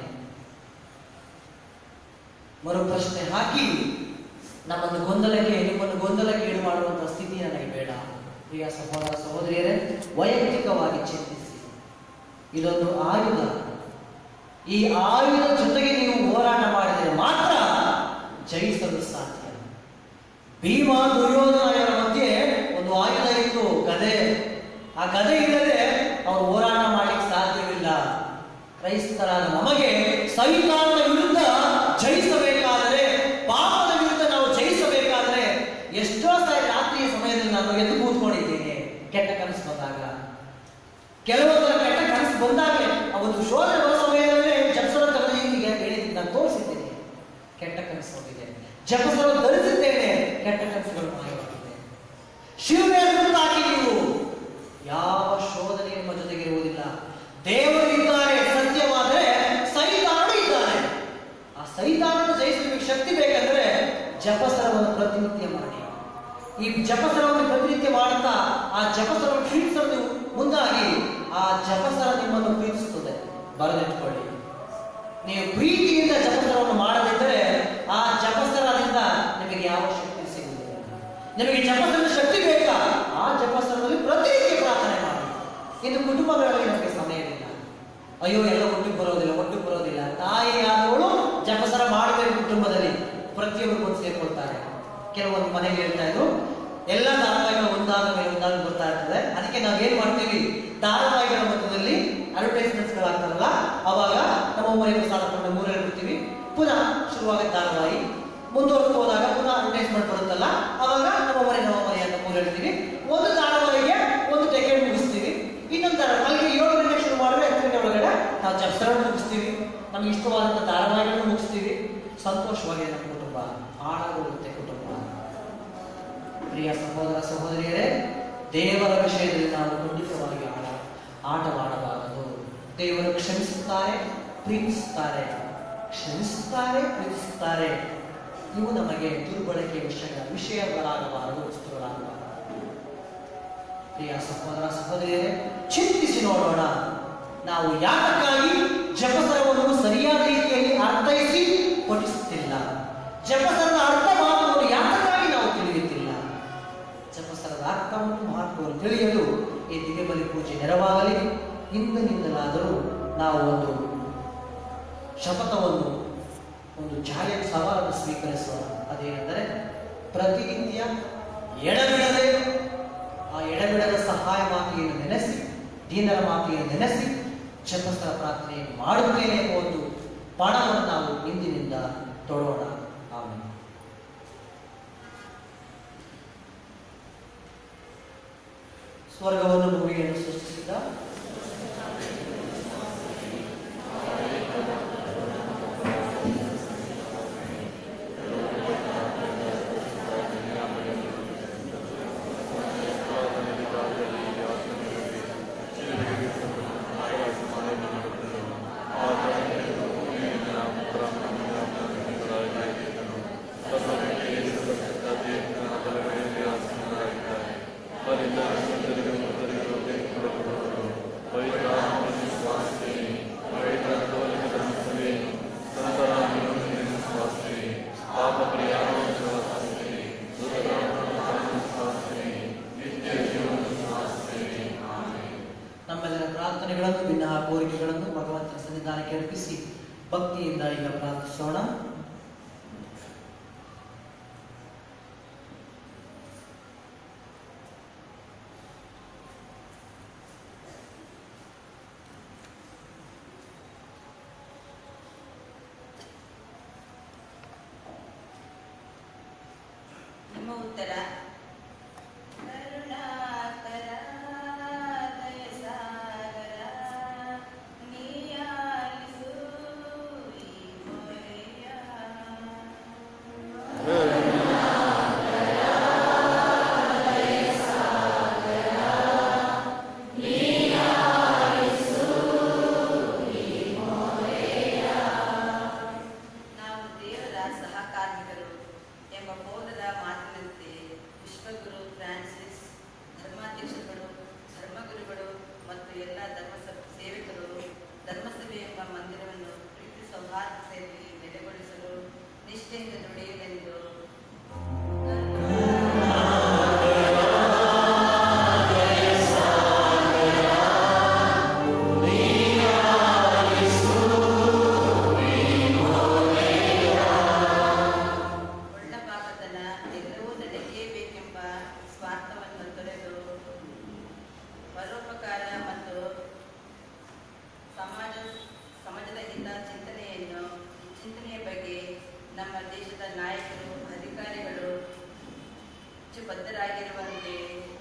ಮರು ಪ್ರಶ್ನೆ ಹಾಕಿ ನಮ್ಮನ್ನು ಗೊಂದಲಕ್ಕೆ ನಿಮ್ಮನ್ನು ಗೊಂದಲಕ್ಕೆ ಈಡು ಮಾಡುವಂತಹ ಸ್ಥಿತಿ ನನಗೆ ಬೇಡ ಪ್ರಿಯ ಸಹೋದರ ಸಹೋದರಿಯರೇ ವೈಯಕ್ತಿಕವಾಗಿ ಚಿಂತಿಸಿ ಇದೊಂದು ಆಯುಧ ಈ ಆಯುಧ ಜೊತೆಗೆ ನೀವು ಹೋರಾಟ ಮಾಡಿದರೆ ಮಾತ್ರ ಜಯಿಸಲು ಸಾಧ್ಯ ಭೀಮ ದುರ್ಯೋಧನರ ಮಧ್ಯೆ ಒಂದು ಆಯುಧ ಇತ್ತು ಗದೆ ಆ ಗದೆ ಇಲ್ಲದೆ ಅವರು ಹೋರಾಟ ಮಾಡಲಿಕ್ಕೆ ಸಾಧ್ಯವಿಲ್ಲ ಕ್ರೈಸ್ತರಾದ ನಮಗೆ ಸೈತಾನದ ವಿರುದ್ಧ ಜಯಿಸಬೇಕಾದರೆ ಪಾಪದ ವಿರುದ್ಧ ನಾವು ಜಯಿಸಬೇಕಾದರೆ ಎಷ್ಟೋ ಸಾರಿ ರಾತ್ರಿಯ ಸಮಯದಲ್ಲಿ ನಾನು ಎದ್ದು ಕೂತ್ಕೊಂಡಿದ್ದೇನೆ ಕೆಟ್ಟ ಕನಸು ಬಂದಾಗ ಕೆಲವೊಂದರ ಕೆಟ್ಟ ಕನಸು ಬಂದಾಗಲೇ ಆ ಒಂದು ಶೋಧನೆ ಬರೋ ಸಮಯದಲ್ಲೇ ಜಪಸರ ತರಲಿ ಹೀಗೆ ಹೇಳಿದ್ದೀನಿ ನಾನು ತೋರಿಸಿದ್ದೇನೆ ಕೆಟ್ಟ ಕನಸು ಹೋಗಿದೆ ಜಪಸರ ಧರಿಸಿದ್ದೇನೆ ಕೆಟ್ಟ ಕನಸುಗಳು ಮಾಯವಾಗಿದೆ ಶಿವನೇ ಹಾಕಿ ನೀವು ಯಾವ ಶೋಧನೆ ನಿಮ್ಮ ಜೊತೆಗೆ ಇರುವುದಿಲ್ಲ ದೇವರು ಇದ್ದಾರೆ ಸತ್ಯವಾದರೆ ಸೈತಾನನು ಇದ್ದಾನೆ ಆ ಸೈತಾನನ್ನು ಜಯಿಸಲು ನಿಮಗೆ ಶಕ್ತಿ ಬೇಕಂದ್ರೆ ಜಪಸರವನ್ನು ಪ್ರತಿನಿತ್ಯ ಮಾಡಿ ಈ ಜಪಸರವನ್ನು ಪ್ರತಿನಿತ್ಯ ಮಾಡುತ್ತಾ ಆ ಜಪಸರವನ್ನು ಪ್ರೀತಿಸಲು ನೀವು ಮುಂದಾಗಿ ಆ ಜಪಸರ ನಿಮ್ಮನ್ನು ಪ್ರೀತಿಸುತ್ತದೆ ಬರೆದಿಟ್ಟುಕೊಳ್ಳಿ ನೀವು ಪ್ರೀತಿಯಿಂದ ಜಪಸರವನ್ನು ಮಾಡದಿದ್ದರೆ ಆ ಜಪಸರದಿಂದ ನಿಮಗೆ ಯಾವ ಶಕ್ತಿ ಸಿಗುವುದಿಲ್ಲ ನಿಮಗೆ ಜಪಸರದ ಶಕ್ತಿ ಬೇಕಾ ಆ ಜಪಸರದಲ್ಲಿ ಪ್ರತಿನಿತ್ಯ ಪ್ರಾರ್ಥನೆ ಮಾಡಿ ಇನ್ನು ಕುಟುಂಬಗಳಲ್ಲಿ ನಮಗೆ ಸಮಯವಿಲ್ಲ ಅಯ್ಯೋ ಎಲ್ಲ ಒಟ್ಟಿಗೆ ಬರೋದಿಲ್ಲ ಒಟ್ಟಿಗೆ ಬರೋದಿಲ್ಲ ತಾಯಿ ಆದವಳು ಜಪಸರ ಮಾಡಬೇಕು ಕುಟುಂಬದಲ್ಲಿ ಪ್ರತಿಯೊಬ್ಬರು ಬಂದು ಸೇರ್ಕೊಳ್ತಾರೆ ಕೆಲವೊಂದು ಮನೆಗೆ ಹೇಳ್ತಾ ಇದ್ರು ಎಲ್ಲ ಧಾರಾವಾಹಿಗಳು ಒಂದಾದ ಮೇಲೆ ಒಂದಾದ ಬರ್ತಾ ಇರ್ತದೆ ಅದಕ್ಕೆ ನಾವ್ ಏನ್ ಮಾಡ್ತೀವಿ ಧಾರಾವಾಹಿಗಳ ಮಧ್ಯದಲ್ಲಿ ಅಡ್ವರ್ಟೈಸ್ಮೆಂಟ್ಸ್ ಗಳಾಗ್ತಾರಲ್ಲ ಅವಾಗ ನಮ್ಮ ಮನೆಗೆ ಸಾಲ ಕೊಂಡು ಮೂರಲ್ಲಿ ಬಿಡ್ತೀವಿ ಪುನಃ ಶುರುವಾಗ ಧಾರಾವಾಹಿ ಮುಂದುವರೆದು ಹೋದಾಗ ಪುನಃ ಅಡ್ವರ್ಟೈಸ್ಮೆಂಟ್ ಬರುತ್ತಲ್ಲ ಅವಾಗ ನಮ್ಮ ಮನೆ ನಮ್ಮ ಮನೆ ಅಂತ ಮೂರು ಹೇಳ್ತೀವಿ ಒಂದು ಧಾರಾವಾಹಿಗೆ ಒಂದು ಟಿಕೆಟ್ ಮುಗಿಸ್ತೀವಿ ಇನ್ನೊಂದು ಧಾರಾವಾಹಿ ಅಲ್ಲಿಗೆ ಏಳು ಗಂಟೆ ಶುರು ಮಾಡಿದ್ರೆ ಹತ್ತು ಗಂಟೆ ಒಳಗಡೆ ನಾವು ಜಪ್ಸರನ್ನು ಮುಗಿಸ್ತೀವಿ ನಮ್ಗೆ ಇಷ್ಟವಾದಂಥ ಧಾರಾವಾಹಿಗಳನ್ನು ಮುಗಿಸ್ತೀವಿ ಸಂತೋಷವಾಗಿ ನಮ್ಮ ಕುಟುಂಬ ಆಳಗೊಳ್ಳುತ್ತೆ ಕುಟುಂಬ ಪ್ರಿಯ ಸಹೋದರ ಸಹೋದರಿಯರೇ ದೇವರ ವಿಷಯದಲ್ಲಿ ನಾವು ಖಂಡಿತವಾಗಿ ಆಟ ಆಟವಾಡಬಾರದು ದೇವರು ಕ್ಷಮಿಸುತ್ತಾರೆ ಪ್ರೀತಿಸುತ್ತಾರೆ ಕ್ಷಮಿಸುತ್ತಾರೆ ಪ್ರೀತಿಸುತ್ತಾರೆ ಇವು ನಮಗೆ ದುರ್ಬಳಕೆಯ ವಿಷಯಗಳ ವಿಷಯಗಳಾಗಬಾರದು ವಸ್ತುಗಳಾಗಬಾರದು ಪ್ರಿಯ ಸಹೋದರ ಸಹೋದರಿಯರೇ ಚಿಂತಿಸಿ ನೋಡೋಣ ನಾವು ಯಾತಕ್ಕಾಗಿ ಜಪಸರವನ್ನು ಸರಿಯಾದ ರೀತಿಯಲ್ಲಿ ಅರ್ಥೈಸಿ ಪಠಿಸುತ್ತಿಲ್ಲ ಜಪಸರದ ಅರ್ಥ ಮಹತ್ವವನ್ನು ಯಾತಕ್ಕಾಗಿ ನಾವು ತಿಳಿಯುತ್ತಿಲ್ಲ ಜಪಸರದ ಅರ್ಥವನ್ನು ಮಹತ್ವವನ್ನು ತಿಳಿಯಲು ಈ ದಿವ್ಯಬಲಿ ಪೂಜೆ ನೆರವಾಗಲಿ ಇಂದಿನಿಂದಲಾದರೂ ನಾವು ಒಂದು ಶಪಥವನ್ನು ಒಂದು ಜಾಯ ಸವಾಲನ್ನು ಸ್ವೀಕರಿಸುವ ಅದೇನೆಂದರೆ ಪ್ರತಿನಿತ್ಯ ಎಡಬಿಡದೆ ಆ ಎಡಬಿಡದ ಸಹಾಯ ಮಾತೆಯನ್ನು ನೆನೆಸಿ ದೀನರ ಮಾತೆಯನ್ನು ನೆನೆಸಿ ಜಪಸ್ಥಳ ಪ್ರಾರ್ಥನೆ ಮಾಡುತ್ತೇನೆ ಎಂಬ ಒಂದು ಪಣವನ್ನು ನಾವು ಇಂದಿನಿಂದ ತೊಡೋಣ ಆಮೇಲೆ ಸ್ವರ್ಗವನ್ನು ಭೂಮಿಯನ್ನು ಸೃಷ್ಟಿಸಿದ ನಮ್ಮೆಲ್ಲರ ಪ್ರಾರ್ಥನೆಗಳನ್ನು ಭಿನ್ನ ಕೋರಿಕೆಗಳನ್ನು ಭಗವಂತನ ಸನ್ನಿಧಾನಕ್ಕೆ ಅರ್ಪಿಸಿ ಭಕ್ತಿಯಿಂದ ಈಗ ಪ್ರಾರ್ಥಿಸೋಣ ನಿಮ್ಮ ಉತ್ತರ ಕರುಣಾಕರ ದಯಸಾಗರ ನೀಯಾಲಿಸು ಈ ಮೊರೆಯ. ನಾವು ದೇವರ ಸಹಕಾರ್ಮಿಕರು ಎಂಬ ಬೋಧದ ಮಾತಿನಂತೆ ವಿಶ್ವಗುರು ಫ್ರಾನ್ಸಿಸ್ ಧರ್ಮಾಧ್ಯಕ್ಷರುಗಳು ಧರ್ಮಗುರುಗಳು ಮತ್ತು ಎಲ್ಲ ಧರ್ಮ ಸ- ಸೇವಕರು ಧರ್ಮಸಭೆ ಎಂಬ ಸ್ವಾರ್ಥತೆಯಲ್ಲಿ ನೆಲೆಗೊಳಿಸಲು ನಿಷ್ಠೆಯಿಂದ ದುಡಿಯುವೆಂದು ಒಳ್ಳ ಪಾಪತನ ಎಲ್ಲವೂ ನಡೆಯಬೇಕೆಂಬ ಸ್ವಾರ್ಥವನ್ನು ತೊರೆದು ಪರೋಪಕಾರ ಮತ್ತು ಸಮಾಜ ಸಮಾಜದ ಹಿತ ಚಿಂತನೆಯನ್ನು ಚಿಂತನೆಯ ಬಗ್ಗೆ ನಮ್ಮ ದೇಶದ ನಾಯಕರು ಅಧಿಕಾರಿಗಳು ಹೆಚ್ಚು ಬದ್ಧರಾಗಿರುವಂತೆ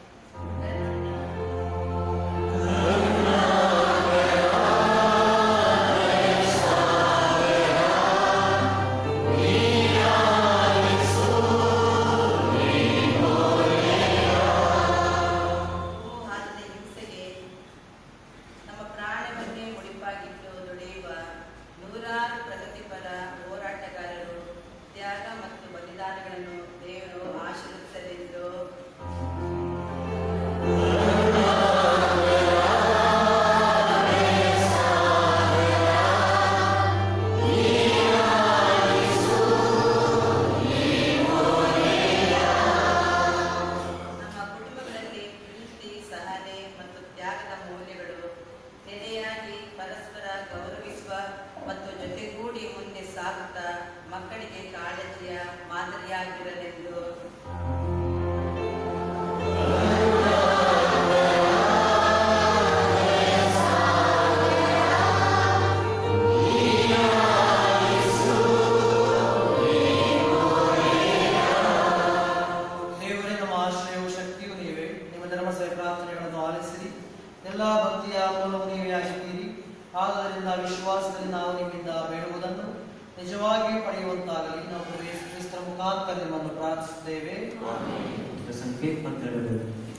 ಹಾಲಿನ ಹಿಂಸೆಗೆ ನಮ್ಮ ಪ್ರಾಣವನ್ನೇ ಮುಡಿಪಾಗಿಟ್ಟು ದುಡಿಯುವ ನೂರಾರು ಪ್ರಗತಿಪರ ಹೋರಾಟಗಾರರು ತ್ಯಾಗ ಮತ್ತು ಬಲಿದಾನಗಳನ್ನು ದೇವರು ಆಶೀರ್ವಿಸಲೆಂದು ನಮ್ಮ ಕುಟುಂಬಗಳಲ್ಲಿ ಪ್ರೀತಿ ಸಹನೆ ಮತ್ತು ತ್ಯಾಗದ ಮೌಲ್ಯಗಳು ನೆಲೆಯಾಗಿ ಪರಸ್ಪರ ಗೌರವಿಸುವ ಮತ್ತು ಜೊತೆಗೂಡಿ ಮುಂದೆ ಸಾಗುತ್ತಾ ಮಕ್ಕಳಿಗೆ ಕಾಳಜಿಯ ಮಾದರಿಯಾಗಿರಲೆಂದು ದೇವರೇ ನಮ್ಮ ಆಶ್ರಯವು ಶಕ್ತಿಯು ನೀವೇ ನಿಮ್ಮ ಧರ್ಮಸಭೆ ಪ್ರಾರ್ಥನೆಗಳನ್ನು ಆಲಿಸಿರಿ ಎಲ್ಲಾ ಭಕ್ತಿಯ ಮೂಲವು ನೀವೇ ಆಗಿದ್ದೀರಿ ಆದ್ದರಿಂದ ವಿಶ್ವಾಸದಲ್ಲಿ ನಾವು ನಿಮ್ಮಿಂದ ಬೇಡುವುದನ್ನು ನಿಜವಾಗಿಯೂ ಪಡೆಯುವಂತಾಗಲಿ ನಾವು ಪ್ರಭು ಯೇಸು ಕ್ರಿಸ್ತರ ಮುಖಾಂತರ ನಿಮ್ಮನ್ನು ಪ್ರಾರ್ಥಿಸುತ್ತೇವೆ ಸಂಕೇತ ಪತ್ರಗಳು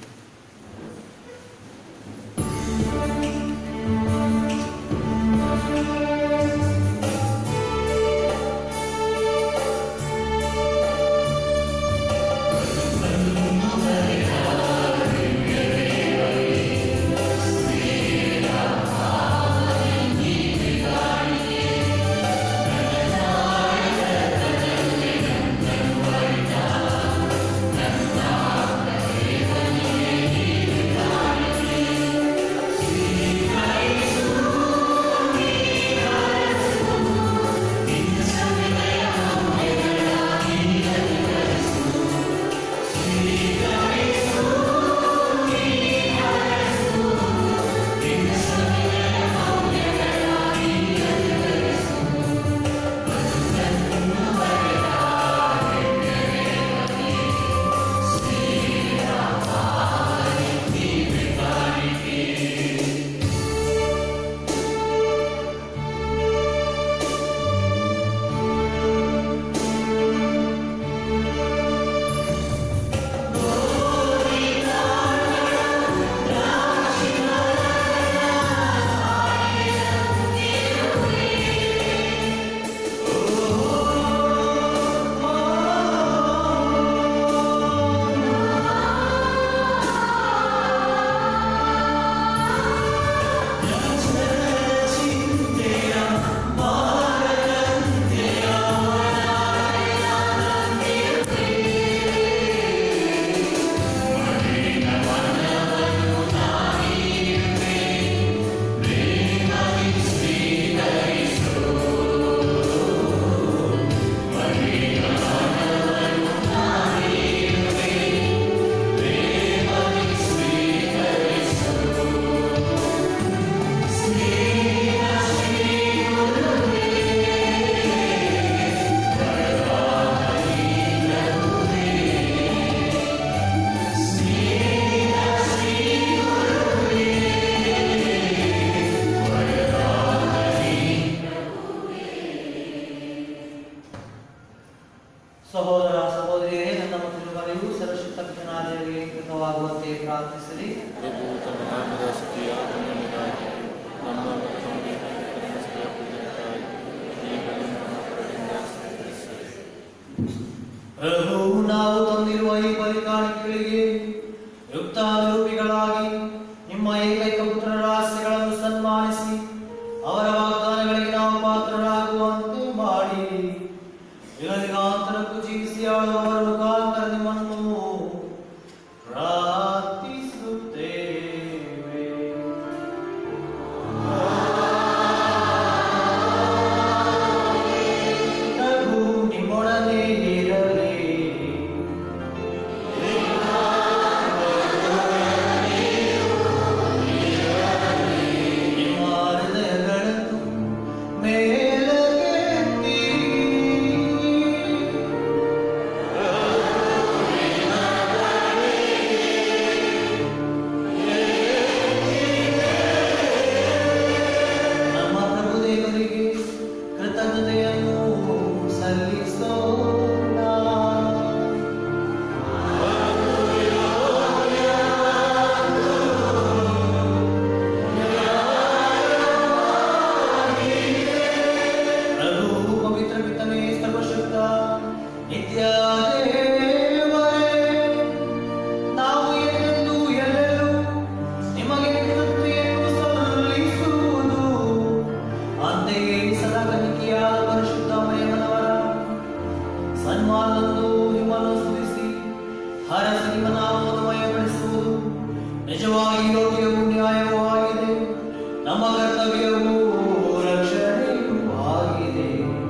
ಸಹೋದರ ಸಹೋದರಿಯರೇ ನನ್ನ ಮತ್ತು ಸರ್ವಶಕ್ತ ಪಿತನಾದೇವರಿಗೆ ಕೃತವಾಗುವಂತೆ ಪ್ರಾರ್ಥಿಸಿರಿ ಪ್ರಭು ತಮ್ಮ ನಾಮದ ಸ್ತುತಿಯ ಗಮನಕ್ಕಾಗಿ ನಮ್ಮ ಭಕ್ತರಿಗೆ ಕರುಣಿಸಿದ ಪೂಜೆಗಾಗಿ ಈಗಲೂ ನಮ್ಮ ಕಡೆಯಿಂದ ಸ್ವೀಕರಿಸಿರಿ. ಪ್ರಭು ನಾವು ತಂದಿರುವ ಈ ಬಲಿಕಾಣಿಕೆಗಳಿಗೆ ಯುಕ್ತಾನುರೂಪಿಗಳಾಗಿ ನಿಮ್ಮ ಏಕೈಕ ಪುತ್ರರ ಆಸೆಗಳನ್ನು ಸನ್ಮಾನಿಸಿ ಅವರ ವಾಗ್ದಾನಗಳಿಗೆ ನಾವು ಪಾತ್ರರಾಗುವಂತೆ ನಮ್ಮ ಕರ್ತವ್ಯವೂ ರಕ್ಷಣೆಯೂ ಆಗಿದೆ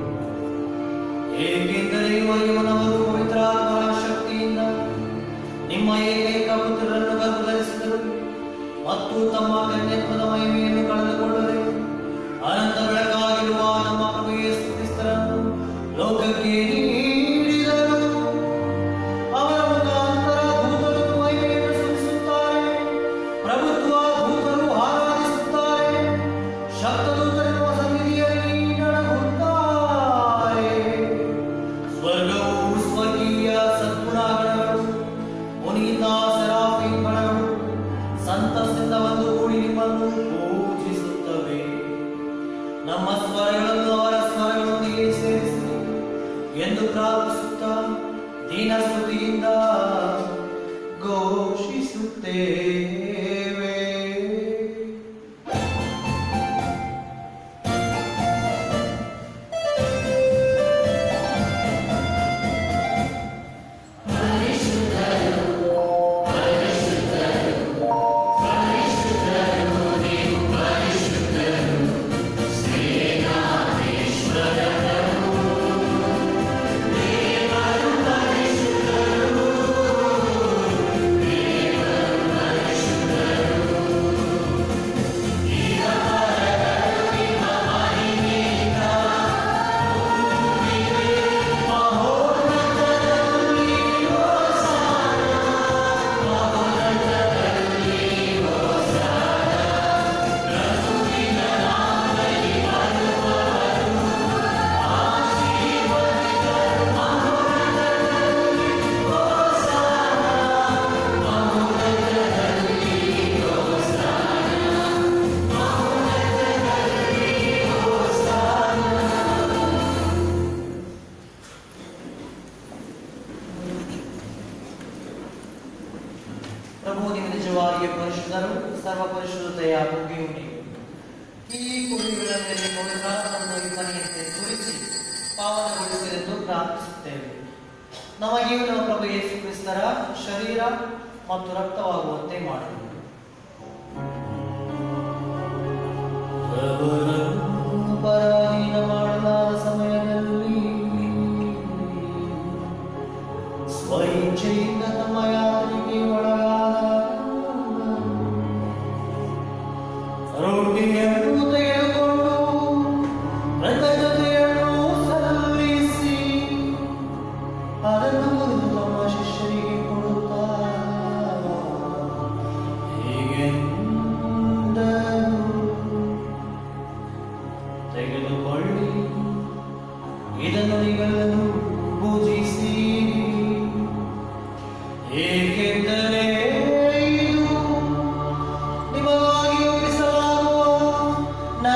ಏಕೆಂದರೆ ಇವನವರು ಪವಿತ್ರಾತ್ಮರ ಶಕ್ತಿಯಿಂದ ನಿಮ್ಮ ಏಕೈಕ ಪುತ್ರರನ್ನು ಗರ್ಭಧರಿಸಿದರು ಮತ್ತು ತಮ್ಮ ಕನ್ಯತ್ವದ ಮಹಿಮೆಯನ್ನು ಕಳೆದುಕೊಂಡರೆ ಅನಂತ ಬೆಳಕಾಗಿರುವ ನಮ್ಮ ಪ್ರಭು ಯೇಸು ಕ್ರಿಸ್ತರನ್ನು ಲೋಕಕ್ಕೆ ನೀಡಿದರು ಅವರ ಮುಖಾಂತರ ದೂತರು ಮಹಿಮೆಯನ್ನು ಸೂಚಿಸುತ್ತಾರೆ ಪ್ರಭುತ್ವ ದೂತರು ಆರಾಧಿಸುತ್ತಾರೆ ಶಬ್ದದೂತರೆನ್ನುವ ಸನ್ನಿಧಿಯಲ್ಲಿ ನಡಗುತ್ತಾರೆ ಸ್ವರ್ಗವು ಸ್ವರ್ಗೀಯ ಸದ್ಗುಣಗಳು ಮುನೀತ ಸೆರಾಫಿನ್ ಗಣಗಳು ಸಂತಸದಿಂದ ಒಂದು ಕೂಡಿ ನಿಮ್ಮನ್ನು ಪೂಜಿಸುತ್ತವೆ ನಮ್ಮ ಸ್ವರಗಳನ್ನು ಅವರ ಸ್ವರಗಳೊಂದಿಗೆ ಸೇರಿಸಿ ಎಂದು ಪ್ರಾರ್ಥಿಸುತ್ತಾ ದೀನ ಸ್ತುತಿಯಿಂದ ಘೋಷಿಸುತ್ತೇವೆ ಪ್ರಭು ನೀವು ನಿಜವಾಗಿಯೂ ಪರಿಶುದ್ಧರು ಸರ್ವ ಪರಿಶುದ್ಧತೆಯ ಮುಗಿಯು ನೀವು ಈ ಕುಡಿಗಳ ಮೇಲೆ ಪವಿತ್ರಾತ್ಮವನ್ನು ಇಬ್ಬನಿಯಂತೆ ಸುರಿಸಿ ಪಾವನಗೊಳಿಸಿರೆಂದು ಪ್ರಾರ್ಥಿಸುತ್ತೇವೆ ನಮಗೆಯೂ ನಮ್ಮ ಪ್ರಭು ಯೇಸು ಕ್ರಿಸ್ತರ ಶರೀರ ಮತ್ತು ರಕ್ತವಾಗುವಂತೆ ಮಾಡಿದರು ಪ್ರಭುರನ್ನು ಪರಾಧೀನ ಮಾಡಲಾದ ಸಮಯದಲ್ಲಿ ಸ್ವಇಚ್ಛೆಯಿಂದ ತಮ್ಮ ಯಾತನೆಗೆ ಒಳಗಾದ ರೊಟ್ಟಿಯನ್ನು ತೆಗೆದುಕೊಂಡು ಕೃತಜ್ಞತೆಯನ್ನು ಸಲ್ಲಿಸಿ ಅದನ್ನು ಮುರಿದು ತಮ್ಮ ಶಿಷ್ಯರಿಗೆ ಕೊಡುತ್ತಾ ಹೀಗೆಂದರು ತೆಗೆದುಕೊಳ್ಳಿ ಇದನ್ನು ನೀವೆಲ್ಲರೂ ಪೂಜಿಸಿ ಏಕೆಂದರೆ ಇದು ನಿಮಗಾಗಿ ಒಪ್ಪಿಸಲಾಗುವ ನನ್ನ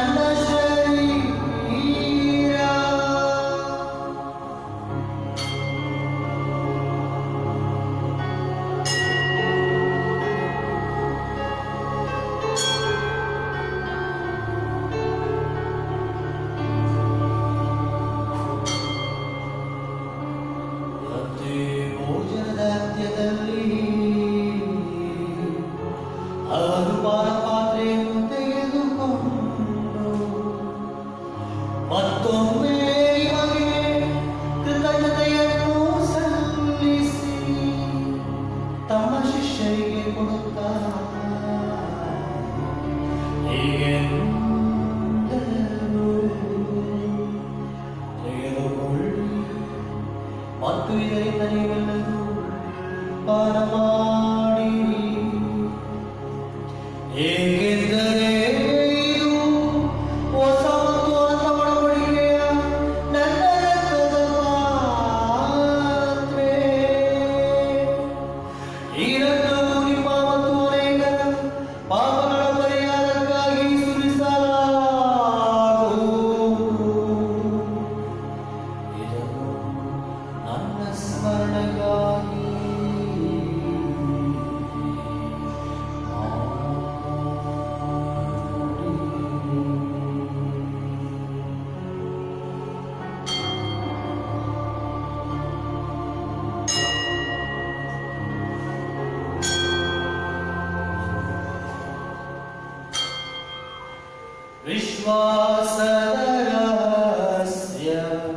ವಿಶ್ವಾಸದ ರಹಸ್ಯ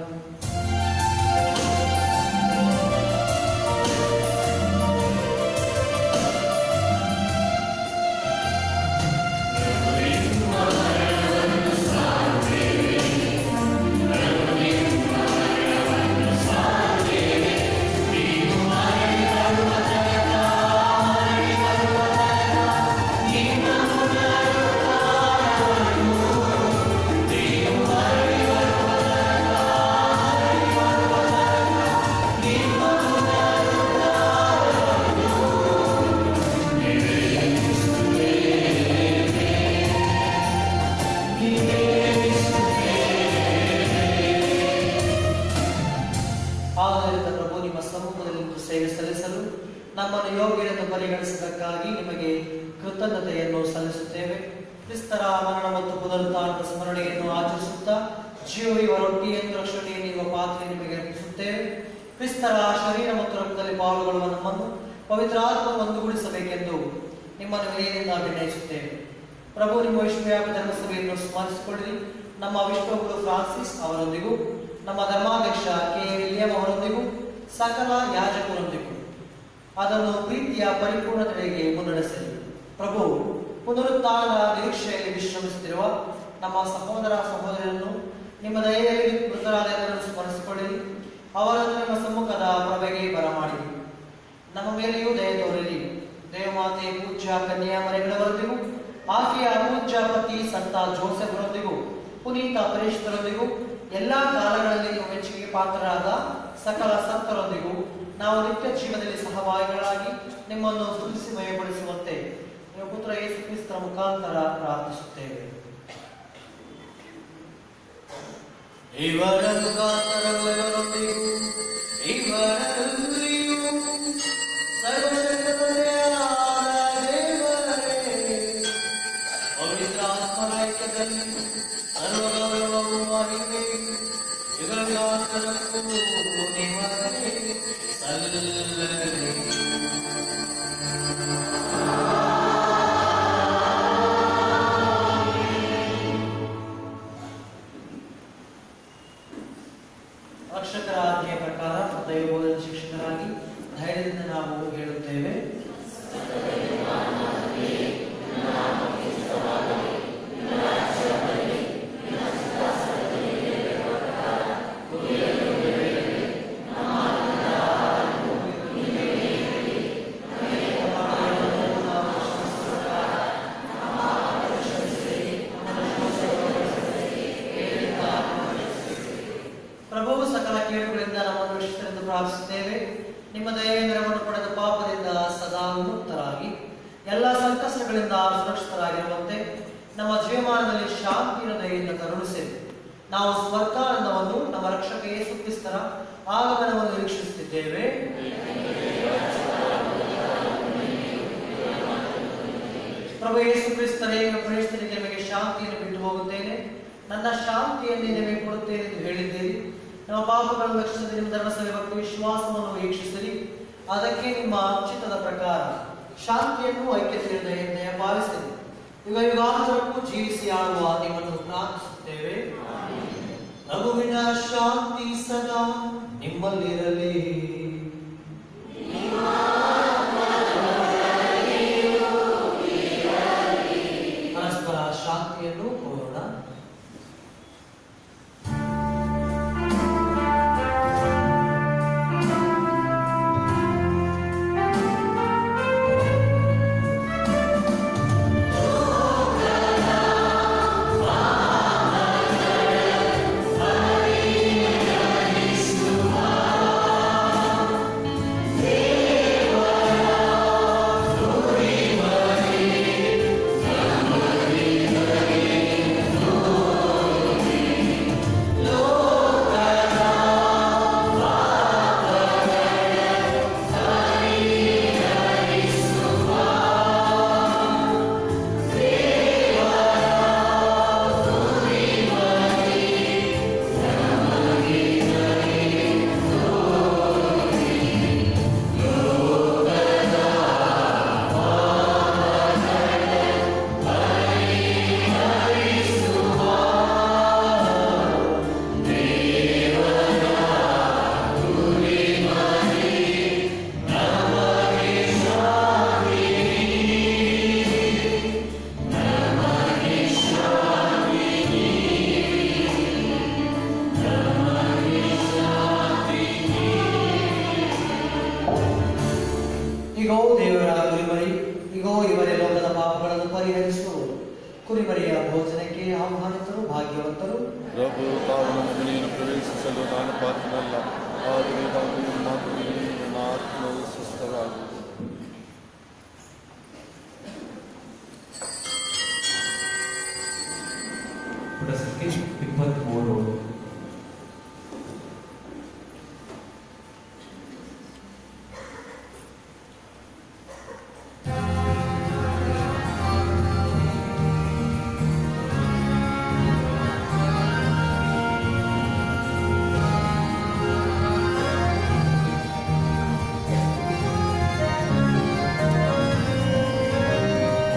ಆದ್ದರಿಂದ ಪ್ರಭು ನಿಮ್ಮ ಸಮ್ಮುಖದಲ್ಲಿ ನಿಂತು ಸೇವೆ ಸಲ್ಲಿಸಲು ನಮ್ಮನ್ನು ಯೋಗ್ಯರೆಂದು ಪರಿಗಣಿಸಿದ್ದಕ್ಕಾಗಿ ನಿಮಗೆ ಕೃತಜ್ಞತೆಯನ್ನು ಸಲ್ಲಿಸುತ್ತೇವೆ ಕ್ರಿಸ್ತರ ಮರಣ ಮತ್ತು ಪುನರುತ್ಥಾನದ ಸ್ಮರಣೆಯನ್ನು ಆಚರಿಸುತ್ತಾ ಜೀವ ರೊಟ್ಟಿಯನ್ನು ರಕ್ಷಣೆ ನೀಡುವ ಪಾತ್ರೆ ನಿಮಗೆ ಅರ್ಪಿಸುತ್ತೇವೆ ಕ್ರಿಸ್ತರ ಶರೀರ ಮತ್ತು ರಕ್ತದಲ್ಲಿ ಪಾಲ್ಗೊಳ್ಳುವ ನಮ್ಮನ್ನು ಪವಿತ್ರಾತ್ಮ ಒಂದುಗೂಡಿಸಬೇಕೆಂದು ನಿಮ್ಮನ್ನು ವಿನಯದಿಂದ ವಿನಯಿಸುತ್ತೇವೆ ಪ್ರಭು ನಿಮ್ಮ ವಿಶ್ವವ್ಯಾಪಿ ಧರ್ಮಸಭೆಯನ್ನು ಸ್ಮರಿಸಿಕೊಳ್ಳಿರಿ ನಮ್ಮ ವಿಶ್ವಗುರು ಫ್ರಾನ್ಸಿಸ್ ಅವರೊಂದಿಗೂ ನಮ್ಮ ಧರ್ಮಾಧ್ಯಕ್ಷ ಕೆ ವಿಲಿಯಂ ಅವರೊಂದಿಗೂ ಸಕಲ ಯಾಜಕರೊಂದಿಗೂ ಅದನ್ನು ಪ್ರೀತಿಯ ಪರಿಪೂರ್ಣತೆಗೆ ಮುನ್ನಡೆಸಲಿ ಪ್ರಭು ಪುನರುತ್ಥಾನದ ನಿರೀಕ್ಷೆಯಲ್ಲಿ ವಿಶ್ರಮಿಸುತ್ತಿರುವ ನಮ್ಮ ಸಹೋದರ ಸಹೋದರರನ್ನು ನಿಮ್ಮ ದಯೆಯಲ್ಲಿ ಮೃತರಾದ ಎಲ್ಲರನ್ನು ಸ್ಮರಿಸಿಕೊಳ್ಳಿರಿ ಅವರನ್ನು ನಿಮ್ಮ ಸಮ್ಮುಖದ ಪ್ರಭೆಗೆ ಬರಮಾಡಿರಿ ನಮ್ಮ ಮೇಲೆಯೂ ದಯ ತೋರಿರಿ ದೇವಮಾತೆ ಪೂಜ್ಯ ಕನ್ಯಾ ಮನೆಗಳವರೊಂದಿಗೂ ಆಕೆಯ ಪೂಜ್ಯ ಪತಿ ಸಂತ ಜೋಸೆಫರೊಂದಿಗೂ ಪುನೀತ ಪರೇಶ್ವರೊಂದಿಗೂ ಎಲ್ಲಾ ಕಾಲಗಳಲ್ಲಿ ನೀವು ಮೆಚ್ಚುಗೆ ಪಾತ್ರರಾದ ಸಕಲ ಸಂತರೊಂದಿಗೂ ನಾವು ನಿತ್ಯ ಜೀವನದಲ್ಲಿ ಸಹಭಾಗಿಗಳಾಗಿ ನಿಮ್ಮನ್ನು ಸ್ತುತಿಸಿ ಮಯಪಡಿಸುವಂತೆ ನಿಮ್ಮ ಪುತ್ರ ಯೇಸು ಕ್ರಿಸ್ತರ ಮುಖಾಂತರ ಪ್ರಾರ್ಥಿಸುತ್ತೇವೆ ಇವರ ಮುಖಾಂತರವರೊಂದಿಗೂ ಇವರಲ್ಲಿಯೂ ಸರ್ವಶಕ್ತನಾದ ದೇವರೇ ಪವಿತ್ರಾತ್ಮನ ಐಕ್ಯದಲ್ಲಿ ಸರ್ವಗೌರವವು ಮಹಿಮೆಯು ಯುಗಯುಗಾಂತರಕ್ಕೂ ನಿಮಗೆ ಸಲ್ಲಲಿ. ರಕ್ಷಕರ ಆಜ್ಞೆಯ ಪ್ರಕಾರ ದೈವಬೋಧನ ಶಿಕ್ಷಕರಾಗಿ ಧೈರ್ಯದಿಂದ ನಾವು ಹೇಳುತ್ತೇವೆ ಪ್ರಭುವು ಸಕಲ ಕೇಳುಗಳಿಂದ ನಮ್ಮನ್ನು ರಕ್ಷಿಸಲೆಂದು ಪ್ರಾರ್ಥಿಸುತ್ತೇವೆ ನಿಮ್ಮ ದಯೆಯ ನೆರವನ್ನು ಪಡೆದ ಪಾಪದಿಂದ ಸದಾ ಮುಕ್ತರಾಗಿ ಎಲ್ಲ ಸಂಕಷ್ಟಗಳಿಂದ ಸುರಕ್ಷಿತರಾಗಿರುವಂತೆ ನಮ್ಮ ಜೀವಮಾನದಲ್ಲಿ ಶಾಂತಿಯ ದಯೆಯಿಂದ ಕರುಣಿಸಿರಿ ನಾವು ಸ್ವರ್ಗಾನಂದವನ್ನು ನಮ್ಮ ರಕ್ಷಕ ಯೇಸು ಕ್ರಿಸ್ತರ ಆಗಮನವನ್ನು ನಿರೀಕ್ಷಿಸುತ್ತಿದ್ದೇವೆ ಪ್ರಭು ಯೇಸು ಕ್ರಿಸ್ತರೇ ಪ್ರವೇಶಿಸಲಿಕ್ಕೆ ನಿಮಗೆ ಶಾಂತಿಯನ್ನು ಬಿಟ್ಟು ಹೋಗುತ್ತೇನೆ ನನ್ನ ಶಾಂತಿಯನ್ನೇ ನಿಮಗೆ ಕೊಡುತ್ತೇನೆ ಎಂದು ಹೇಳಿದ್ದೀರಿ ನಮ್ಮ ಪಾಪಗಳನ್ನು ರಕ್ಷಿಸದೆ ನಿಮ್ಮ ಧರ್ಮಸಭೆ ಮತ್ತು ವಿಶ್ವಾಸವನ್ನು ವೀಕ್ಷಿಸಿರಿ ಅದಕ್ಕೆ ನಿಮ್ಮ ಚಿತ್ತದ ಪ್ರಕಾರ ಶಾಂತಿಯನ್ನು ಐಕ್ಯತೆಯಿಂದ ದಯ ಭಾವಿಸಿರಿ ಯುಗ ಯುಗಾಂತರಕ್ಕೂ ಜೀವಿಸಿ ಆಳುವ ನಿಮ್ಮನ್ನು ಪ್ರಾರ್ಥಿಸುತ್ತೇವೆ ನಗುವಿನ ಶಾಂತಿ ಸದಾ ನಿಮ್ಮಲ್ಲಿರಲಿ ಪರಸ್ಪರ ಶಾಂತಿಯನ್ನು ಕೋರೋಣ ಿ ಕುರಿಮರಿಯ ಭೋಜನಕ್ಕೆ ಆಹ್ವಾನಿತರು ಭಾಗ್ಯವಂತರು ಪ್ರಭು ತಾವು ನಮ್ಮ ನೀನು ಪ್ರವೇಶಿಸಲು ನಾನು ಪಾತ್ರನಲ್ಲ ಆದರೆ ತಾವು ನಿಮ್ಮ ಮಾತುಗಳಿಂದ ನನ್ನ ಆತ್ಮವು ಸ್ವಸ್ಥವಾಗುವುದು ಪುಟ ಸಂಖ್ಯೆ ಇಪ್ಪತ್ತ್ಮೂರು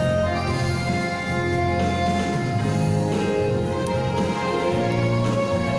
ಿ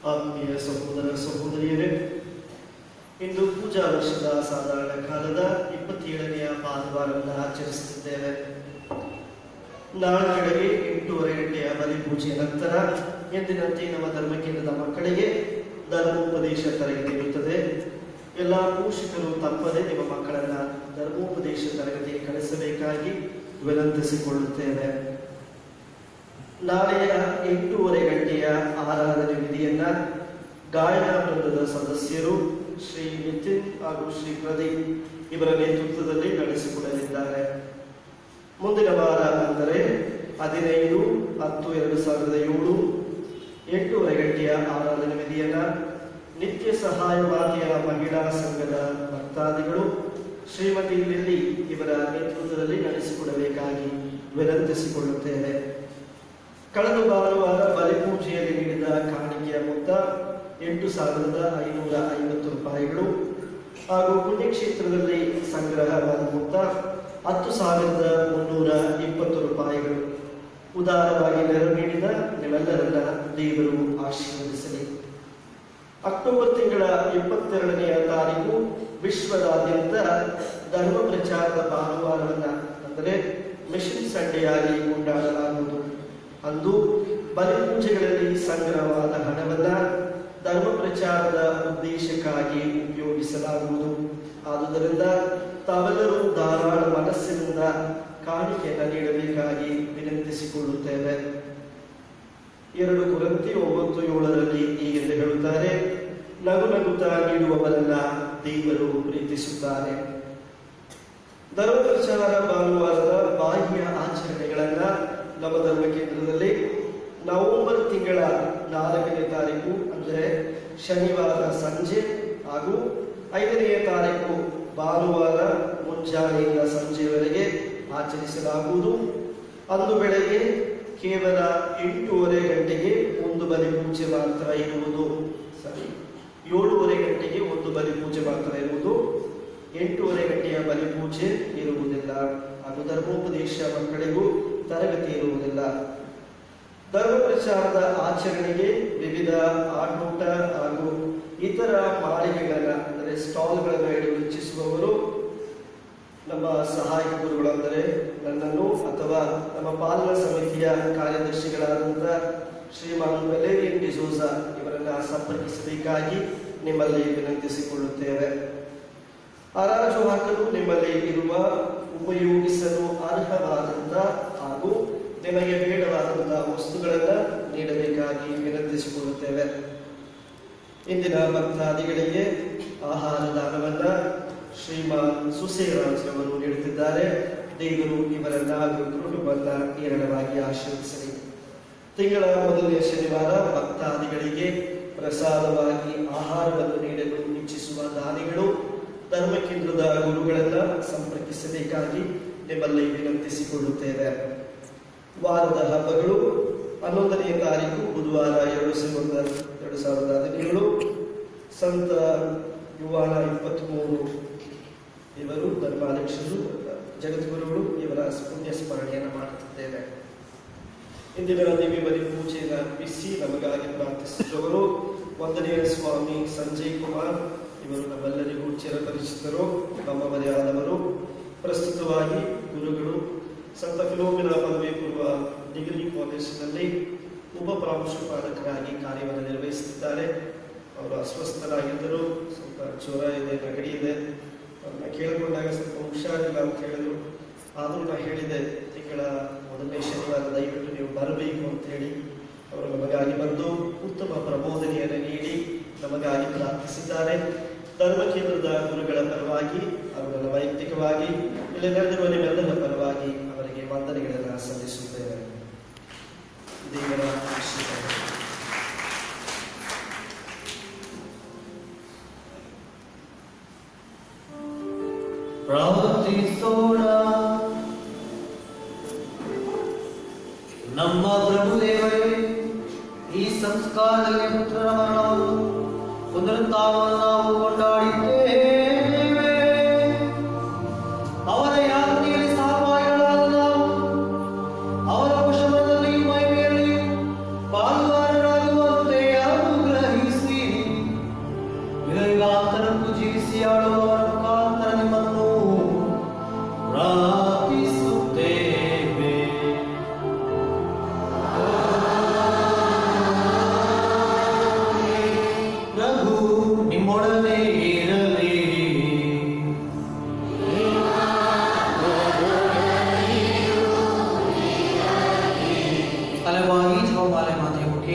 ಆತ್ಮೀಯ ಸಹೋದರ ಸಹೋದರಿಯರೇ ಇಂದು ಪೂಜಾ ವರ್ಷದ ಸಾಧಾರಣ ಕಾಲದ ಇಪ್ಪತ್ತೇಳನೆಯ ಭಾನುವಾರವನ್ನು ಆಚರಿಸುತ್ತಿದ್ದೇವೆ ನಾಳೆ ಕಡೆಗೆ ಎಂಟೂವರೆ ಗಂಟೆಯ ಬಲಿ ಪೂಜೆಯ ನಂತರ ಎಂದಿನಂತೆ ನಮ್ಮ ಧರ್ಮಕೇಂದ್ರದ ಮಕ್ಕಳಿಗೆ ಧರ್ಮೋಪದೇಶ ತರಗತಿ ಇರುತ್ತದೆ ಎಲ್ಲ ಪೋಷಕರು ತಪ್ಪದೆ ನಿಮ್ಮ ಮಕ್ಕಳನ್ನ ಧರ್ಮೋಪದೇಶ ತರಗತಿಗೆ ಕಳಿಸಬೇಕಾಗಿ ವಿನಂತಿಸಿಕೊಳ್ಳುತ್ತೇವೆ ನಾಳೆಯ ಎಂಟೂವರೆ ಗಂಟೆಯ ಆರಾಧನೆ ವಿಧಿಯನ್ನ ಗಾಯನ ವೃಂದದ ಸದಸ್ಯರು ಶ್ರೀ ನಿತಿನ್ ಹಾಗೂ ಶ್ರೀ ಪ್ರದೀಪ್ ಇವರ ನೇತೃತ್ವದಲ್ಲಿ ನಡೆಸಿಕೊಡಲಿದ್ದಾರೆ ಮುಂದಿನ ವಾರ ಅಂದರೆ ಹದಿನೈದು ಹತ್ತು ಎರಡು ಸಾವಿರದ ಏಳು ಎಂಟೂವರೆ ಗಂಟೆಯ ಆರಾಧನೆ ವಿಧಿಯನ್ನ ನಿತ್ಯ ಸಹಾಯವಾದಿಯ ಮಹಿಳಾ ಸಂಘದ ಭಕ್ತಾದಿಗಳು ಶ್ರೀಮತಿ ಲಿಲ್ಲಿ ಇವರ ನೇತೃತ್ವದಲ್ಲಿ ನಡೆಸಿಕೊಡಬೇಕಾಗಿ ವಿನಂತಿಸಿಕೊಳ್ಳುತ್ತೇವೆ ಕಳೆದ ಭಾನುವಾರ ಬಲಿಪೂಜೆಯಲ್ಲಿ ನೀಡಿದ ಕಾಣಿಕೆಯ ಮೊತ್ತ ಎಂಟು ಸಾವಿರದ ಐನೂರ ಐವತ್ತು ರೂಪಾಯಿಗಳು ಹಾಗೂ ಪುಣ್ಯಕ್ಷೇತ್ರದಲ್ಲಿ ಸಂಗ್ರಹವಾದ ಮೊತ್ತ ಹತ್ತು ಸಾವಿರದ ಮುನ್ನೂರ ಇಪ್ಪತ್ತು ರೂಪಾಯಿಗಳು ಉದಾರವಾಗಿ ನೆರವು ನೀಡಿದ ನಿಮ್ಮೆಲ್ಲರನ್ನ ದೇವರು ಆಶೀರ್ವದಿಸಲಿ ಅಕ್ಟೋಬರ್ ತಿಂಗಳ ಇಪ್ಪತ್ತೆರಡನೆಯ ತಾರೀಕು ವಿಶ್ವದಾದ್ಯಂತ ಧರ್ಮ ಪ್ರಚಾರದ ಭಾನುವಾರವನ್ನ ಅಂದರೆ ಮಿಷನ್ ಸಂಡೆಯಾಗಿ ಕೊಂಡಾಡಲಾಗುವುದು ಅಂದು ಬಲಿಪೂಜೆಗಳಲ್ಲಿ ಸಂಗ್ರಹವಾದ ಹಣವನ್ನ ಧರ್ಮ ಪ್ರಚಾರದ ಉದ್ದೇಶಕ್ಕಾಗಿ ಉಪಯೋಗಿಸಲಾಗುವುದು ಆದುದರಿಂದ ತಾವೆಲ್ಲರೂ ಧಾರಾಳ ಮನಸ್ಸಿನಿಂದ ಕಾಣಿಕೆಯನ್ನು ನೀಡಬೇಕಾಗಿ ವಿನಂತಿಸಿಕೊಳ್ಳುತ್ತೇವೆ ಎರಡು ಕುರಂತಿ ಒಂಬತ್ತು ಏಳರಲ್ಲಿ ಹೀಗೆಂದು ಹೇಳುತ್ತಾರೆ ನಗು ನಗುತ್ತಾ ನೀಡುವವರನ್ನ ದೇವರು ಪ್ರೀತಿಸುತ್ತಾರೆ ಧರ್ಮ ಪ್ರಚಾರ ಭಾನುವಾರದ ಬಾಹ್ಯ ಆಚರಣೆಗಳನ್ನ ನಮ್ಮ ಧರ್ಮ ಕೇಂದ್ರದಲ್ಲಿ ನವೆಂಬರ್ ತಿಂಗಳ ನಾಲ್ಕನೇ ತಾರೀಕು ಅಂದರೆ ಶನಿವಾರ ಸಂಜೆ ಹಾಗೂ ಐದನೆಯ ತಾರೀಕು ಭಾನುವಾರ ಮುಂಜಾನೆಯಿಂದ ಸಂಜೆಯವರೆಗೆ ಆಚರಿಸಲಾಗುವುದು ಅಂದು ಬೆಳಗ್ಗೆ ಕೇವಲ ಎಂಟೂವರೆ ಗಂಟೆಗೆ ಒಂದು ಬಲಿ ಪೂಜೆ ಮಾತ್ರ ಇರುವುದು ಸರಿ ಏಳೂವರೆ ಗಂಟೆಗೆ ಒಂದು ಬಲಿ ಪೂಜೆ ಮಾತ್ರ ಇರುವುದು ಎಂಟೂವರೆ ಗಂಟೆಯ ಬಲಿ ಪೂಜೆ ಇರುವುದಿಲ್ಲ ಹಾಗೂ ಧರ್ಮೋಪದೇಶ ಮಕ್ಕಳಿಗೂ ತರಗತಿ ಇರುವುದಿಲ್ಲ ಧರ್ಮ ಪ್ರಚಾರದ ಆಚರಣೆಗೆ ವಿವಿಧ ಆಟೋಟ ಹಾಗೂ ಇತರ ಮಾಳಿಗೆಗಳನ್ನ ಅಂದರೆ ಸ್ಟಾಲ್ಗಳನ್ನು ಇಡಲು ಇಚ್ಛಿಸುವವರು ನಮ್ಮ ಸಹಾಯಕ ಗುರುಗಳು ಅಂದರೆ ನನ್ನನ್ನು ಅಥವಾ ನಮ್ಮ ಪಾಲನಾ ಸಮಿತಿಯ ಕಾರ್ಯದರ್ಶಿಗಳಾದಂಥ ಶ್ರೀಮಾನ್ ವೆಲೇರಿಯನ್ ಡಿಸೋಸ ಇವರನ್ನ ಸಂಪರ್ಕಿಸಬೇಕಾಗಿ ನಿಮ್ಮಲ್ಲಿ ವಿನಂತಿಸಿಕೊಳ್ಳುತ್ತೇವೆ ಹರಾಜು ಹಾಕಲು ನಿಮ್ಮಲ್ಲಿ ಇರುವ ಉಪಯೋಗಿಸಲು ಅರ್ಹವಾದಂಥ ಹಾಗೂ ನಿಮಗೆ ಬೇಡವಾದಂತಹ ವಸ್ತುಗಳನ್ನ ನೀಡಬೇಕಾಗಿ ವಿನಂತಿಸಿಕೊಳ್ಳುತ್ತೇವೆ ಇಂದಿನ ಭಕ್ತಾದಿಗಳಿಗೆ ಆಹಾರ ದಾನವನ್ನ ಶ್ರೀಮಾನ್ ಸುಸೇರಾಜ್ ಅವರು ನೀಡುತ್ತಿದ್ದಾರೆ ದೇವರು ಇವರನ್ನ ಹಾಗೂ ಕುಟುಂಬವನ್ನ ಏರಳವಾಗಿ ಆಶೀರ್ವದಿಸಲಿ ತಿಂಗಳ ಮೊದಲನೇ ಶನಿವಾರ ಭಕ್ತಾದಿಗಳಿಗೆ ಪ್ರಸಾದವಾಗಿ ಆಹಾರವನ್ನು ನೀಡಲು ಇಚ್ಛಿಸುವ ದಾನಿಗಳು ಧರ್ಮ ಕೇಂದ್ರದ ಗುರುಗಳನ್ನ ಸಂಪರ್ಕಿಸಬೇಕಾಗಿ ನಿಮ್ಮಲ್ಲಿ ವಿನಂತಿಸಿಕೊಳ್ಳುತ್ತೇವೆ ವಾರದ ಹಬ್ಬಗಳು ಹನ್ನೊಂದನೆಯ ತಾರೀಕು ಬುಧವಾರ ಎರಡು ಸಾವಿರದ ಎರಡು ಸಾವಿರದ ಹದಿನೇಳು ಸಂತ ಯುವಾನ ಇಪ್ಪತ್ತ್ಮೂರು ಇವರು ಧರ್ಮಾಧ್ಯಕ್ಷರು ಜಗದ್ಗುರುಗಳು ಇವರ ಪುಣ್ಯ ಸ್ಮರಣೆಯನ್ನು ಮಾಡುತ್ತಿದ್ದೇವೆ ಇಂದಿನ ದಿವ್ಯ ಬಲಿ ಪೂಜೆಯನ್ನು ಅರ್ಪಿಸಿ ನಮಗಾಗಿ ಪ್ರಾರ್ಥಿಸಿದವರು ಒಂದನೆಯ ಸ್ವಾಮಿ ಸಂಜಯ್ ಕುಮಾರ್ ಇವರು ನಮ್ಮೆಲ್ಲರಿಗೂ ಚಿರಪರಿಚಿತರು ನಮ್ಮವರೇ ಆದವರು ಪ್ರಸ್ತುತವಾಗಿ ಗುರುಗಳು ಸಂತ ಫಿಲೋಮಿನ ಪದವಿ ಪೂರ್ವ ಡಿಗ್ರಿ ಕಾಲೇಜಿನಲ್ಲಿ ಉಪ ಪ್ರಾಂಶುಪಾಲಕರಾಗಿ ಕಾರ್ಯವನ್ನು ನಿರ್ವಹಿಸುತ್ತಿದ್ದಾರೆ ಅವರು ಅಸ್ವಸ್ಥರಾಗಿದ್ದರು ಸ್ವಲ್ಪ ಜ್ವರ ಇದೆ ನೆಗಡಿ ಇದೆ ಅವ್ರನ್ನ ಕೇಳಿಕೊಂಡಾಗ ಸ್ವಲ್ಪ ಹುಷಾರಿಲ್ಲ ಅಂತ ಹೇಳಿದ್ರು ಆದರೂ ನಾನು ಹೇಳಿದೆ ತಿಂಗಳ ಮೊದಲನೇ ಶನಿವಾರ ದಯವಿಟ್ಟು ನೀವು ಬರಬೇಕು ಅಂತ ಹೇಳಿ ಅವರು ನಮಗಾಗಿ ಬಂದು ಉತ್ತಮ ಪ್ರಬೋಧನೆಯನ್ನು ನೀಡಿ ನಮಗಾಗಿ ಪ್ರಾರ್ಥಿಸಿದ್ದಾರೆ ಧರ್ಮ ಕೇಂದ್ರದ ಗುರುಗಳ ಪರವಾಗಿ ಅವರ ವೈಯಕ್ತಿಕವಾಗಿ ಇಲ್ಲಿ ನೆರೆದಿರುವ ನಿಮ್ಮೆಲ್ಲರ ಪರವಾಗಿ ಅವರಿಗೆ ವಂದನೆಗಳನ್ನು ಸಲ್ಲಿಸುತ್ತೇವೆ ದೇವರ ಆಶೀರ್ವಾದ ಪ್ರಾರ್ಥಿಸೋಣ ನಮ್ಮ ಪ್ರಭು ದೇವರೇ ಈ ಸಂಸ್ಕಾರದಲ್ಲಿ ಪುತ್ರನ ಮರಣವನ್ನು ಪುನರುತ್ಥಾನವನ್ನು ನಾವು ಕೊಂಡಾಡಿದ್ದೇವೆ ಅವರ ಯಾತನೆಯಲ್ಲಿ ಸಹಭಾಗಿಗಳಾದ ನಾವು ಅವರ ಕುಶಲದಲ್ಲಿ ಮಹಿಮೆಯಲ್ಲಿ ಪಾಲುಗಾರರಾಗುವಂತೆ ಅನುಗ್ರಹಿಸಿರಿ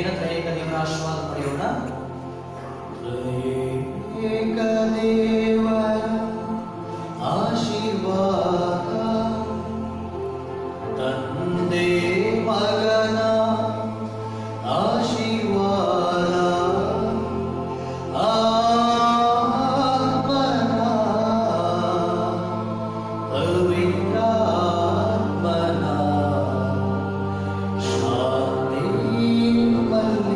ಬೇಗ ತ್ರಯೇಕ ದೇವರ ಆಶೀರ್ವಾದ ಪಡೆಯೋಣ ತ್ರಯೇಕ ದೇವರ ಆಶೀರ್ವಾದ ತಂದೆ ಮಗನ ಆಶೀರ್ವಾದ ಆತ್ಮನ ಪವಿತ್ರಾತ್ಮನ ಶಾಂತಿ ನಿಮ್ಮಲ್ಲಿ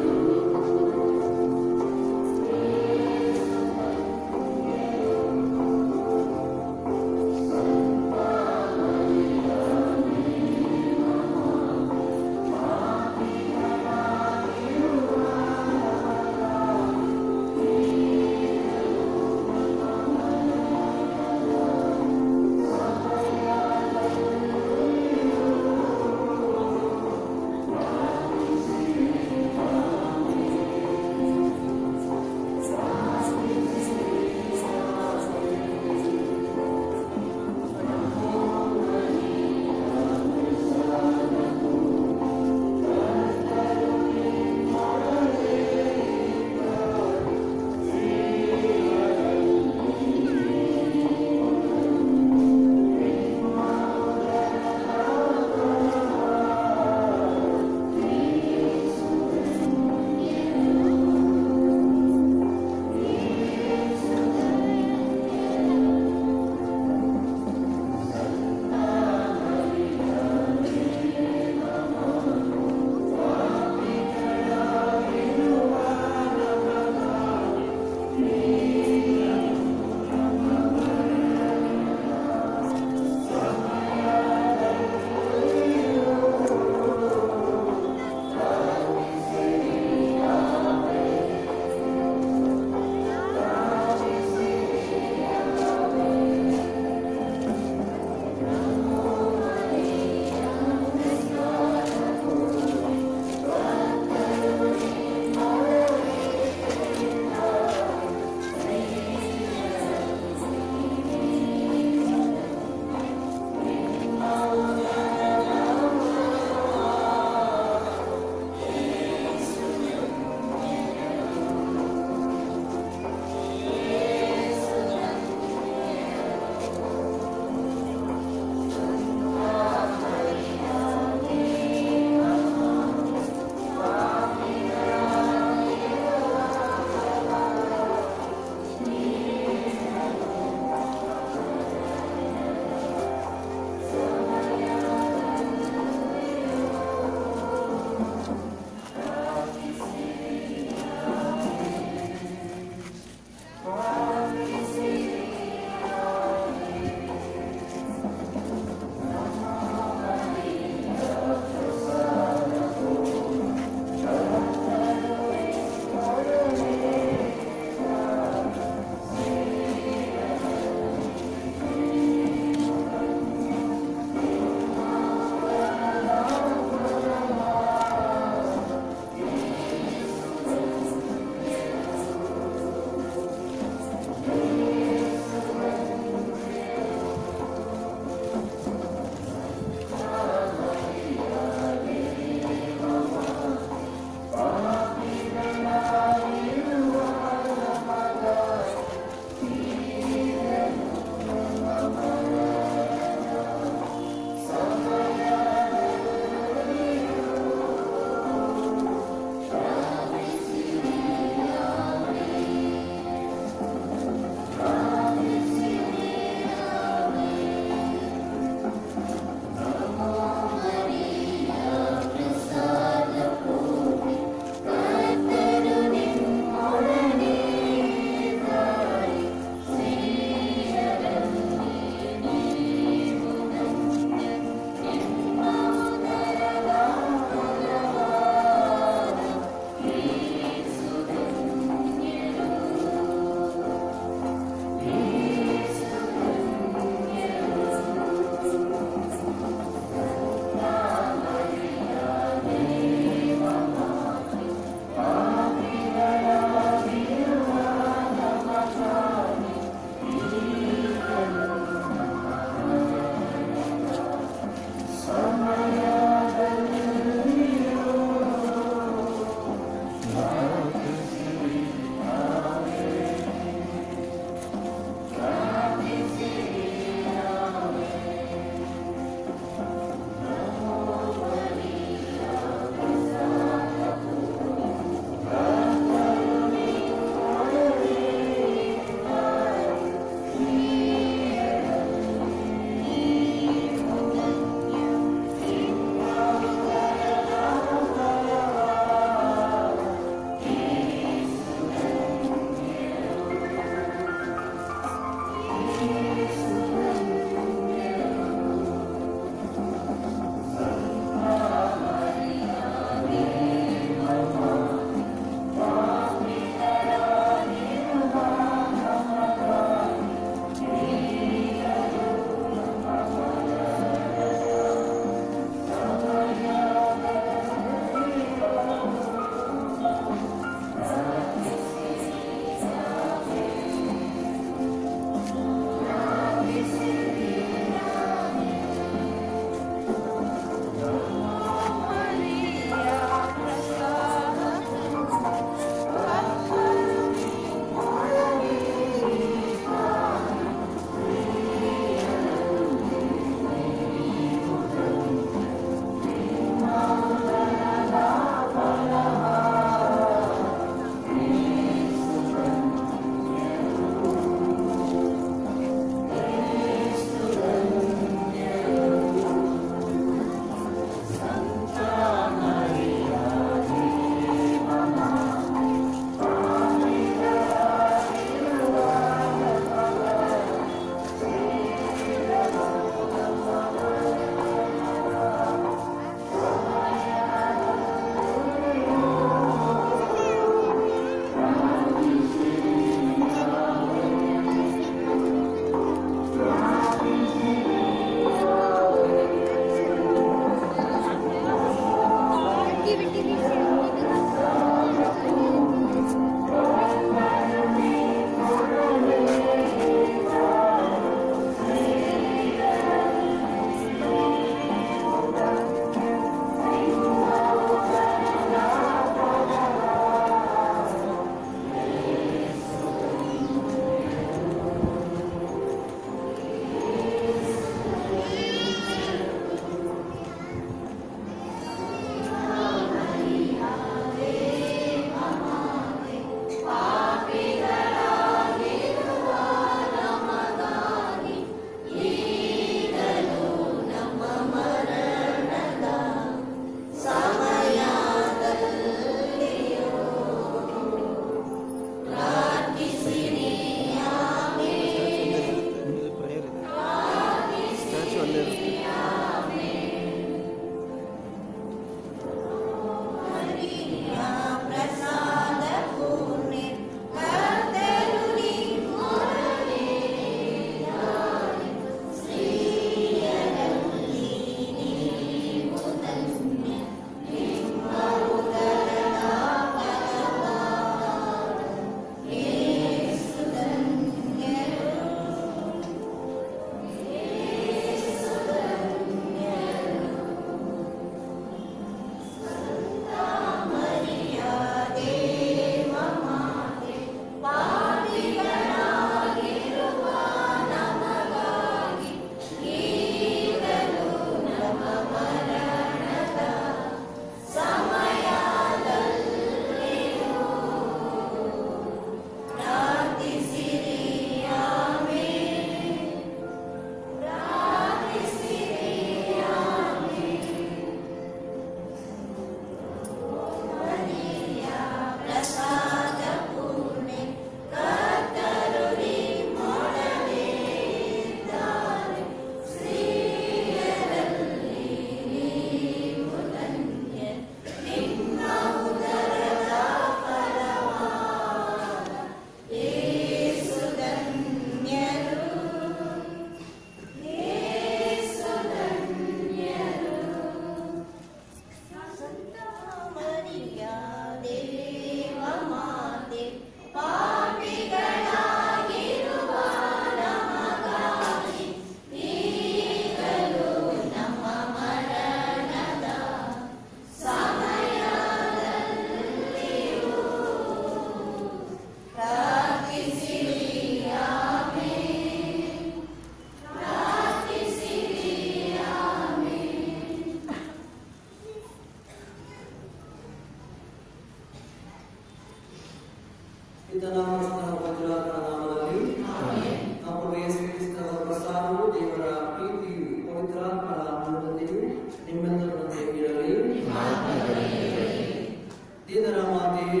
ದೇವರ ಮಾತೆಯೇ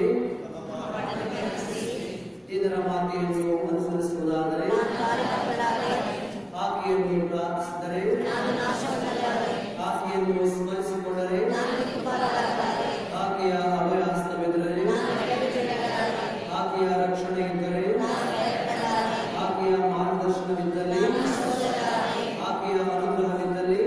ದೇವರ ಮಾತೆಯನ್ನು ಅನುಸರಿಸುವುದಾದರೆ ಆಕೆಯನ್ನು ಪ್ರಾರ್ಥಿಸಿದರೆ ಆಕೆಯನ್ನು ಸ್ಮರಿಸಿಕೊಂಡರೆ ಆಕೆಯ ಅಭಯ ಹಸ್ತವಿದ್ದರೆ ಆಕೆಯ ರಕ್ಷಣೆ ಇದ್ದರೆ ಆಕೆಯ ಮಾರ್ಗದರ್ಶನವಿದ್ದಲ್ಲಿ ಆಕೆಯ ಅನುಗ್ರಹವಿದ್ದಲ್ಲಿ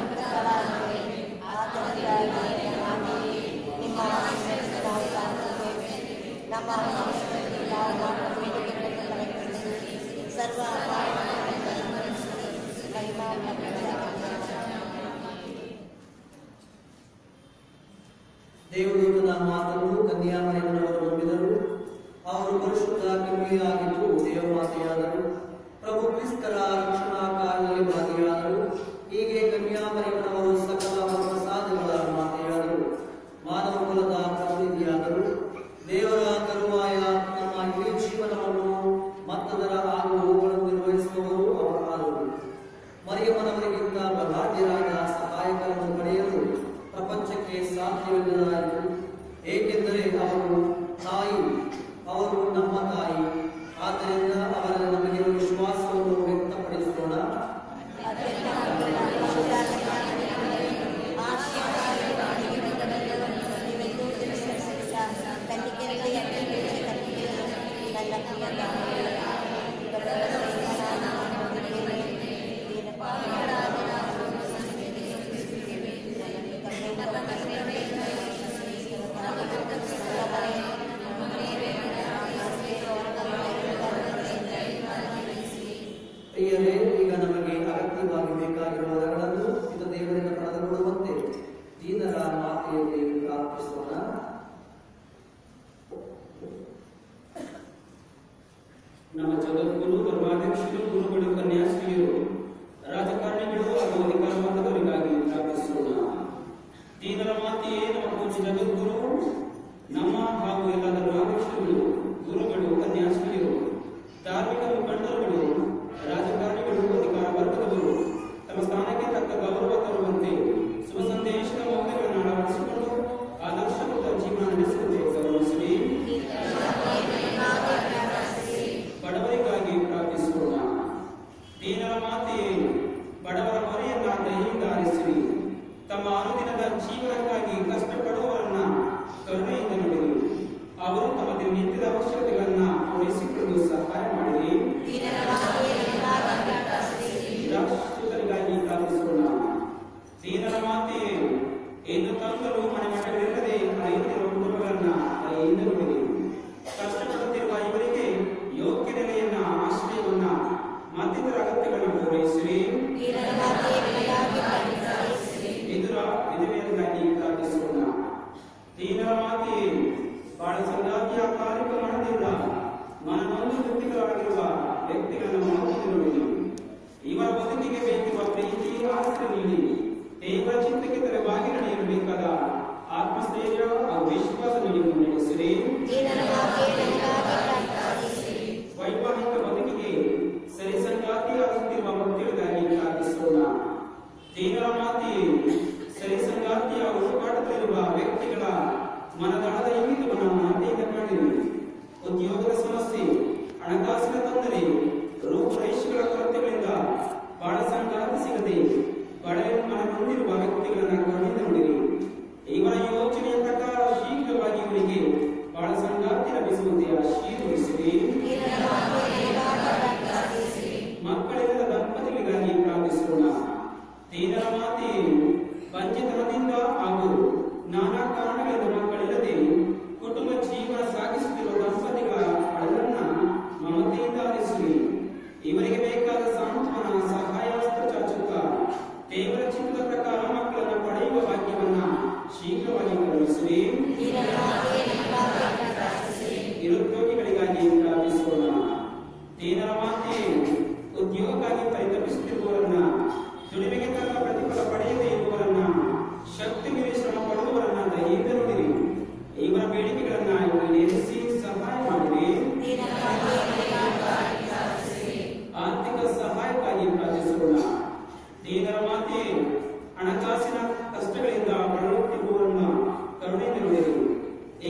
ಸರ್ವ ದೇವದೂತನ ಮಾತನ್ನು ಕನ್ಯಾಮರಿಯನವರು ನಂಬಿದರು ಅವರು ಪರಿಶುದ್ಧ ಕನ್ಯೆಯಾಗಿದ್ದು ದೇವಮಾತೆಯಾದರು ಪ್ರಭು ಕ್ರಿಸ್ತರ ರಕ್ಷಣಾ ಕಾರ್ಯದಲ್ಲಿ ಭಾಗಿಯಾದರು ಹೀಗೆ ಕನ್ಯಾಮರಿಯನವರು ಸಕಲ ಪ್ರಸಾದಗಳ ಮಾತೆಯಾದರು ಮಾನವ ಕುಲದ ಪ್ರತಿನಿಧಿಯಾದರು ದೇವರ ತರುವಾಯ ನಮ್ಮ ಇಡೀ ಜೀವನವನ್ನು ಮತ್ತದರ ಆಗು ಹೋಗುಗಳನ್ನು ನಿರ್ವಹಿಸುವವರು ಅವರಾದರು ಮರಿಯಮ್ಮನವರಿಗಿಂತ ಬಲಾಢ್ಯರಾದ ಸಹಾಯಕರನ್ನು ಪಡೆಯಲು ಪ್ರಪಂಚಕ್ಕೆ ಸಾಧ್ಯವಿಲ್ಲದಾಯಿತು ಏಕೆಂದರೆ ಅವರು ತಾಯಿ ಅವರು ನಮ್ಮ ತಾಯಿ ಆದ್ದರಿಂದ ಅವರಲ್ಲಿ ನಮಗಿರುವ ವಿಶ್ವಾಸವನ್ನು ವ್ಯಕ್ತಪಡಿಸೋಣ ಪ್ರಿಯರೇ ಈಗ ನಮಗೆ ಅಗತ್ಯವಾಗಿ ಬೇಕಾಗಿರುವ ವರಗಳನ್ನು ಇದು ದೇವರಿಂದ ಪಡೆದುಕೊಳ್ಳುವಂತೆ ದೀನರ ಮಾತೆಯಲ್ಲಿ ಪ್ರಾರ್ಥಿಸೋಣ ನಮ್ಮ ಜಗದ್ಗುರು ಧರ್ಮಾಧ್ಯಕ್ಷರು ಗುರುಗಳು ಕನ್ಯಾಶ್ರೀಯರು ರಾಜಕಾರಣಿಗಳು ಹಾಗೂ ಅಧಿಕಾರ ವರ್ಗದವರಿಗಾಗಿ ಪ್ರಾರ್ಥಿಸೋಣ ದೀನರ ಮಾತೆಯೇ ನಮ್ಮ ಪೂಜ್ಯ ಜಗದ್ಗುರು ನಮ್ಮ ಹಾಗೂ ಎಲ್ಲ ಧರ್ಮಾಧ್ಯಕ್ಷರುಗಳು ಗುರುಗಳು ಕನ್ಯಾಶ್ರೀಯರು ಧಾರ್ಮಿಕ ಮುಖಂಡರುಗಳು ರಾಜಕಾರಣಿಗಳು ಅಧಿಕಾರ ವರ್ಗದವರು ತಮ್ಮ ಸ್ಥಾನಕ್ಕೆ ತಕ್ಕ ಗೌರವ ತರುವಂತೆ ಶುಭ ಸಂದೇಶದ ಮೌಲ್ಯಗಳನ್ನು ಅಳವಡಿಸಿಕೊಂಡು ಆದರ್ಶವಂತ ಜೀವನ ನಡೆಸುವಂತೆ ಗೌರವಿಸಲಿ ಬಡವರಿಗಾಗಿ ಪ್ರಾರ್ಥಿಸೋಣ ದೀನರ ಮಾತೆಯೇ ಬಡವರ ಹೊರೆಯನ್ನ ದಯೆಯಿಂದ ಆರಿಸಿರಿ ತಮ್ಮ ಅನುದಿನದ ಜೀವನಕ್ಕಾಗಿ ಕಷ್ಟಪಡುವವರನ್ನ ಕರುಣೆಯಿಂದ ನೋಡಿರಿ ಅವರು ತಮ್ಮ ದಿನನಿತ್ಯದ ಅವಶ್ಯಕತೆಗಳನ್ನ ಪೂರೈಸಿಕೊಂಡು ಸಹಾಯ ಮಾಡಿರಿ ನಿರಾಶ್ರಿತರಿಗಾಗಿ ಪ್ರಾರ್ಥಿಸೋಣ ದೀನರ ಮಾತೆಯೇ ಎಂದು ತಂಗಲು ಮನೆ ಮಠಗಳಿಲ್ಲದೆ ಅಲೆಯುತ್ತಿರುವ ಕುಟುಂಬಗಳನ್ನ ದಯೆಯಿಂದ ನೋಡಿರಿ ಕಷ್ಟಪಡುತ್ತಿರುವ ಇವರಿಗೆ ಯೋಗ್ಯ ನೆಲೆಯನ್ನ ಆಶ್ರಯವನ್ನ ಮತ್ತಿತರ ಅಗತ್ಯಗಳನ್ನು ಪೂರೈಸಿರಿ ಎದುರ ವಿಧವೆಯರಿಗಾಗಿ ಪ್ರಾರ್ಥಿಸೋಣ ದೀನರ ಮಾತೆಯೇ ಬಾಳ ಸಂಗಾತಿಯ ಕಾರ್ಯಕ್ರಮದಿಂದ ಮನನೊಂದು ವ್ಯಕ್ತಿಗಳಾಗಿರುವ ವ್ಯಕ್ತಿಗಳನ್ನು ಮಾಹಿತಿ ನೋಡಿರಿ ಇವರ ಬದುಕಿಗೆ ಬೇಕಿರುವ ಪ್ರೀತಿ ಆಸರೆ ನೀಡಿ ದೇವರ ಚಿತ್ತಕ್ಕೆ ತಲೆಬಾಗಿ ನಡೆಯಲು ಬೇಕಾದ ಆತ್ಮಸ್ಥೈರ್ಯ ಹಾಗೂ ವಿಶ್ವಾಸ ನೀಡಿ ಮುನ್ನಡೆಸಿರಿ ವೈವಾಹಿಕ ಬದುಕಿಗೆ ಸರಿ ಸಂಗಾತಿಯಾಗುತ್ತಿರುವ ಭಕ್ತಿಗಳಿಗಾಗಿ ಪ್ರಾರ್ಥಿಸೋಣ ದೇವರ ಮಾತೆಯೇ ಸರಿ ಸಂಗಾತಿಯ ಹುಡುಕಾಟದಲ್ಲಿರುವ ವ್ಯಕ್ತಿಗಳ ಮನದಾಳದ ಇಂಗಿತವನ್ನು ಮಾತೆಯಿಂದ ಕಾಣಿರಿ ಉದ್ಯೋಗದ ಸಮಸ್ಯೆ ಹಣಕಾಸಿನ ತೊಂದರೆ ರೂಪರೇಷೆಗಳ ಕೊರತೆ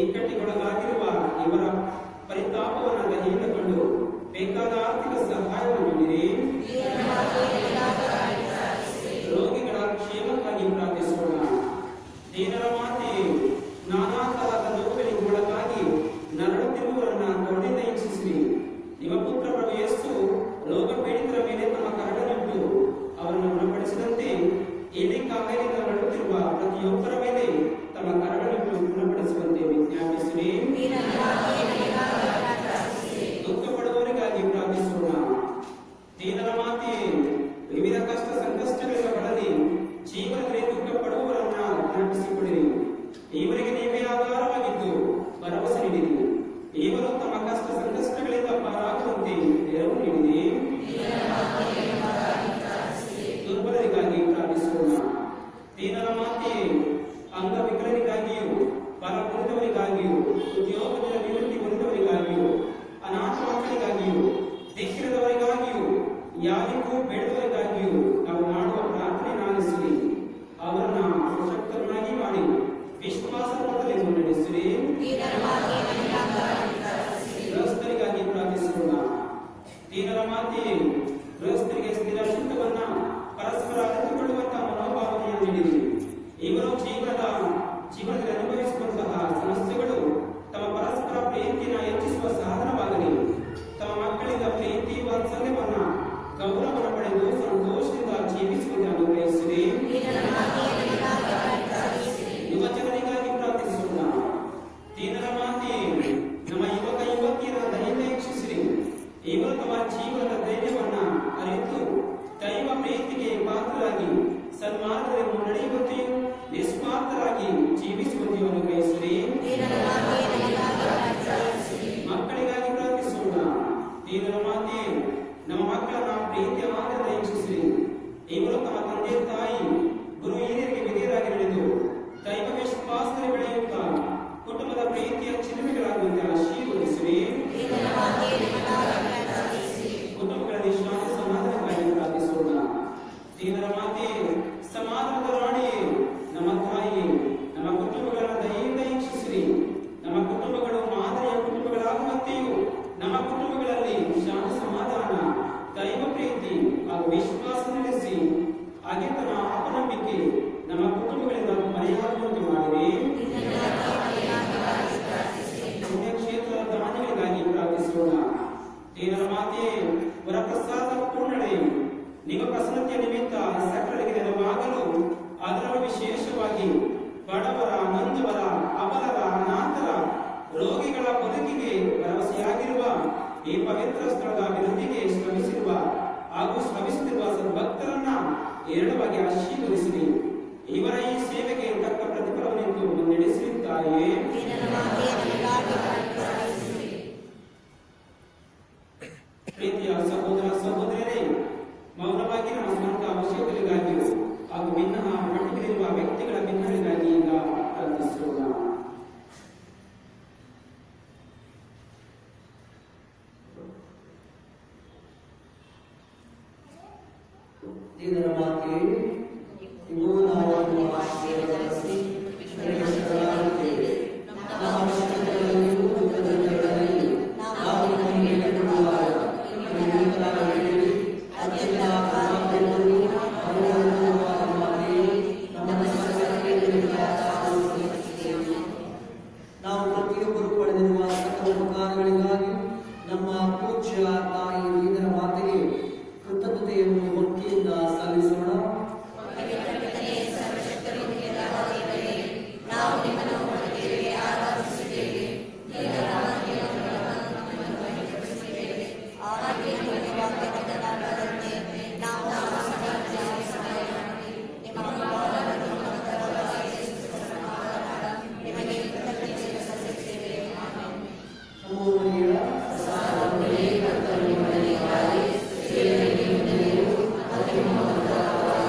ಇಕ್ಕಟ್ಟಿಗೊಳಗಾಗಿರುವ ಇವರ ಪರಿತಾಪವನ್ನು ದಯೆಯಿಂದ ಕಂಡು ಬೇಕಾದ ಆರ್ಥಿಕ ಸಹಾಯವನ್ನು ನೀಡಿ ರೋಗಿಗಳ ಕ್ಷೇಮಕ್ಕಾಗಿ ಪ್ರಾರ್ಥಿಸೋಣ ದೇವರ ಮಾತೆಯು ನಾನಾ ತರಹದ ನೋವುಗಳಿಗೆ ಒಳಗಾಗಿ ನರಳುತ್ತಿರುವವರನ್ನ ಕರುಣೆಯಿಂದ ಹೆಚ್ಚಿಸಿರಿ ನಿಮ್ಮ ಪುತ್ರ ಪ್ರಭು ಯೇಸು ರೋಗ ಪೀಡಿತರ ಮೇಲೆ ತಮ್ಮ ಕರಡನ್ನಿಟ್ಟು ಅವರನ್ನು ಗುಣಪಡಿಸಿದಂತೆ ಎಲ್ಲಿ ಕಾಯಿಲೆಯಿಂದ ನರಳುತ್ತಿರುವ ಪ್ರತಿಯೊಬ್ಬರ ಮೇಲೆ ತಮ್ಮ ಕರಡನ್ನಿಟ್ಟು ಗುಣಪಡಿಸುವಂತೆ ವಿಜ್ಞಾಪಿಸಿರಿ ದುಃಖ ಪಡುವವರಿಗಾಗಿ ಪ್ರಾರ್ಥಿಸೋಣ ದೇವರ ಮಾತೆಯೇ ವಿವಿಧ ಕಷ್ಟ ಸಂಕಷ್ಟಗಳಿಂದ ಬಳಲಿ ಜೀವನದಲ್ಲಿ ದುಃಖ ಪಡುವವರನ್ನ ನೆನಪಿಸಿಕೊಳ್ಳಿರಿ ಇವರಿಗೆ ನೀವೇ ಆಧಾರವಾಗಿದ್ದು ಭರವಸೆ ನೀಡಿರಿ ಇವರು ತಮ್ಮ ಕಷ್ಟ ಸಂಕಷ್ಟಗಳಿಂದ ಪಾರಾಗುವಂತೆ ನೆರವು ನೀಡಿರಿ ದುರ್ಬಲರಿಗಾಗಿ ಪ್ರಾರ್ಥಿಸೋಣ ದೇವರ ಮಾತೆಯೇ ಅಂಗವಿಕಲರಿಗಾಗಿಯೂ ಪರ ಹೊಂದಿದವರಿಗಾಗಿಯೂ ಉದ್ಯೋಗದ ನಿವೃತ್ತಿ ಹೊಂದಿದವರಿಗಾಗಿಯೂ ಅನಾಥ ಮಕ್ಕಳಿಗಾಗಿಯೂ ದಿಕ್ಕಿರದವರಿಗಾಗಿಯೂ ಯಾರಿಗೂ ಬೇಡದವರಿಗಾಗಿಯೂ ನಾವು ಮಾಡುವ ಪ್ರಾರ್ಥನೆ ಆಲಿಸಿರಿ ಅವರನ್ನ ಸಶಕ್ತರನ್ನಾಗಿ ಮಾಡಿ ವಿಶ್ವಾಸದಲ್ಲಿ ಮುನ್ನಡೆಸಿರಿ ಗೃಹಸ್ಥರಿಗಾಗಿ ಪ್ರಾರ್ಥಿಸೋಣ ದೀನರ ಮಾತೆಯೇ ಗೃಹಸ್ಥರಿಗೆ ಸ್ಥಿರ ಚಿತ್ತವನ್ನ ಪರಸ್ಪರ ಅರಿತುಕೊಳ್ಳುವಂತಹ ಮನೋಭಾವನೆಯನ್ನು ನೀಡಿರಿ ಇವರು ಜೀವನದ ಜೀವನದಲ್ಲಿ ಅನುಭವಿಸುವಂತಹ ಸಮಸ್ಯೆಗಳು ತಮ್ಮ ಪರಸ್ಪರ ಪ್ರೀತಿಯನ್ನು ಹೆಚ್ಚಿಸುವ ಸಾಧನವಾಗಲಿ ತಮ್ಮ ಮಕ್ಕಳಿಂದ ಪ್ರೀತಿ ವಾತ್ಸಲ್ಯವನ್ನ ಗೌರವವನ್ನು ಪಡೆದು ಸಂತೋಷದಿಂದ ಜೀವಿಸುವಂತೆ ಅನುಗ್ರಹಿಸಿರಿ ಯುವ ಜನರಿಗಾಗಿ ಪ್ರಾರ್ಥಿಸೋಣ ದೀನರ ಮಾತೆ ನಮ್ಮ ಯುವಕ ಯುವತಿಯರ ದಯೆಯಿಂದ ವೀಕ್ಷಿಸಿರಿ ಇವರು ತಮ್ಮ ಜೀವನದ ಧೈರ್ಯವನ್ನ ಅರಿತು ದೈವ ಪ್ರೀತಿಗೆ ಪಾತ್ರರಾಗಿ ಸನ್ಮಾರ್ಗದಲ್ಲಿ ಮುನ್ನಡೆಯುವಂತೆಯೂ ನಿಸ್ವಾರ್ಥರಾಗಿ ಜೀವಿಸುವಂತೆಯೂ ಅನುಗ್ರಹಿಸಿರಿ ಮಕ್ಕಳಿಗಾಗಿ ಪ್ರಾರ್ಥಿಸೋಣ ದೇವರ ಮಾತೆ ನಮ್ಮ ಮಕ್ಕಳನ್ನ ಪ್ರೀತಿಯ ಮಾರ್ಗದ ವೀಕ್ಷಿಸಿರಿ ಇವರು ತಮ್ಮ ತಂದೆ ತಾಯಿ ಗುರು ಹಿರಿಯರಿಗೆ ವಿಧೇಯರಾಗಿ ನಡೆದು ದೈವ ವಿಶ್ವಾಸದಲ್ಲಿ ಬೆಳೆಯುತ್ತಾ ಕುಟುಂಬದ ಪ್ರೀತಿಯ ಚಿಲುಮೆಗಳಾಗುವಂತೆ ಆಶೀರ್ವದಿಸಿರಿ ಕುಟುಂಬಗಳಲ್ಲಿ ಶಾಂತಿ ಸಮಾಧಾನಕ್ಕಾಗಿ ಪ್ರಾರ್ಥಿಸೋಣ ದೇವರ ಮಾತೆ ಸಮಾಧಾನದ ರಾಣಿಯೇ ನಮ್ಮ ತಾಯಿಯೇ ನಮ್ಮ ಕುಟುಂಬಗಳ ದಯೆಯಿಂದ ವೀಕ್ಷಿಸಿರಿ ನಮ್ಮ ಕುಟುಂಬಗಳು ಮಾದರಿಯ ಕುಟುಂಬಗಳಾಗುವಂತೆಯೂ ನಮ್ಮ ಕುಟುಂಬಗಳಲ್ಲಿ ಶಾಂತಿ ಸಮಾಧಾನ ದೈವ ಪ್ರೀತಿ ಹಾಗೂ ವಿಶ್ವಾಸ ನೆಲೆಸಿ ಅಗೆತನ ಅಪನಂಬಿಕೆ ನಮ್ಮ ಕುಟುಂಬಗಳಿಂದ ಮರೆಯಾಗುವಂತೆ ಮಾಡಿರಿ ಪುಣ್ಯಕ್ಷೇತ್ರದ ದಾನಿಗಳಿಗಾಗಿ ಪ್ರಾರ್ಥಿಸೋಣ ದೇವರ ಮಾತೆಯೇ ವರಪ್ರಸಾದ ಪೂರ್ಣಳೆ ನಿಮ್ಮ ಪ್ರಸನ್ನತೆಯ ನಿಮಿತ್ತ ಸಕಲರಿಗೆ ನೆರವಾಗಲು ಅದರಲ್ಲೂ ವಿಶೇಷವಾಗಿ ಬಡವರ ನೊಂದವರ ಅಬಲರ ಅನಾಥರ ರೋಗಿಗಳ ಬದುಕಿಗೆ ಭರವಸೆಯಾಗಿರುವ ಈ ಪವಿತ್ರ ಸ್ಥಳದ ಅಭಿವೃದ್ಧಿಗೆ ಶ್ರಮಿಸಿರುವ ಹಾಗೂ ಶ್ರಮಿಸುತ್ತಿರುವ ಸದ್ಭಕ್ತರನ್ನ ಎರಡವಾಗಿ ಆಶೀರ್ವದಿಸಿರಿ ಇವರ ಈ ಸೇವೆಗೆ ತಕ್ಕ ಪ್ರತಿಫಲವನ್ನೆಂದು ಮುನ್ನಡೆಸಿರುತ್ತಾರೆಯೇ ಪ್ರೀತಿಯ ಸಹೋದರ ಸಹೋದರರೇ ಮೌನವಾಗಿ ನಮ್ಮ ಸ್ವಂತ ಅವಶ್ಯಕತೆಗಳಿಗಾಗಿಯೂ ಹಾಗೂ ಭಿನ್ನ ಮಟ್ಟಿಗಿರುವ ವ್ಯಕ್ತಿಗಳ ಭಿನ್ನಗಳಿಗಾಗಿ ಈಗ ಪ್ರಾರ್ಥಿಸೋಣ ದೇವರ ಮಾತೆ ಇವು ನಾವು ನಿಮ್ಮ ಆಶೀರ್ವದಿಸಿ ಶ್ರೇಷ್ಠರಾಗಿದ್ದೇವೆ. ನಮ್ಮ ಅವಶ್ಯಕತೆಗಳಲ್ಲಿಯೂ ದುಃಖದಲ್ಲಿ ನಾವು ನಿಮಗೆ ಬೇಡುವಾಗ ನಿಮ್ಮ ವಿರುದ್ಧರಾಗಿದ್ದೀರಿ. ಅತ್ಯಂತ ಕರುಣಾಮಯನೂ ಕರುಣಾಮಯನೂ ಮಾತೆಯೇ, ನಮ್ಮ ಸಮಸ್ಯೆಗಳಿಗೆ ಆಶೀರ್ವದಿಸಿದ್ದೇವೆ. ನಾವು ಪ್ರತಿಯೊಬ್ಬರು ಪಡೆದಿರುವ ಸಕಲ ಉಪಕಾರಗಳಿಗಾಗಿ ನಮ್ಮ ಪೂಜ್ಯ ತಾಯಿ ವೀರರ ಮಾತೆಗೆ ಕೃತಜ್ಞತೆಯನ್ನು ಭಕ್ತಿಯಿಂದ ಸಲ್ಲಿಸೋಣ ನಮೋಮರಿಯ ಪ್ರಸಾದವನ್ನೇ ಕರ್ತವ್ಯಮನೆಯಾಗಿ ಸೇವೆಯನ್ನು ಅತಿಮಹತ್ವವಾಗಿ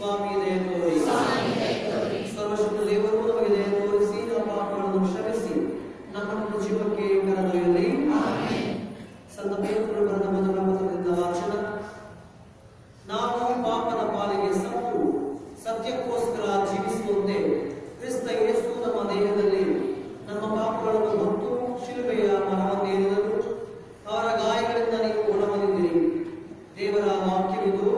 ಸ್ವಾಮಿ ದಯ ತೋರಿ ಸರ್ವಶಕ್ತ ದೇವರು ನಮಗೆ ದಯ ತೋರಿಸಿ ನಮ್ಮ ಪಾಪಗಳನ್ನು ಕ್ಷಮಿಸಿ ನಮ್ಮನ್ನು ಜೀವಕ್ಕೆ ಕರೆದೊಯ್ಯಲಿ ಸಂತ ಪೇತ್ರರು ಬರೆದ ಮೊದಲ ಪತ್ರದಿಂದ ವಾಚನ ನಾವು ಪಾಪದ ಪಾಲಿಗೆ ಸತ್ತು ಸತ್ಯಕ್ಕೋಸ್ಕರ ಜೀವಿಸುವಂತೆ ಕ್ರಿಸ್ತ ಯೇಸು ನಮ್ಮ ದೇಹದಲ್ಲಿ ನಮ್ಮ ಪಾಪಗಳನ್ನು ಹೊತ್ತು ಶಿಲುಬೆಯ ಮರವನ್ನೇರಿದರು ಅವರ ಗಾಯಗಳಿಂದ ನೀವು ಗುಣಮಂದಿರಿ ದೇವರ ವಾಕ್ಯವಿದು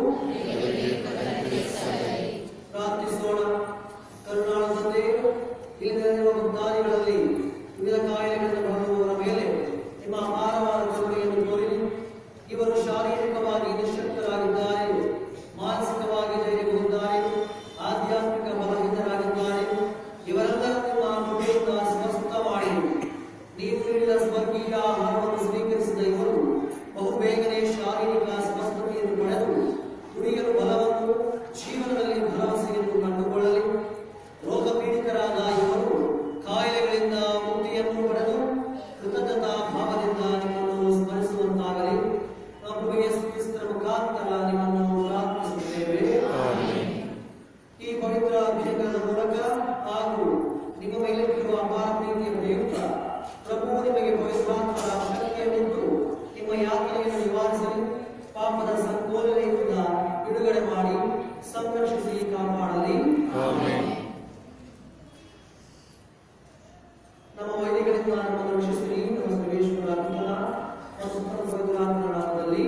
ಪ್ರಾರ್ಥಿಸೋಣ ಕರುಣಾಳ ತಂದೆಯು ಇಲ್ಲಿರುವ ಭಕ್ತಾದಿಗಳಲ್ಲಿ ವಿವಿಧ ಕಾಯಿಲೆಗಳನ್ನು ಬಳಸುವವರ ಮೇಲೆ ನಿಮ್ಮ ಅಪಾರವಾದ ಕರುಣೆಯನ್ನು ತೋರಿರಿ ಇವರು ಶಾರೀರಿಕವಾಗಿ ನಿಶಕ್ತರಾಗಿದ್ದಾರೆ ಮಾನಸಿಕವಾಗಿ ಧೈರ್ಯಗೊಂಡಿದ್ದಾರೆ ಆಧ್ಯಾತ್ಮಿಕ ಬಲಹೀನರಾಗಿದ್ದಾರೆ ಇವರೆಲ್ಲರೂ ನಿಮ್ಮ ಕೃಪೆಯಿಂದ ಸ್ವಸ್ಥ ಮಾಡಿ ನೀವು ನೀಡಿದ ಸ್ವರ್ಗೀಯ ಆಹಾರವನ್ನು ಸ್ವೀಕರಿಸಿದ ಇವರು ಬಹು ಬೇಗನೆ ಶಾರೀರಿಕ ಸ್ವಸ್ಥತೆಯನ್ನು ಪಡೆದು ದುಡಿಯಲು ಬಲವನ್ನು ಜೀವನದಲ್ಲಿ ಭರವಸೆಯನ್ನು ಕಂಡುಕೊಳ್ಳಲಿ ರೋಗ ಪೀಡಿತರಾದ ಇವರು ಕಾಯಿಲೆಗಳಿಂದ ಮುಕ್ತಿಯನ್ನು ಪಡೆದು ಕೃತಜ್ಞತಾ ಭಾವದಿಂದ ನಿಮ್ಮನ್ನು ಸ್ಮರಿಸುವಂತಾಗಲಿ ಪ್ರಭು ಯೇಸು ಕ್ರಿಸ್ತರ ಮುಖಾಂತರ ನಿಮ್ಮನ್ನು ಪ್ರಾರ್ಥಿಸುತ್ತೇವೆ ಈ ಪವಿತ್ರ ಅಭಿಷೇಕದ ಮೂಲಕ ಹಾಗೂ ನಿಮ್ಮ ಮೇಲೆ ಇರುವ ಅಪಾರ ಪ್ರೀತಿಯ ಪ್ರಯುಕ್ತ ಪ್ರಭು ನಿಮಗೆ ಪವಿತ್ರಾತ್ಮರ ಶಕ್ತಿಯನ್ನಿತ್ತು ನಿಮ್ಮ ಯಾತನೆಯನ್ನು ನಿವಾರಿಸಲಿ ಪಾಪದ ಸಂಕೋಲೆಯಿಂದ ಬಿಡುಗಡೆ ಮಾಡಿ ಸಂರಕ್ಷಿಸಿ ಕಾಪಾಡಲಿ ನಮ್ಮ ವೈದ್ಯಗಳಿಂದ ನಮ್ಮನ್ನು ರಕ್ಷಿಸಲಿ ನಮ್ಮ ಸರ್ವೇಶ್ವರ ಪಿತನ ಮತ್ತು ಪವಿತ್ರಾತ್ಮರ ನಾಮದಲ್ಲಿ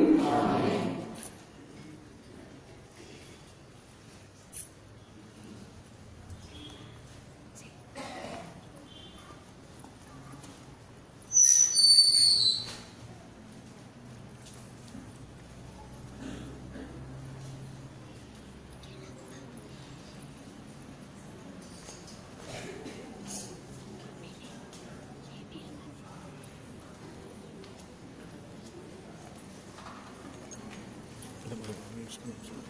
Thank you.